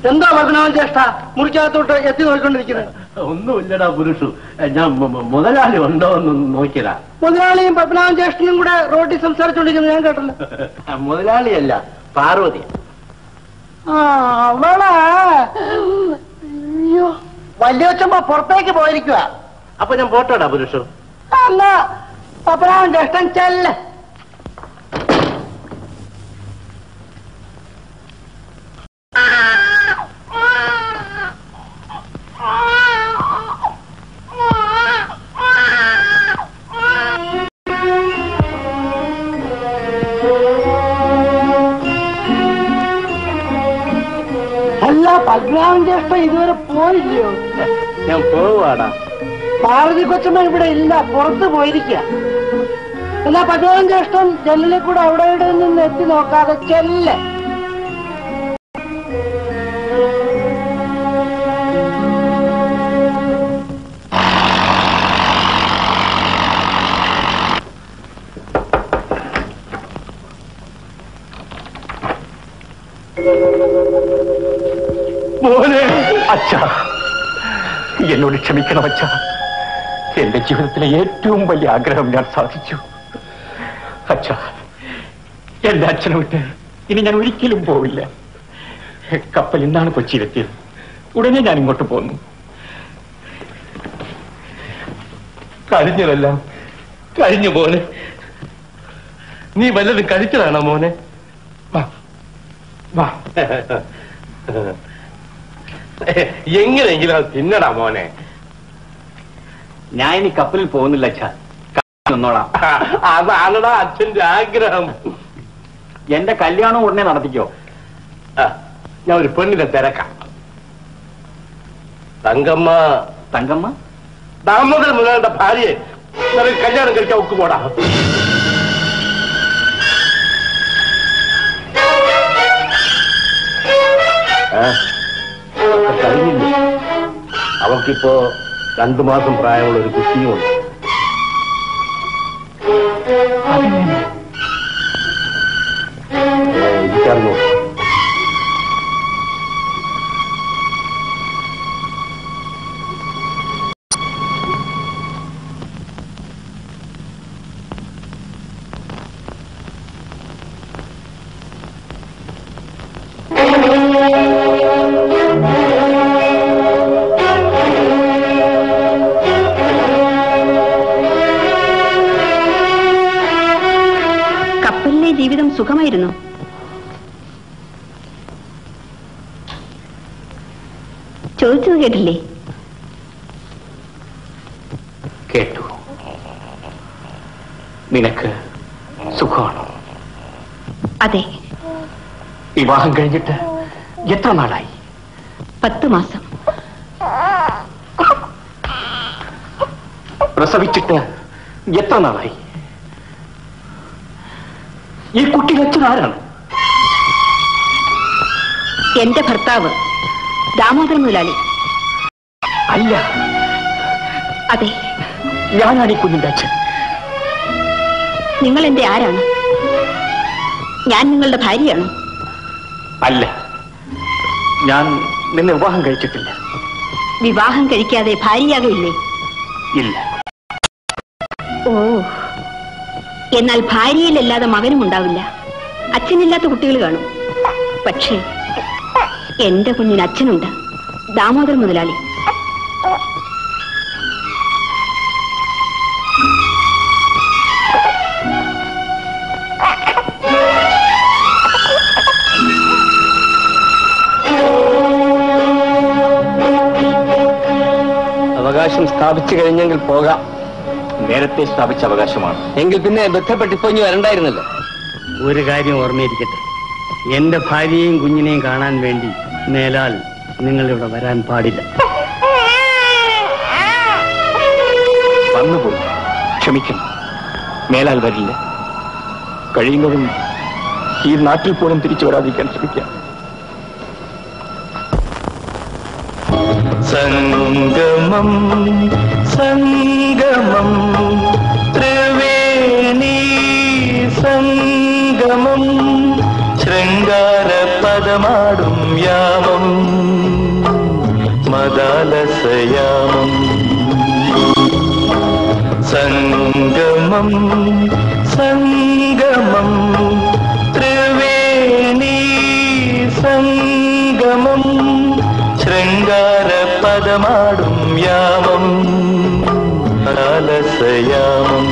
എന്താ പത്മനാഭൻ ചേഷ്ട മുറിക്കകത്തോട്ട് എത്തി നോക്കിക്കൊണ്ടിരിക്കുന്നത് ഒന്നുമില്ലടാ പുരുഷു ഞാൻ മു- മു- മുതലാളി ഉണ്ടോ എന്ന് നോക്കിയതാ മുതലാളിയും പത്മനാഭൻ ചേഷ്ടനും കൂടെ റോഡിൽ സംസാരിച്ചോണ്ടിരിക്കുന്നത് ഞാൻ കേട്ടല്ലോ മുതലാളിയല്ല പാർവതി ആ അവളെ അയ്യോ വലിയച്ഛമ്മ പുറത്തേക്ക് പോയിരിക്കുക അപ്പൊ ഞാൻ പോട്ടോടാ പുരുഷു എന്നാ പത്മനാഭൻ ചേഷ്ടൻ ചെല്ല അല്ല പത്മനാഭൻ ചേഷ്ടൻ ഇതുവരെ പോയില്ലയോ ഞാൻ പോവാടാ പാർവതി കൊച്ചമ്മ ഇവിടെ ഇല്ല പുറത്ത് പോയിരിക്കുക എന്നാ പത്മനാഭൻ ചേഷ്ടൻ ജനലിൽ കൂടെ അവിടെ ഇവിടെ നിന്ന് എത്തി നോക്കാതെ ചെല്ല് മോനെ അച്ഛ എന്നോട് ക്ഷമിക്കണം അച്ഛ എന്റെ ജീവിതത്തിലെ ഏറ്റവും വലിയ ആഗ്രഹം ഞാൻ സാധിച്ചു അച്ഛ എന്റെ അച്ഛനെ വിട്ട് ഇനി ഞാൻ ഒരിക്കലും പോവില്ല കപ്പൽ ഇന്നാണ് കൊച്ചിയിലെത്തിയത് ഉടനെ ഞാൻ ഇങ്ങോട്ട് പോന്നു കഴിഞ്ഞതെല്ലാം കഴിഞ്ഞു മോനെ നീ വല്ലതും കഴിച്ചതാണോ മോനെ വാ വാ എങ്ങനെയെങ്കിലും അത് തിന്നടാ മോനെ ഞാൻ ഇനി കപ്പലിൽ പോകുന്നില്ല അച്ഛ നിന്നോളാം അതാണടാ അച്ഛന്റെ ആഗ്രഹം എന്റെ കല്യാണം ഉടനെ നടത്തിക്കോ ആ, ഞാൻ ഒരു പെണ്ണിനെ തിരക്കാം തങ്കമ്മ തങ്കമ്മ ദാമോദര മുതലാളുടെ ഭാര്യയെ നിനക്ക് കല്യാണം കഴിക്കാൻ ഒക്ക് പോടാ ആ, ഒക്കെ കഴിഞ്ഞില്ലേ അവൾക്കിപ്പോ രണ്ടു മാസം പ്രായമുള്ള ഒരു കുട്ടിയുമുണ്ട് ഏ, എനിക്കറിഞ്ഞു കപ്പലിലെ ജീവിതം സുഖമായിരുന്നു ചോദിച്ചത് കേട്ടില്ലേ കേട്ടു നിനക്ക് സുഖമാണോ അതെ വിവാഹം കഴിഞ്ഞിട്ട് എത്ര നാളായി പത്ത് മാസം പ്രസവിച്ചിട്ട് എത്ര നാളായി ഈ കുട്ടി അച്ഛൻ ആരാണ് എന്റെ ഭർത്താവ് ദാമോദരൻ മുതലാളി അല്ല അതെ ഞാനാണ് ഈ കുഞ്ഞിന്റെ അച്ഛൻ നിങ്ങൾ എന്റെ ആരാണ് ഞാൻ നിങ്ങളുടെ ഭാര്യയാണ് അല്ല ഞാൻ നിന്നെ വിവാഹം കഴിച്ചിട്ടില്ല വിവാഹം കഴിക്കാതെ ഭാര്യയാകയില്ലേ ഇല്ല ഓ എന്നാൽ ഭാര്യയിലല്ലാതെ മകനും ഉണ്ടാവില്ല അച്ഛനില്ലാത്ത കുട്ടികൾ കാണും പക്ഷേ എന്റെ കുഞ്ഞിന് അച്ഛനുണ്ട് ദാമോദരൻ മുതലാളി അവകാശം സ്ഥാപിച്ചു കഴിഞ്ഞെങ്കിൽ പോകാം നേരത്തെ സ്ഥാപിച്ച അവകാശമാണ് എങ്കിൽ പിന്നെ ബന്ധപ്പെട്ടിപ്പോ ഇനി വരണ്ടായിരുന്നല്ലോ ഒരു കാര്യം ഓർമ്മയിരിക്കട്ടെ എന്റെ ഭാര്യയെയും കുഞ്ഞിനെയും കാണാൻ വേണ്ടി മേലാൽ നിങ്ങൾ ഇവിടെ വരാൻ പാടില്ല വന്നുപോയി ക്ഷമിക്കണം മേലാൽ വരില്ല കഴിയുന്നതും ഈ നാട്ടിൽ പോലും തിരിച്ചു വരാതിരിക്കാൻ ശ്രമിക്കാം സംഗമം സംഗമം ത്രിവേണി സംഗമം ശൃംഗാര പദ പദമാടും യാമം മദാലസയാമം സംഗമം സംഗമം ത്രിവേണി സംഗമം ശൃംഗാര പദമാടും യാമം മദാലസയാമം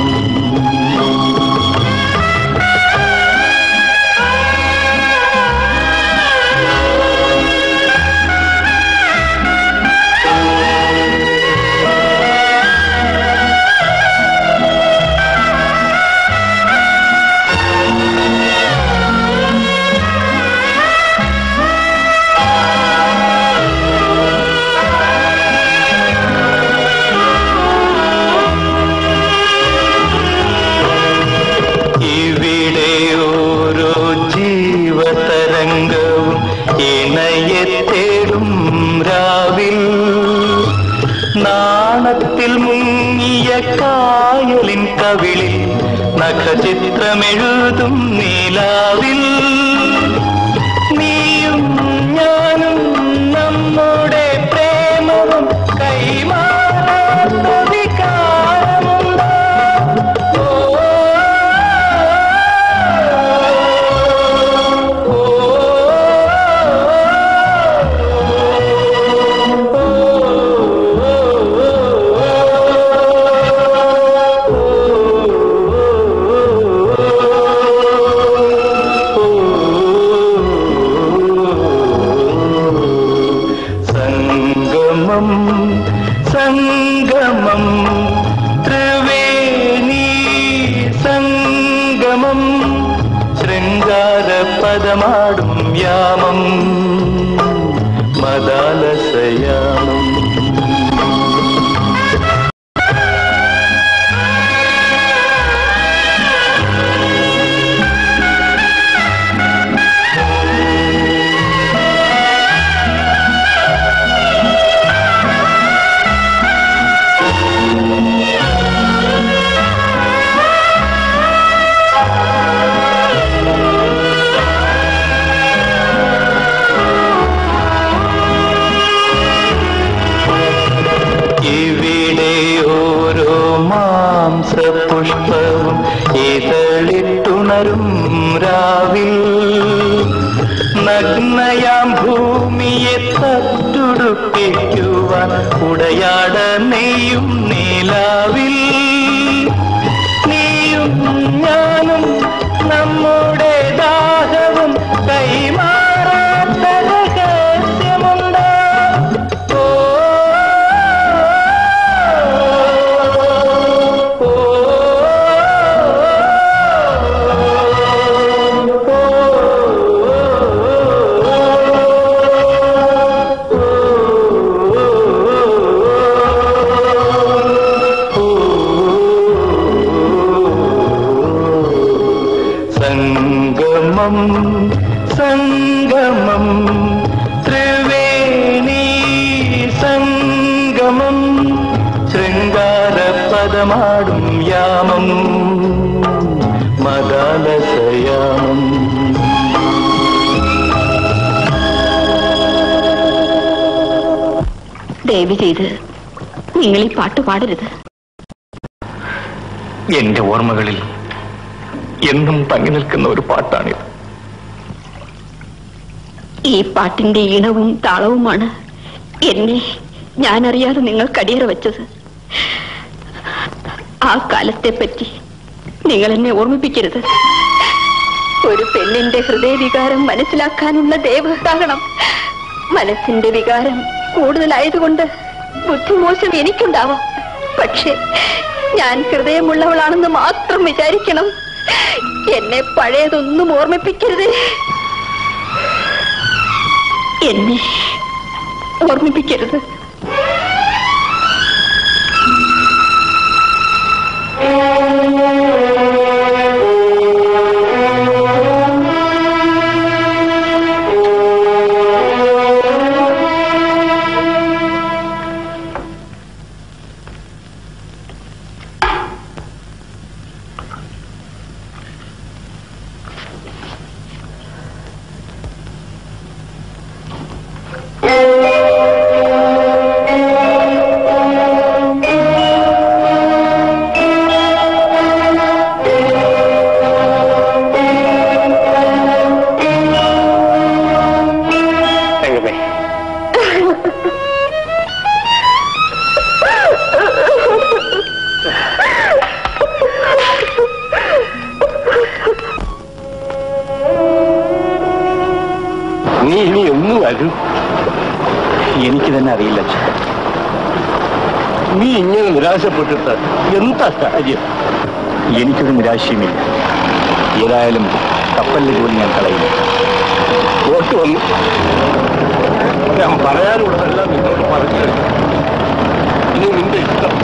ഇവിടെ ഓരോ ജീവതരംഗവും ഇണയെ തേടും രാവിൽ നാണത്തിൽ മുങ്ങിയ കായലിൻ കവിളിൽ നഖചിത്രമെഴുതും നീലാവിൽ നീയും ഞാനും നമ്മുടെ പ്രേമവും കൈമാറാത്ത വികാരമുണ്ടോ സംഗമം സംഗമം ത്രിവേണി സംഗമം ശൃംഗാര പദമാടും യാമം മദാലസയാമം ഇവിടെ ഓരോ മാംസപുഷ്പവും ഇതളിട്ടുണരും രാവിൽ നഗ്നയാം ഭൂമിയെ തട്ടുടുപ്പിക്കുവാൻ ഉടയാട നെയ്യും നീലാവിൽ നീയും ഞാനും നമ്മുടെ ദാഹവും കൈമാറാത്ത രഹസ്യമുണ്ടോ സംഗമം സംഗമം ത്രിവേണി സംഗമം ശൃംഗാര പദമാടും യാമം മദാലസയാമം ദയവ് ചെയ്ത് നിങ്ങൾ ഈ പാട്ട് പാടരുത് എന്റെ ഓർമ്മകളിൽ എന്നും തങ്ങി നിൽക്കുന്ന ഒരു പാട്ടാണിത് ഈ പാട്ടിന്റെ ഈണവും താളവുമാണ് എന്നെ ഞാൻ അറിയാതെ നിങ്ങൾ കടിയറ വെച്ചത് ആ കാലത്തെ പറ്റി നിങ്ങൾ എന്നെ ഓർമ്മിപ്പിക്കരുത് ഒരു പെണ്ണിന്റെ ഹൃദയവികാരം മനസ്സിലാക്കാനുള്ള ദേവതാകണം മനസ്സിന്റെ വികാരം കൂടുതലായതുകൊണ്ട് ബുദ്ധിമോശം എനിക്കുണ്ടാവാം പക്ഷേ ഞാൻ ഹൃദയമുള്ളവളാണെന്ന് മാത്രം വിചാരിക്കണം എന്നെ പഴയതൊന്നും ഓർമ്മിപ്പിക്കരുത് എന്നെ ഓർമ്മിപ്പിക്കരുത് നീ ഇനി എന്ന് വരും എനിക്ക് തന്നെ അറിയില്ല അച്ഛാ നീ ഇങ്ങനെ നിരാശപ്പെട്ടിട്ട് എന്താ കാര്യം എനിക്കൊരു നിരാശയുമില്ല ഏതായാലും കപ്പലിലെ ജോലി ഞാൻ കളയില്ല ഓട്ട് വന്നു ഞാൻ പറയാനുള്ളതെല്ലാം നിന്നോട് പറഞ്ഞു കഴിഞ്ഞു. ഇനി നിന്റെ ഇഷ്ടം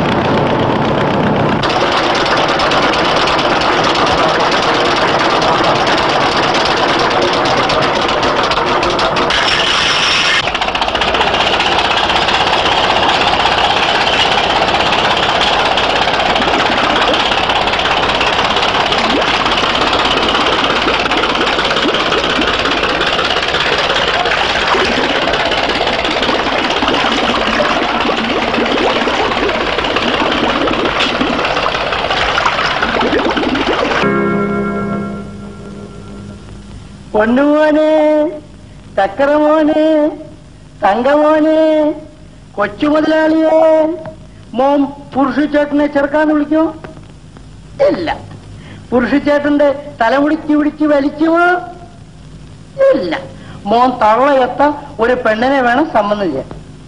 പൊന്നുമോനെ ചക്കരമോനെ തങ്കമോനെ കൊച്ചു മുതലാളിയെ മോൻ പുരുഷച്ചേട്ടനെ ചെറുക്കാന്ന് വിളിക്കോ ഇല്ല പുരുഷച്ചേട്ടന്റെ തലമുടിക്ക് പിടിച്ച് വലിക്കുമോ ഇല്ല മോൻ തള്ളയെത്ത ഒരു പെണ്ണിനെ വേണം സംബന്ധിച്ച്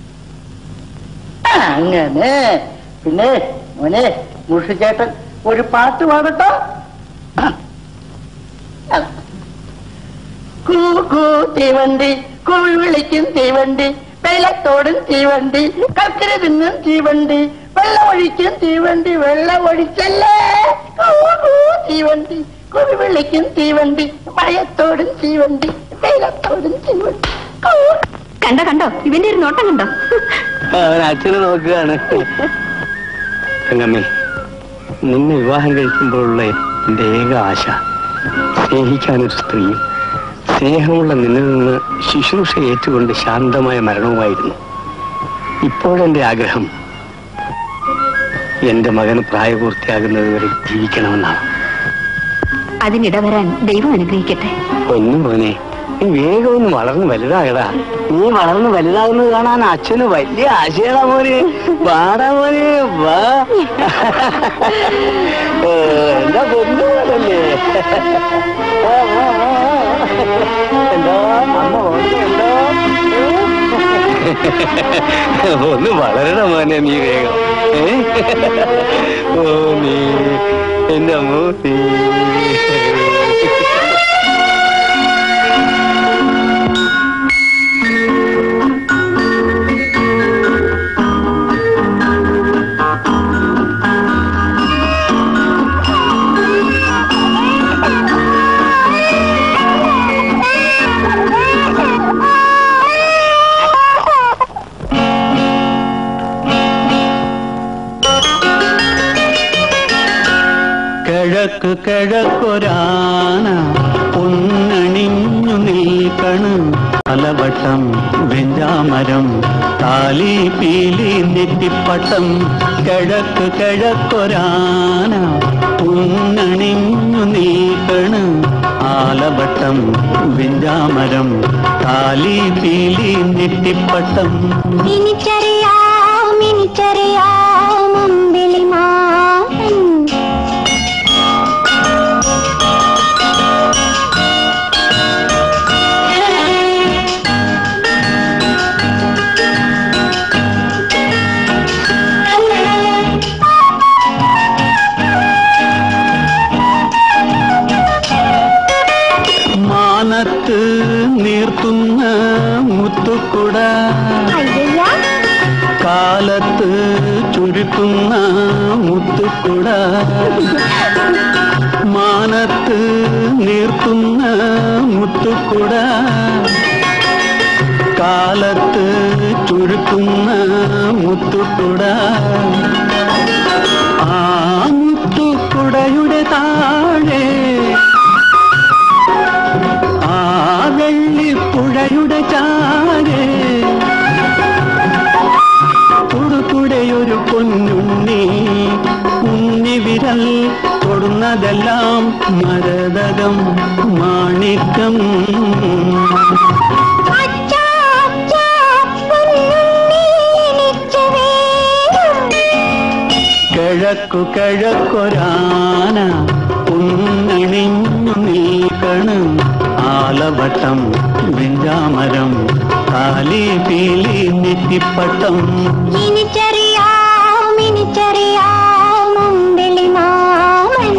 അങ്ങനെ പിന്നെ മോനെ മുഷിച്ചേട്ടൻ ഒരു പാട്ട് പാടട്ടോ കൂ കൂ തീവണ്ടി കുഴി വിളിക്കും തീവണ്ടി വെള്ളത്തോടും തീവണ്ടി കക്കര തിന്നും തീവണ്ടി വെള്ളമൊഴിക്കും തീവണ്ടി വെള്ളമൊഴിച്ചല്ലേ കൂ കൂ തീവണ്ടി കുഴി വിളിക്കും തീവണ്ടി മഴത്തോടും തീവണ്ടി വെള്ളത്തോടും തീവണ്ടി കൂ കണ്ടോ കണ്ടോ ഇവന്റെ ഒരു നോട്ടം കണ്ടോ അവൻ അച്ഛനെ നോക്കുകയാണ് തങ്കമ്മേ നിന്നെ വിവാഹം കഴിക്കുമ്പോഴുള്ള എന്റെ ഏക ആശ സ്നേഹിക്കാനൊരു സ്ത്രീയും സ്നേഹമുള്ള നിന്നിൽ നിന്ന് ശുശ്രൂഷ ഏറ്റുകൊണ്ട് ശാന്തമായ മരണവുമായിരുന്നു ഇപ്പോഴെന്റെ ആഗ്രഹം എന്റെ മകന് പ്രായപൂർത്തിയാകുന്നത് വരെ ജീവിക്കണമെന്നാണ് അതിനിടവരാൻ ദൈവം അനുഗ്രഹിക്കട്ടെ പൊന്നു മോനെ നീ വേഗം ഒന്ന് വളർന്ന് വലുതാകടാ നീ വളർന്ന് വലുതാകുന്നത് കാണാൻ അച്ഛന് വലിയ ആശയടാ മോനെ വാടാ മോനെ വാ ഏ, എന്താ പൊന്നു മോനല്ലേ ആ, ആ, ആ, ആ. എന്തോ അമ്മ ഓർമ്മയുണ്ടോ ഒന്ന് വളരണ മോനെ നീ വേഗം ഏ? ഓ നീ എന്റെ അമ്മ നീ കിഴക്ക് കിഴക്കൊരാന പൊന്നണിഞ്ഞു നിൽക്കണ് പലവട്ടം വെഞ്ചാമരം താലി പീലി നെറ്റിപ്പട്ടം കിഴക്ക് കിഴക്കൊരാന പൊന്നണിഞ്ഞു നിൽക്കണ് ആലവട്ടം വെഞ്ചാമരം താലി പീലി നെറ്റിപ്പട്ടം എനിക്കറിയാം എനിക്കറിയാം അമ്പിളി മാൻ മാനത്ത് നീർത്തുന്ന മുത്തുക്കുട കാലത്ത് ചുരുക്കുന്ന മുത്തുക്കുട മാനത്ത് നീർത്തുന്ന മുത്തുക്കുട കാലത്ത് ചുരുക്കുന്ന മുത്തുക്കുട ആ മുത്തുക്കുടയുടെ താഴെ ആ വെള്ളിപ്പുഴയുടെ ചാരെ കൊടുകുടയൊരു പൊന്നുണ്ണി ഉണ്ണി വിരൽ തൊടുന്നതെല്ലാം മരതകം മാണിക്കം അച്ഛാ, അച്ഛാ, പൊന്നുണ്ണി എനിക്ക് വേണം. കിഴക്കു കിഴക്കൊരാന ഉന്നണിഞ്ഞു നിൽക്കണ് ആലവട്ടം വെഞ്ചാമരം കാലി പീലി നെറ്റിപ്പട്ടം ഇനിച്ചറിയാം ഇനിച്ചറിയാം അമ്പിളി മാമൻ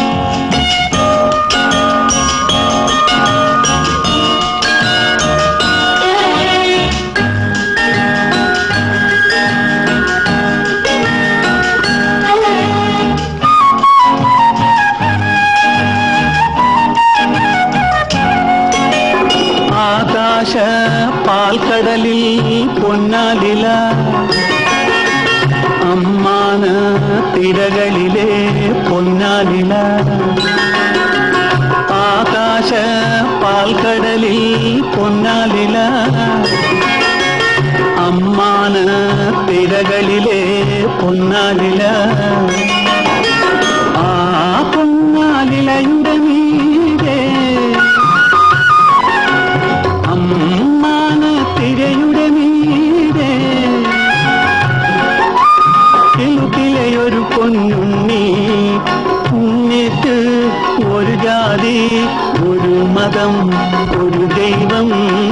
ആകാശ പാൽക്കടലിൽ പൊന്നാലില അമ്മാന തിരകളിലെ പൊന്നാലില ആകാശ പാൽക്കടലിൽ പൊന്നാലില അമ്മാന തിരകളിലെ പൊന്നാലില ആ പൊന്നാലിലയുടെ മീതെ അമ്മാന തിരയുടെ മീതെ കിലുക്കിലെയൊരു പൊന്നുണ്ണി ഉണ്ണിട്ട് ഒരു ജാതി ഒരു മതം ഒരു ദൈവം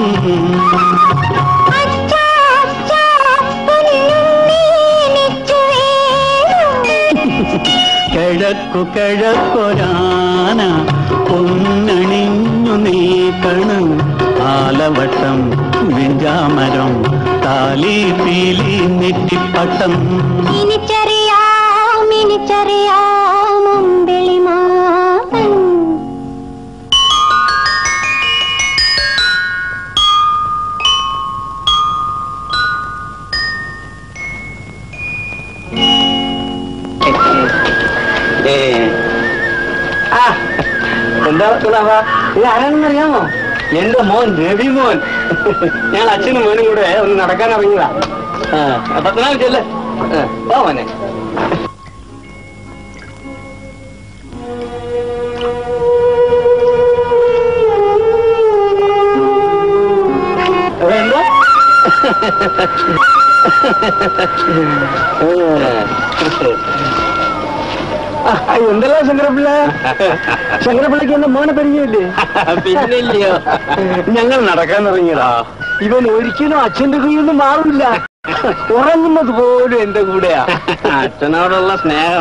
കിഴക്കു കിഴക്കൊരാന പൊന്നണിഞ്ഞു നീക്കണ് ആലവട്ടം വെഞ്ചാമരം താലി പീലി നെറ്റിപ്പട്ടം ഇനിച്ചറിയാം ഇനിച്ചറിയാം അമ്പിളി മാമൻ എന്താ തുളാവ ഇത് ആരാണെന്ന് അറിയാമോ എന്റെ മോൻ രവി മോൻ ഞാൻ അച്ഛനും മോനും കൂടെ ഒന്ന് നടക്കാൻ ഇറങ്ങിയതാ ആ പത്മനാഭ ചെല്ലേ വാ മോനെ എന്താ എന്തല്ലോ ശങ്കരപ്പിള്ള ശങ്കരപ്പിള്ളക്ക് എന്റെ മോനെ പരിചയമില്ലേ പിന്നില്ലയോ ഞങ്ങൾ നടക്കാൻ തുടങ്ങിയതാ ഇവൻ ഒരിക്കലും അച്ഛന്റെ കയ്യിൽ നിന്ന് മാറില്ല ഉറങ്ങുന്നത് പോലും എന്റെ കൂടെയാ അച്ഛനോടുള്ള സ്നേഹം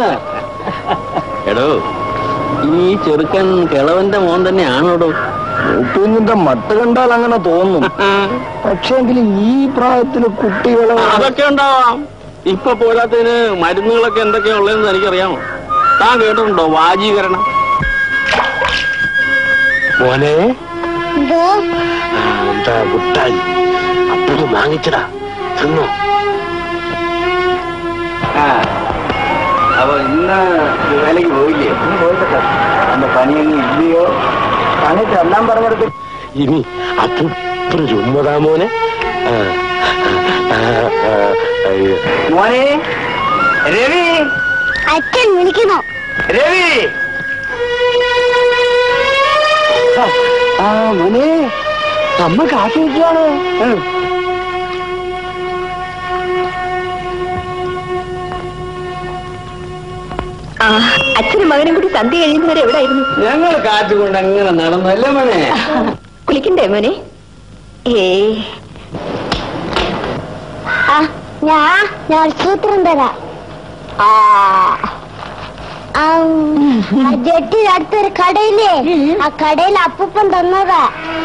എടോ ഈ ചെറുക്കൻ കിളവന്റെ മോൻ തന്നെയാണോടോ കുഞ്ഞിന്റെ മട്ട് കണ്ടാൽ അങ്ങനെ തോന്നും പക്ഷേങ്കിൽ ഈ പ്രായത്തില് കുട്ടികളെ അതൊക്കെ ഉണ്ടാവാം ഇപ്പൊ പോരാത്തതിന് മരുന്നുകളൊക്കെ എന്തൊക്കെയാ ഉള്ളതെന്ന് എനിക്കറിയാമോ താൻ കേട്ടിട്ടുണ്ടോ വാജീകരണം മോനെ എന്തോ ആ, എന്താ മുട്ടായി അപ്പോഴും വാങ്ങിച്ചടാ തിന്നോ അപ്പൊ ഇന്ന് വേലക്ക് പോയില്ലേ പോയിട്ടോ അന്റെ പണിയൊന്നും ഇല്ലയോ പണി ചെല്ലാൻ പറഞ്ഞെടുത്ത് ഇനി അപ്പുറം ചുമ്മതാ മോനെ ആ, ആ, ആ, അയ്യോ. മോനെ രവി അച്ഛൻ വിളിക്കുന്നു രവി ആ മോനെ അമ്മ കാത്തു നിൽക്കുകയാണ് ആ അച്ഛനും മകനും കൂടി സന്ധ്യ കഴിയുന്നവരെ എവിടായിരുന്നു ഞങ്ങൾ കാറ്റുകൊണ്ട് അങ്ങനെ നടന്നു അല്ലേ മോനെ കുളിക്കണ്ടേ മോനെ ഏ ആ ഞാ ഞാൻ ഒരു സൂത്രം തരാം ആ ആം, ആ ജെട്ടി അടുത്തൊരു കടയില്ലേ ആ കടയിൽ അപ്പൂപ്പൻ തന്നതാ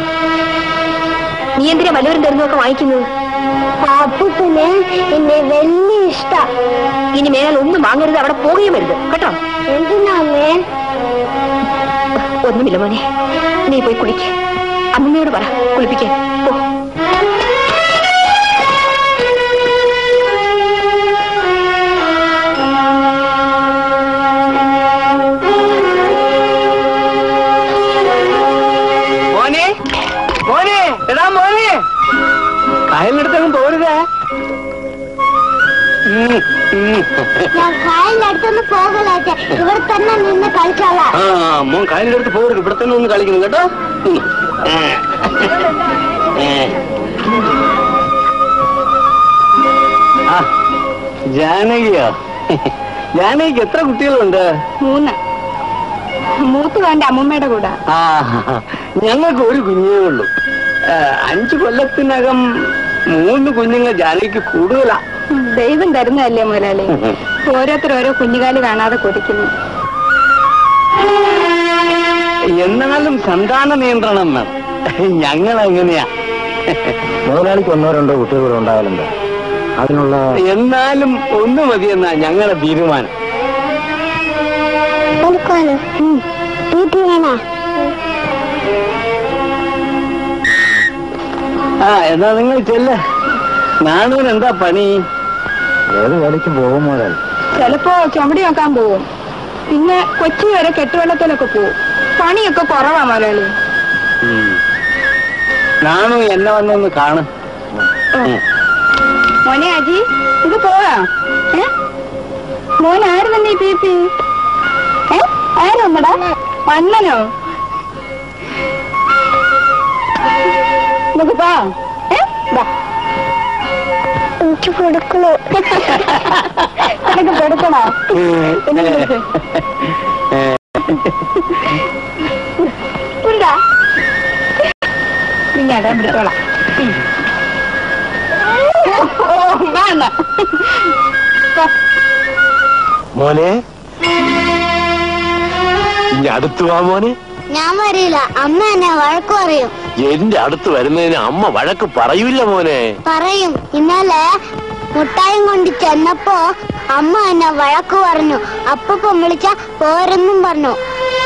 നീ എന്തിനാ മലയോരം തരുന്നൊക്കെ വാങ്ങിക്കുന്നത് ആ അപ്പൂപ്പന് എന്നെ വലിയ ഇഷ്ട ഇനി മേലാൽ ഒന്നും വാങ്ങരുത് അവിടെ പോവുകയും വരുത് കേട്ടോ എന്തിനാമേ ഒന്നുമില്ല മോനെ നീ പോയി കുളിക്ക അമ്മയോട് പറ കുളിപ്പിക്കാൻ പോ മോനെ മോനെ എടാ മോനെ കായലിനടുത്തങ്ങ് പോരുതേ ഞാൻ കായലിന്റെ അടുത്തൊന്നും പോകല ഇവിടെ തന്നെ നിന്ന് കളിച്ചാളാ ആ മോൻ കായലിന്റെ അടുത്ത് പോകരുത് ഇവിടെ തന്നെ ഒന്ന് കളിക്കുന്നു കേട്ടോ ഉം. ആ ജാനകിയോ ജാനകിക്ക് എത്ര കുട്ടികളുണ്ട് മൂന്ന് മൂത്ത് എന്റെ അമ്മൂമ്മയുടെ കൂടെ ആ ഞങ്ങൾക്ക് ഒരു കുഞ്ഞേ ഉള്ളൂ ആ, അഞ്ചു കൊല്ലത്തിനകം മൂന്ന് കുഞ്ഞുങ്ങൾ ജാനകിക്ക് കൂടുതലാ ദൈവം തരുന്നതല്ലേ മുതലാളി ഓരോരുത്തർ ഓരോ കുഞ്ഞുകാല് കാണാതെ കൊതിക്കുന്നു എന്നാലും സന്താന നിയന്ത്രണം വേണം ഞങ്ങൾ എങ്ങനെയാ മുതലാളിക്ക് ഒന്നോ രണ്ടോ കുട്ടികൾ കൂടെ ഉണ്ടായാലുണ്ട് അതിനുള്ള എന്നാലും ഒന്ന് മതിയെന്നാ ഞങ്ങളുടെ തീരുമാനം എടുക്കാനോ വീട്ടിൽ വേണോ ആ എന്നാ നിങ്ങൾ ചെല്ല നാണൂന് എന്താ പണി ഏത് വേലയ്ക്ക് പോകും മുതലാളി ചിലപ്പോ ചുമടി നോക്കാൻ പോവും പിന്നെ കൊച്ചി വരെ കെട്ടുവെള്ളത്തിലൊക്കെ പോവും പണിയൊക്കെ കുറവാ മുതലാളി നാണു എന്നെ വന്നൊന്ന് കാണും മോനെ അജി ഇത് പോവാ ഏ മോൻ ആരുന്നല്ലേ ഈ പീപ്പി ഏ ആരുന്നടാ മണ്ണനോ നമുക്ക് പോ ഏ ദാ. എനിക്ക് കൊടുക്കണോ നിനക്ക് കൊടുക്കണോ പിന്നെ വിളിച്ച്. ഉണ്ടാ നിങ്ങൾ അതാ പിടിച്ചോളാം ഉം. ഓ, വേണ്ട ദാ. മോനെ ഇനി അടുത്ത് വാ മോനെ ഞാൻ വരില്ല അമ്മ എന്നെ വഴക്ക് പറയും എന്റെ അടുത്ത് വരുന്നതിന് അമ്മ വഴക്ക് പറയൂല മോനെ പറയും ഇന്നലെ മുട്ടായും കൊണ്ട് ചെന്നപ്പോ അമ്മ എന്നെ വഴക്ക് പറഞ്ഞു അപ്പം വിളിച്ച പോരെന്നും പറഞ്ഞു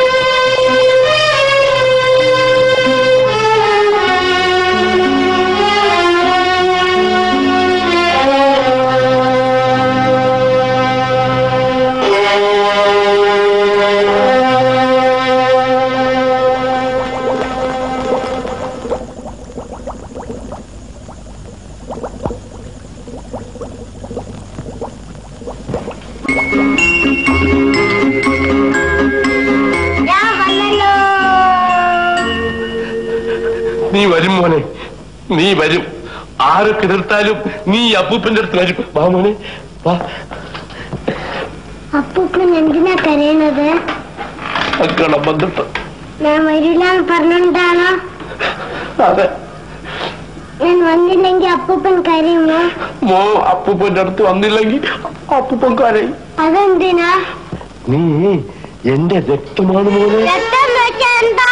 ഞാൻ വന്നല്ലോ നീ വരും മോനെ നീ വരും ആരൊക്കെ എതിർത്താലും നീ ഈ അപ്പൂപ്പന്റെ അടുത്ത് വരും വാ മോനെ വാ അപ്പൂപ്പൻ എന്തിനാ കരയണത് മക്കളെ വന്നിട്ട് ഞാൻ വരില്ല എന്ന് പറഞ്ഞിട്ടാണോ അതെ ഞാൻ വന്നില്ലെങ്കിൽ അപ്പൂപ്പൻ കരയുമോ മോ അപ്പൂപ്പന്റെ അടുത്ത് വന്നില്ലെങ്കിൽ അപ്പൂപ്പൻ കരയും അതെന്തിനാ നീ എന്റെ രക്തമാണ് മോനെ രക്തം വെച്ചാ എന്താ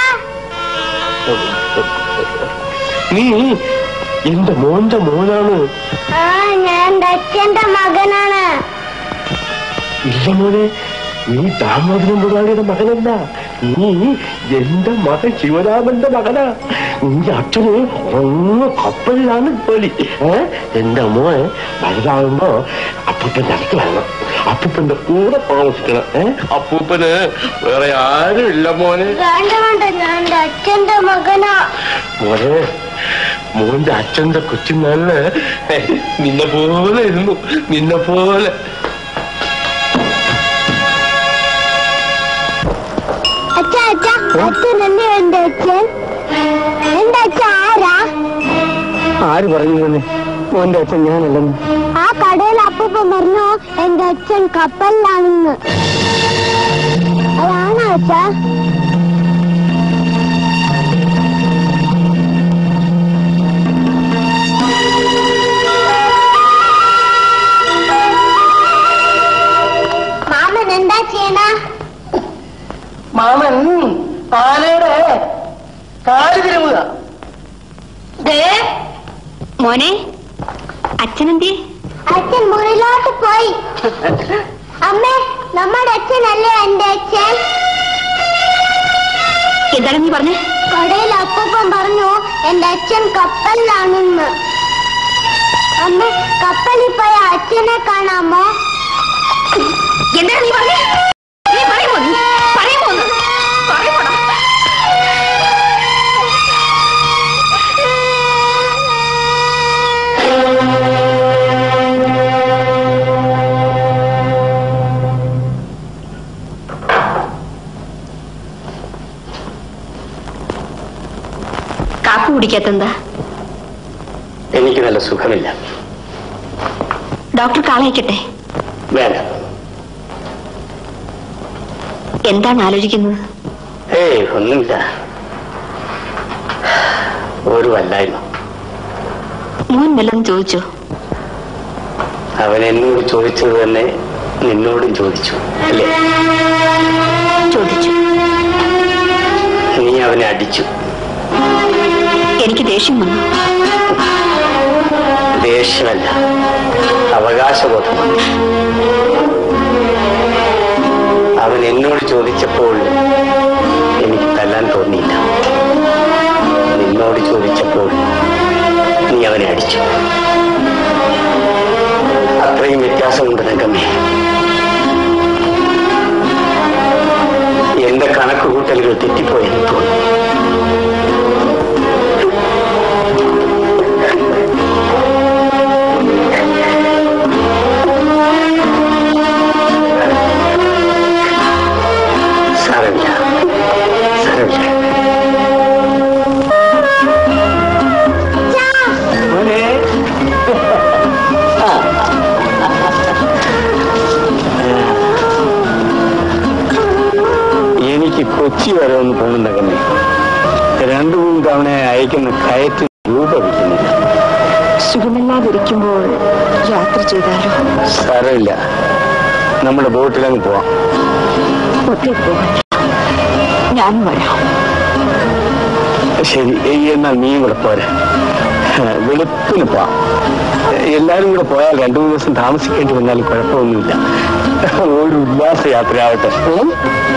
നീ എന്റെ മോന്റെ മോനാണ് ആ ഞാൻ എന്റെ അച്ഛന്റെ മകനാണ് ഇല്ല മോനെ നീ ദാമോദരൻ മുതലാളിയുടെ മകനല്ല നീ എന്റെ മകൻ ശിവരാമന്റെ മകനാ നിന്റെ അച്ഛന് ഒന്ന് കപ്പലിലാണ് ജോലി ഏ എന്റെ മോൻ വലുതാകുമ്പോ അപ്പൂപ്പന്റെ അടുത്ത് വരണം അപ്പൂപ്പന്റെ കൂടെ താമസിക്കണം ഏ അപ്പൂപ്പന് വേറെ ആരും ഇല്ല മോനെ വേണ്ട വേണ്ട ഞാൻ എന്റെ അച്ഛന്റെ മകനാ മോനെ മോന്റെ അച്ഛന്റെ കൊച്ചുനാളില് നിന്നെ പോലെ ഇരുന്നു നിന്നെ പോലെ അച്ഛ അച്ഛ അച്ഛൻ എന്നെ എന്റെ അച്ഛൻ എന്റെ അച്ഛൻ ആരാ ആര് പറഞ്ഞു തന്നെ മോന്റെ അച്ഛൻ ഞാനല്ലെന്ന് ആ കടയിൽ അപ്പൂപ്പൻ പറഞ്ഞു എന്റെ അച്ഛൻ കപ്പലിലാണെന്ന് അതാണോ അച്ഛ മാമൻ എന്താ ചെയ്യണ മാമൻ ആനയുടെ കാല് തിരുമുക മോനെ അച്ഛനെന്തേ അച്ഛൻ മുറിയിലോട്ട് പോയി അമ്മേ നമ്മുടെ അച്ഛനല്ലേ എന്റെ അച്ഛൻ എന്താണ് നീ പറഞ്ഞേ കടയിൽ അപ്പൂപ്പൻ പറഞ്ഞു എന്റെ അച്ഛൻ കപ്പലിലാണെന്ന് അമ്മ കപ്പലിൽ പോയ അച്ഛനെ കാണാമോ എന്താണ് നീ പറഞ്ഞേ നീ പറയുമോ നീ പറയുമോ ഒന്ന്? പറയുമോടാ കാപ്പി കുടിക്കാത്തെന്താ എനിക്ക് നല്ല സുഖമില്ല ഡോക്ടർ കാളയക്കട്ടെ വേണ്ട എന്താണ് ആലോചിക്കുന്നത് ഏയ് ഒന്നുമില്ല പോരുമല്ലായിരുന്നു മോൻ വല്ലതും ചോദിച്ചോ അവൻ എന്നോട് ചോദിച്ചത് തന്നെ നിന്നോടും ചോദിച്ചു അല്ലേ ചോദിച്ചു നീ അവനെ അടിച്ചു എനിക്ക് ദേഷ്യം വന്നു ദേഷ്യമല്ല അവകാശബോധമാണ് അവൻ എന്നോട് ചോദിച്ചപ്പോൾ എനിക്ക് തല്ലാൻ തോന്നിയില്ല നിന്നോട് ചോദിച്ചപ്പോൾ നീ അവനെ അടിച്ചു അത്രയും വ്യത്യാസമുണ്ട് തങ്കമ്മേ എന്റെ കണക്കുകൂട്ടലുകൾ തെറ്റിപ്പോയെന്ന് തോന്നുന്നു സാരമില്ല സാരമില്ല മോനെ എനിക്ക് കൊച്ചി വരെ ഒന്ന് പോകുന്ന കമ്മി രണ്ടു മൂന്ന് തവണ അയക്കുന്ന കയറ്റ് രൂപ വയ്ക്കുന്നില്ല സുഖമില്ലാതിരിക്കുമ്പോൾ യാത്ര ചെയ്താലോ സാരമില്ല നമ്മുടെ ബോട്ടിലങ്ങ് പോവാം ഒത്തിരി പോകണ്ട ഞാൻ വരാം ശരി എന്നാൽ നീ കൂടെ പോരെ വെളുപ്പിന് പോവാം എല്ലാരും കൂടെ പോയാൽ രണ്ടു മൂന്ന് ദിവസം താമസിക്കേണ്ടി വന്നാലും കുഴപ്പമൊന്നുമില്ല ഒരു ഉല്ലാസ യാത്രയാവട്ടെ ഉം?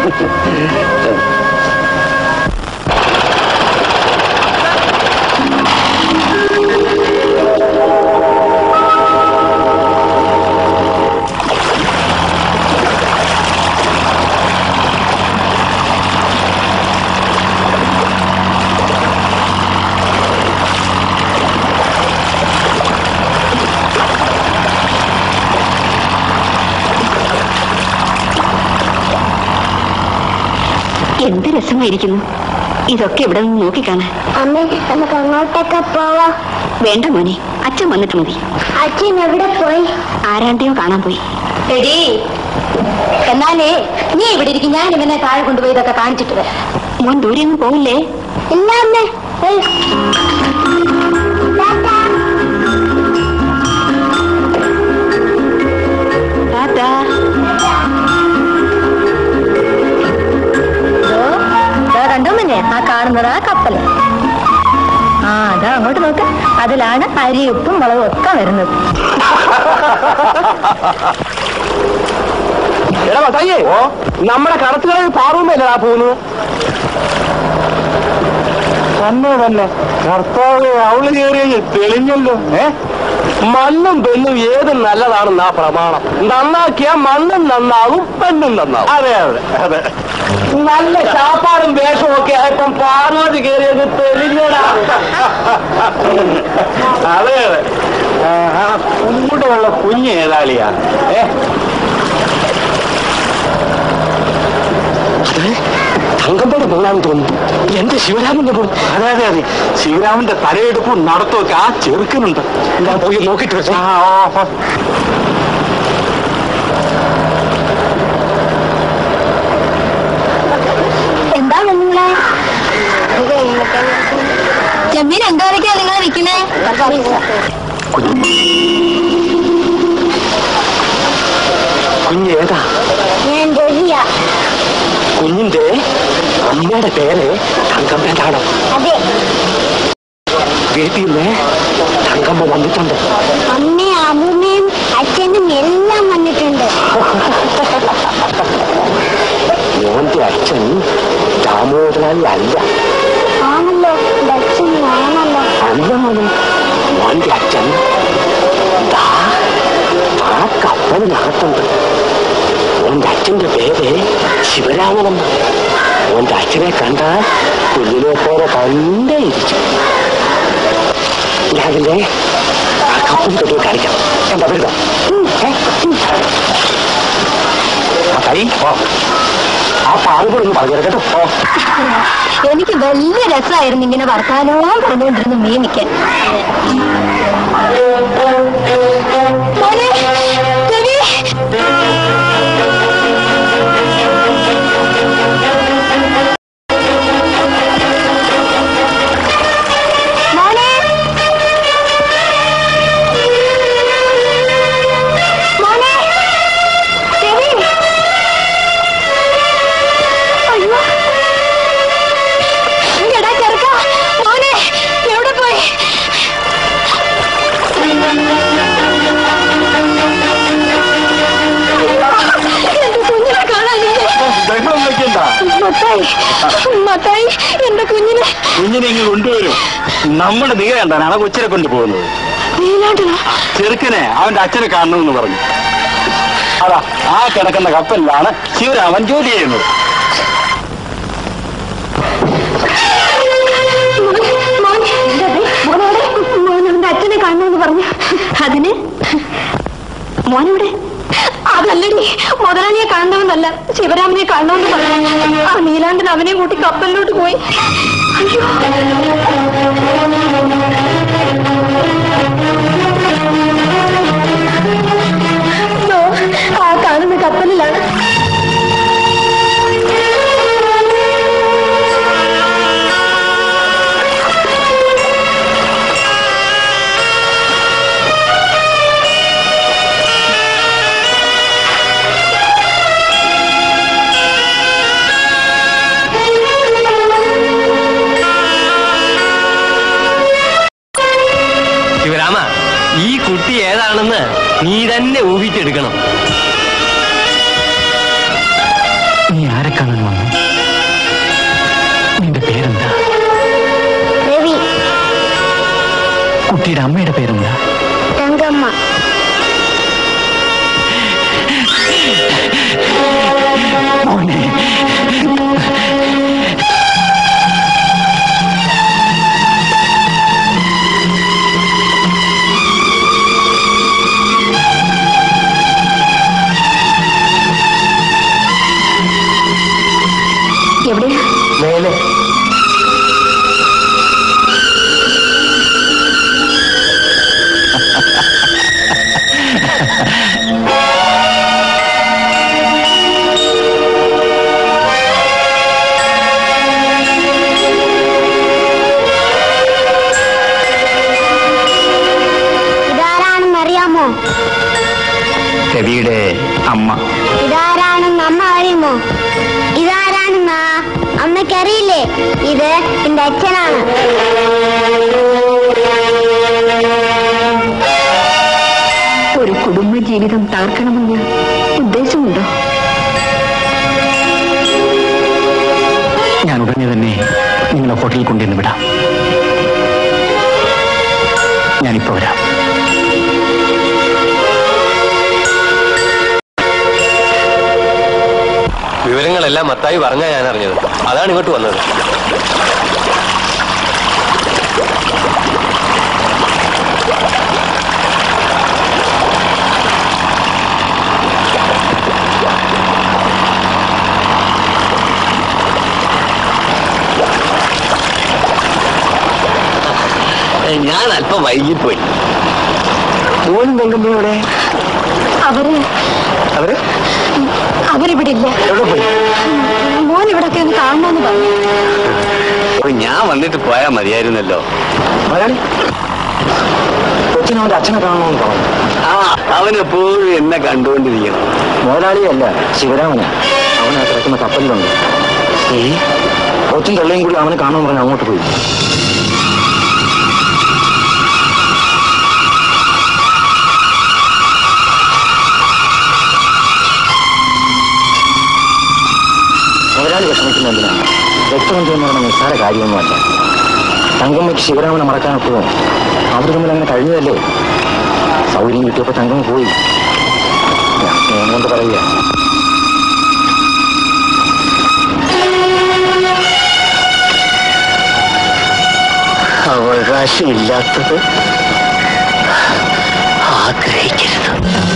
എന്ത് രസമായിരിക്കുന്നു ഇതൊക്കെ ഇവിടെ നിന്ന് നോക്കിക്കാണാൻ അമ്മ നമുക്ക് അങ്ങോട്ടൊക്കെ പോവാ വേണ്ട മോനെ അച്ഛൻ വന്നിട്ട് മതി അച്ഛൻ എവിടെ പോയി ആരാണ്ടെയോ കാണാൻ പോയി എടീ എന്നാലേ നീ ഇവിടെ ഇരിക്കും ഞാൻ ഇവനെ താഴെ കൊണ്ടുപോയി ഇതൊക്കെ കാണിച്ചിട്ട് വരാം മോൻ ദൂരെ ഒന്നും പോകില്ലേ ഇല്ല അമ്മേ ഏയ്. ടാറ്റാ ദാ കണ്ടോ മനെ ആ കാണുന്നത് ആ കപ്പല് ആ അതാ അങ്ങോട്ട് നോക്ക് അതിലാണ് അരി ഉപ്പും മുളകും ഒക്കെ വരുന്നത് എടാ മത്തായിയേ നമ്മുടെ കടത്തുകളിൽ പാറുമല്ലേ ആ പോകുന്നത് തന്നെ തന്നെ കർത്താവ് അവള് കയറിയ തെളിഞ്ഞല്ലോ ഏ മണ്ണും പെണ്ണും ഏത് നല്ലതാണെന്ന് ആ പ്രമാണം നന്നാക്കിയ മണ്ണും നന്നാവും പെണ്ണും നന്നാവും അതെ അതെ അതെ നല്ല ചാപ്പാടും വേഷവും ഒക്കെ ആയപ്പം പാർവതി കയറിയത് തെളിഞ്ഞടാ അതെ അതെ ആ കൂടെയുള്ള കുഞ്ഞ് ഏതാളിയാണ് ഏ തങ്കമ്പയുടെ മോളാന്ന് തോന്നുന്നു എന്റെ ശിവരാമന്റെ മോൾ അതെ അതെ അതെ ശിവരാമന്റെ തലയെടുപ്പും നടത്തും ഒക്കെ ആ ചെറുക്കനുണ്ട് ഞാൻ പോയി നോക്കിട്ട് വരാം. ആ, ഓ, ഓ. എന്താ നിങ്ങളെ ചെമ്മീൻ എന്തോരൊക്കെയാ നിങ്ങൾ വിൽക്കുന്നേ കുഞ്ഞ് ഏതാ ഞാൻ രവിയ കുഞ്ഞിന്റെ അമ്മയുടെ പേര് തങ്കമ്മേടാണോ അതെ വീട്ടിൽ നിന്ന് തങ്കമ്മ വന്നിട്ടുണ്ട് അമ്മയും അമ്മൂമ്മയും അച്ഛനും എല്ലാം വന്നിട്ടുണ്ട് മോന്റെ അച്ഛൻ ദാമോദരൻ അല്ല ആണല്ലോ എന്റെ അച്ഛൻ ആണല്ലോ അല്ലാണ് മോന്റെ അച്ഛൻ ദാ ആ കപ്പലിനകത്തുണ്ട് മോന്റെ അച്ഛന്റെ പേര് ശിവരാമനെന്ന് മോന്റെ അച്ഛനെ കണ്ടാൽ കുഞ്ഞിനെ പോലെ തന്നെ ഇരിക്കും ഞാനില്ലേ ആ കപ്പൽ തൊട്ട് കാണിക്കാം എന്താ വരുക കൈ ആ പാറുകൂടെ പറഞ്ഞു കേട്ടോ ഓ എനിക്ക് വലിയ രസമായിരുന്നു ഇങ്ങനെ വർത്താനവും പറഞ്ഞുകൊണ്ടിരുന്ന് മീമിക്കാൻ മോനെ, രവി. കുഞ്ഞിനെ ഇങ്ങ് കൊണ്ടുവരും നമ്മുടെ നിക കണ്ടാണ് ആ കൊച്ചിനെ കൊണ്ടുപോകുന്നത് ചെറുക്കനെ അവന്റെ അച്ഛനെ കാണണമെന്ന് പറഞ്ഞു അതാ ആ കിടക്കുന്ന കപ്പലിലാണ് ശിവരാമൻ ജോലി ചെയ്യുന്നത് മോനവന്റെ അച്ഛനെ കാണണമെന്ന് പറഞ്ഞു അതിന് മോനെവിടെ അതല്ലടി മുതലാളിയെ കാണണമെന്നല്ല ശിവരാമനെ കാണണമെന്ന് പറഞ്ഞു ആ നീലാണ്ടൻ അവനെ കൂട്ടി കപ്പലിലോട്ട് പോയി അയ്യോ ദോ, ആ കാണുന്ന കപ്പലിലാണ് ശിവരാമ ഈ കുട്ടി ഏതാണെന്ന് നീ തന്നെ ഊഹിച്ചെടുക്കണം നീ ആരെ കാണാൻ വന്നു നിന്റെ പേരെന്താ രവി കുട്ടിയുടെ അമ്മയുടെ പേരെന്താ തങ്കമ്മ എവിടെയാ മേലെ ഇതാരാണെന്ന് അറിയാമോ രവിയുടെ അമ്മ ഇതാരാണെന്ന് അമ്മ അറിയുമോ ഇതാരാണെന്നാ അമ്മയ്ക്കറിയില്ലേ ഇത് എന്റെ അച്ഛനാണ് ഒരു കുടുംബ ജീവിതം തകർക്കണമെന്ന് ഉദ്ദേശമുണ്ടോ ഞാൻ ഉടനെ തന്നെ നിങ്ങളെ ഹോട്ടലിൽ കൊണ്ടുവന്ന് വിടാം ഞാനിപ്പോ വരാം വിവരങ്ങളെല്ലാം മത്തായി പറഞ്ഞാ ഞാൻ അറിഞ്ഞത് അതാണ് ഇങ്ങോട്ട് വന്നത് ഞാൻ അല്പം വൈകിപ്പോയി മോനും പെങ്കമ്മയോടെ അവര് അവര് അവരിവിടെ ഇല്ല എവിടെ പോയി മോൻ ഇവിടൊക്കെ ഒന്ന് കാണണമെന്ന് പറഞ്ഞു ഓ, ഞാൻ വന്നിട്ട് പോയാ മതിയായിരുന്നല്ലോ മലയാളി കൊച്ചിനവന്റെ അച്ഛനെ കാണണമെന്ന് പറഞ്ഞു ആ അവനെപ്പോഴും എന്നെ കണ്ടുകൊണ്ടിരിക്കണം മുതലാളിയല്ല ശിവരാമന അവനെ കിടക്കുന്ന കപ്പലിലുണ്ട് ഏ കൊച്ചും തള്ളയും കൂടി അവനെ കാണുമെന്ന് പറഞ്ഞ് അങ്ങോട്ട് പോയി മുതലാളി വിഷമിക്കുന്ന എന്തിനാണ് രക്തബന്ധം എന്ന് പറയുന്ന നിസ്സാര കാര്യമൊന്നുമല്ല തങ്കമ്മയ്ക്ക് ശിവരാമനെ മറക്കാനൊക്കുമോ അവർ തമ്മിൽ അങ്ങനെ കഴിഞ്ഞതല്ലേ സൗകര്യം കിട്ടിയപ്പോ തങ്കം പോയി ഞാൻ സ്നേഹം കൊണ്ട് പറയുക അവകാശമില്ലാത്തത് ആഗ്രഹിക്കരുത്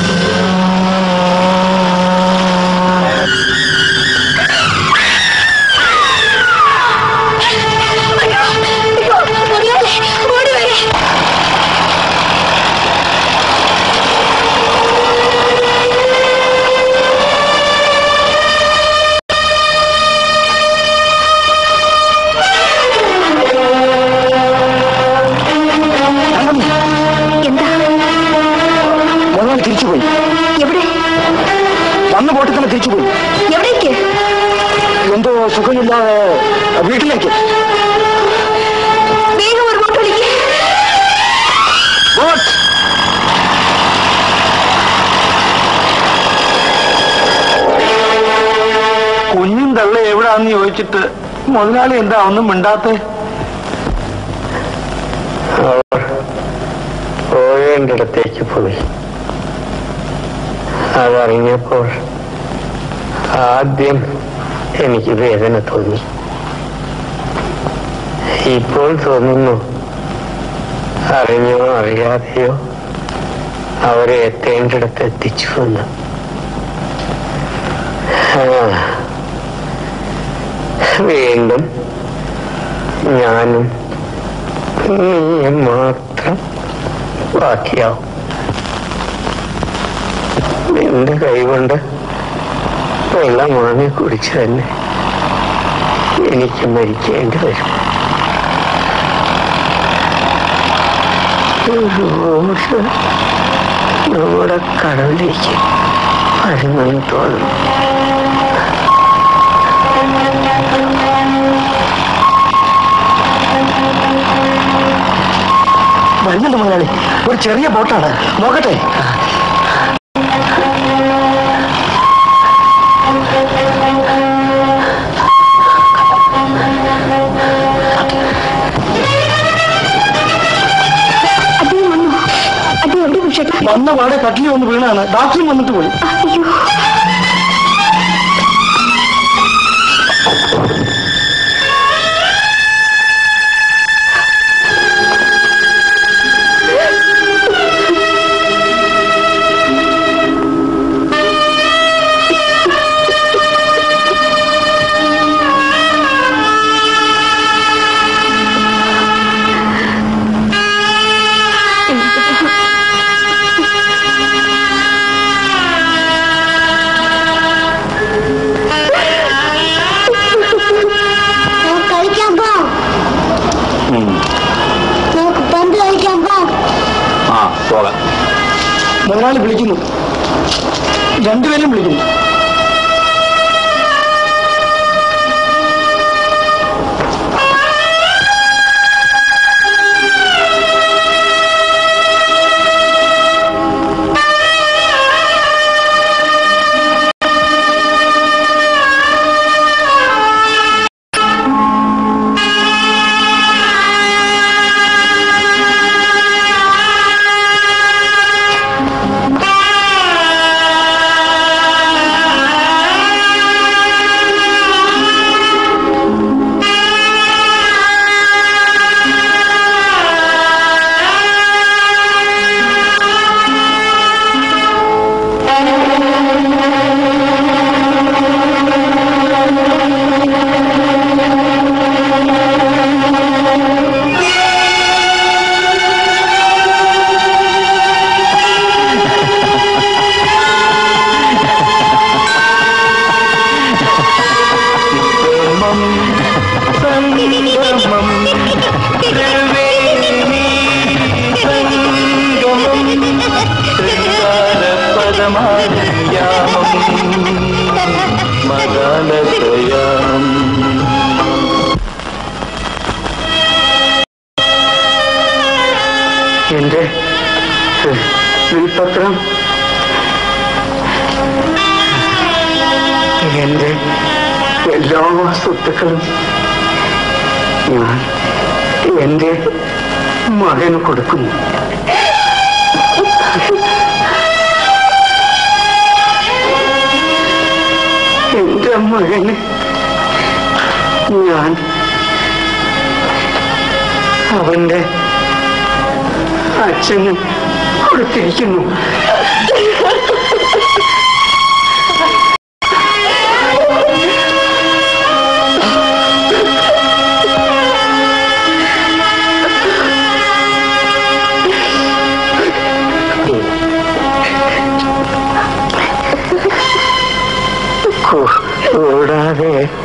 എന്താ മുതലാളി തിരിച്ചുപോയി എവിടെ വന്ന ബോട്ടിൽ തന്നെ തിരിച്ചുപോയി എവിടേക്ക് എന്തോ സുഖമില്ലാതെ വീട്ടിലേക്ക് വേഗം ഒരു ബോട്ട് വിളിക്ക് ബോട്ട് കുഞ്ഞും തള്ള എവിടാന്ന് ചോദിച്ചിട്ട് മുതലാളി എന്താ ഒന്നും മിണ്ടാത്തെ ജയിലിലേക്ക് പോയി അതറിഞ്ഞപ്പോൾ ആദ്യം എനിക്ക് വേദന തോന്നി ഇപ്പോൾ തോന്നുന്നു അറിഞ്ഞോ അറിയാതെയോ അവരെ എത്തേണ്ടിടത്ത് എത്തിച്ചു എന്ന് ആ, വീണ്ടും ഞാനും നീയും മാത്രം ബാക്കിയാവും എന്റെ കൈകൊണ്ട് വെള്ളം വാങ്ങി കുടിച്ച് തന്നെ എനിക്ക് മരിക്കേണ്ടി വരും ഒരു ഘോഷ് നമ്മുടെ കടവിലേക്ക് വരുമെന്ന് തോന്നുന്നു വരുന്നുണ്ട് മുതലാളി ഒരു ചെറിയ ബോട്ടാണ് നോക്കട്ടെ അദ്ദേഹം വന്നു അദ്ദേഹം എവിടെ വിളിച്ചേട്ടാ വന്ന പാടെ കട്ടിലി വന്ന് വീണാണ് ഡോക്ടറും വന്നിട്ട് പോയി അയ്യോ നമുക്ക് കളിക്കാൻ പോവാം നമുക്ക് പന്ത് കളിക്കാൻ പോവാം ആ പോകാം മുതലാളി വിളിക്കുന്നു രണ്ടുപേരും വിളിക്കുന്നു എന്റെ വിൽപത്രം എന്റെ എല്ലാ സ്വത്തുക്കളും ഞാൻ എന്റെ മകന് കൊടുക്കുന്നു എന്റെ മകന് ഞാൻ അവന്റെ അച്ഛന് കൊടുത്തിരിക്കുന്നു കൂ- കൂടാതെ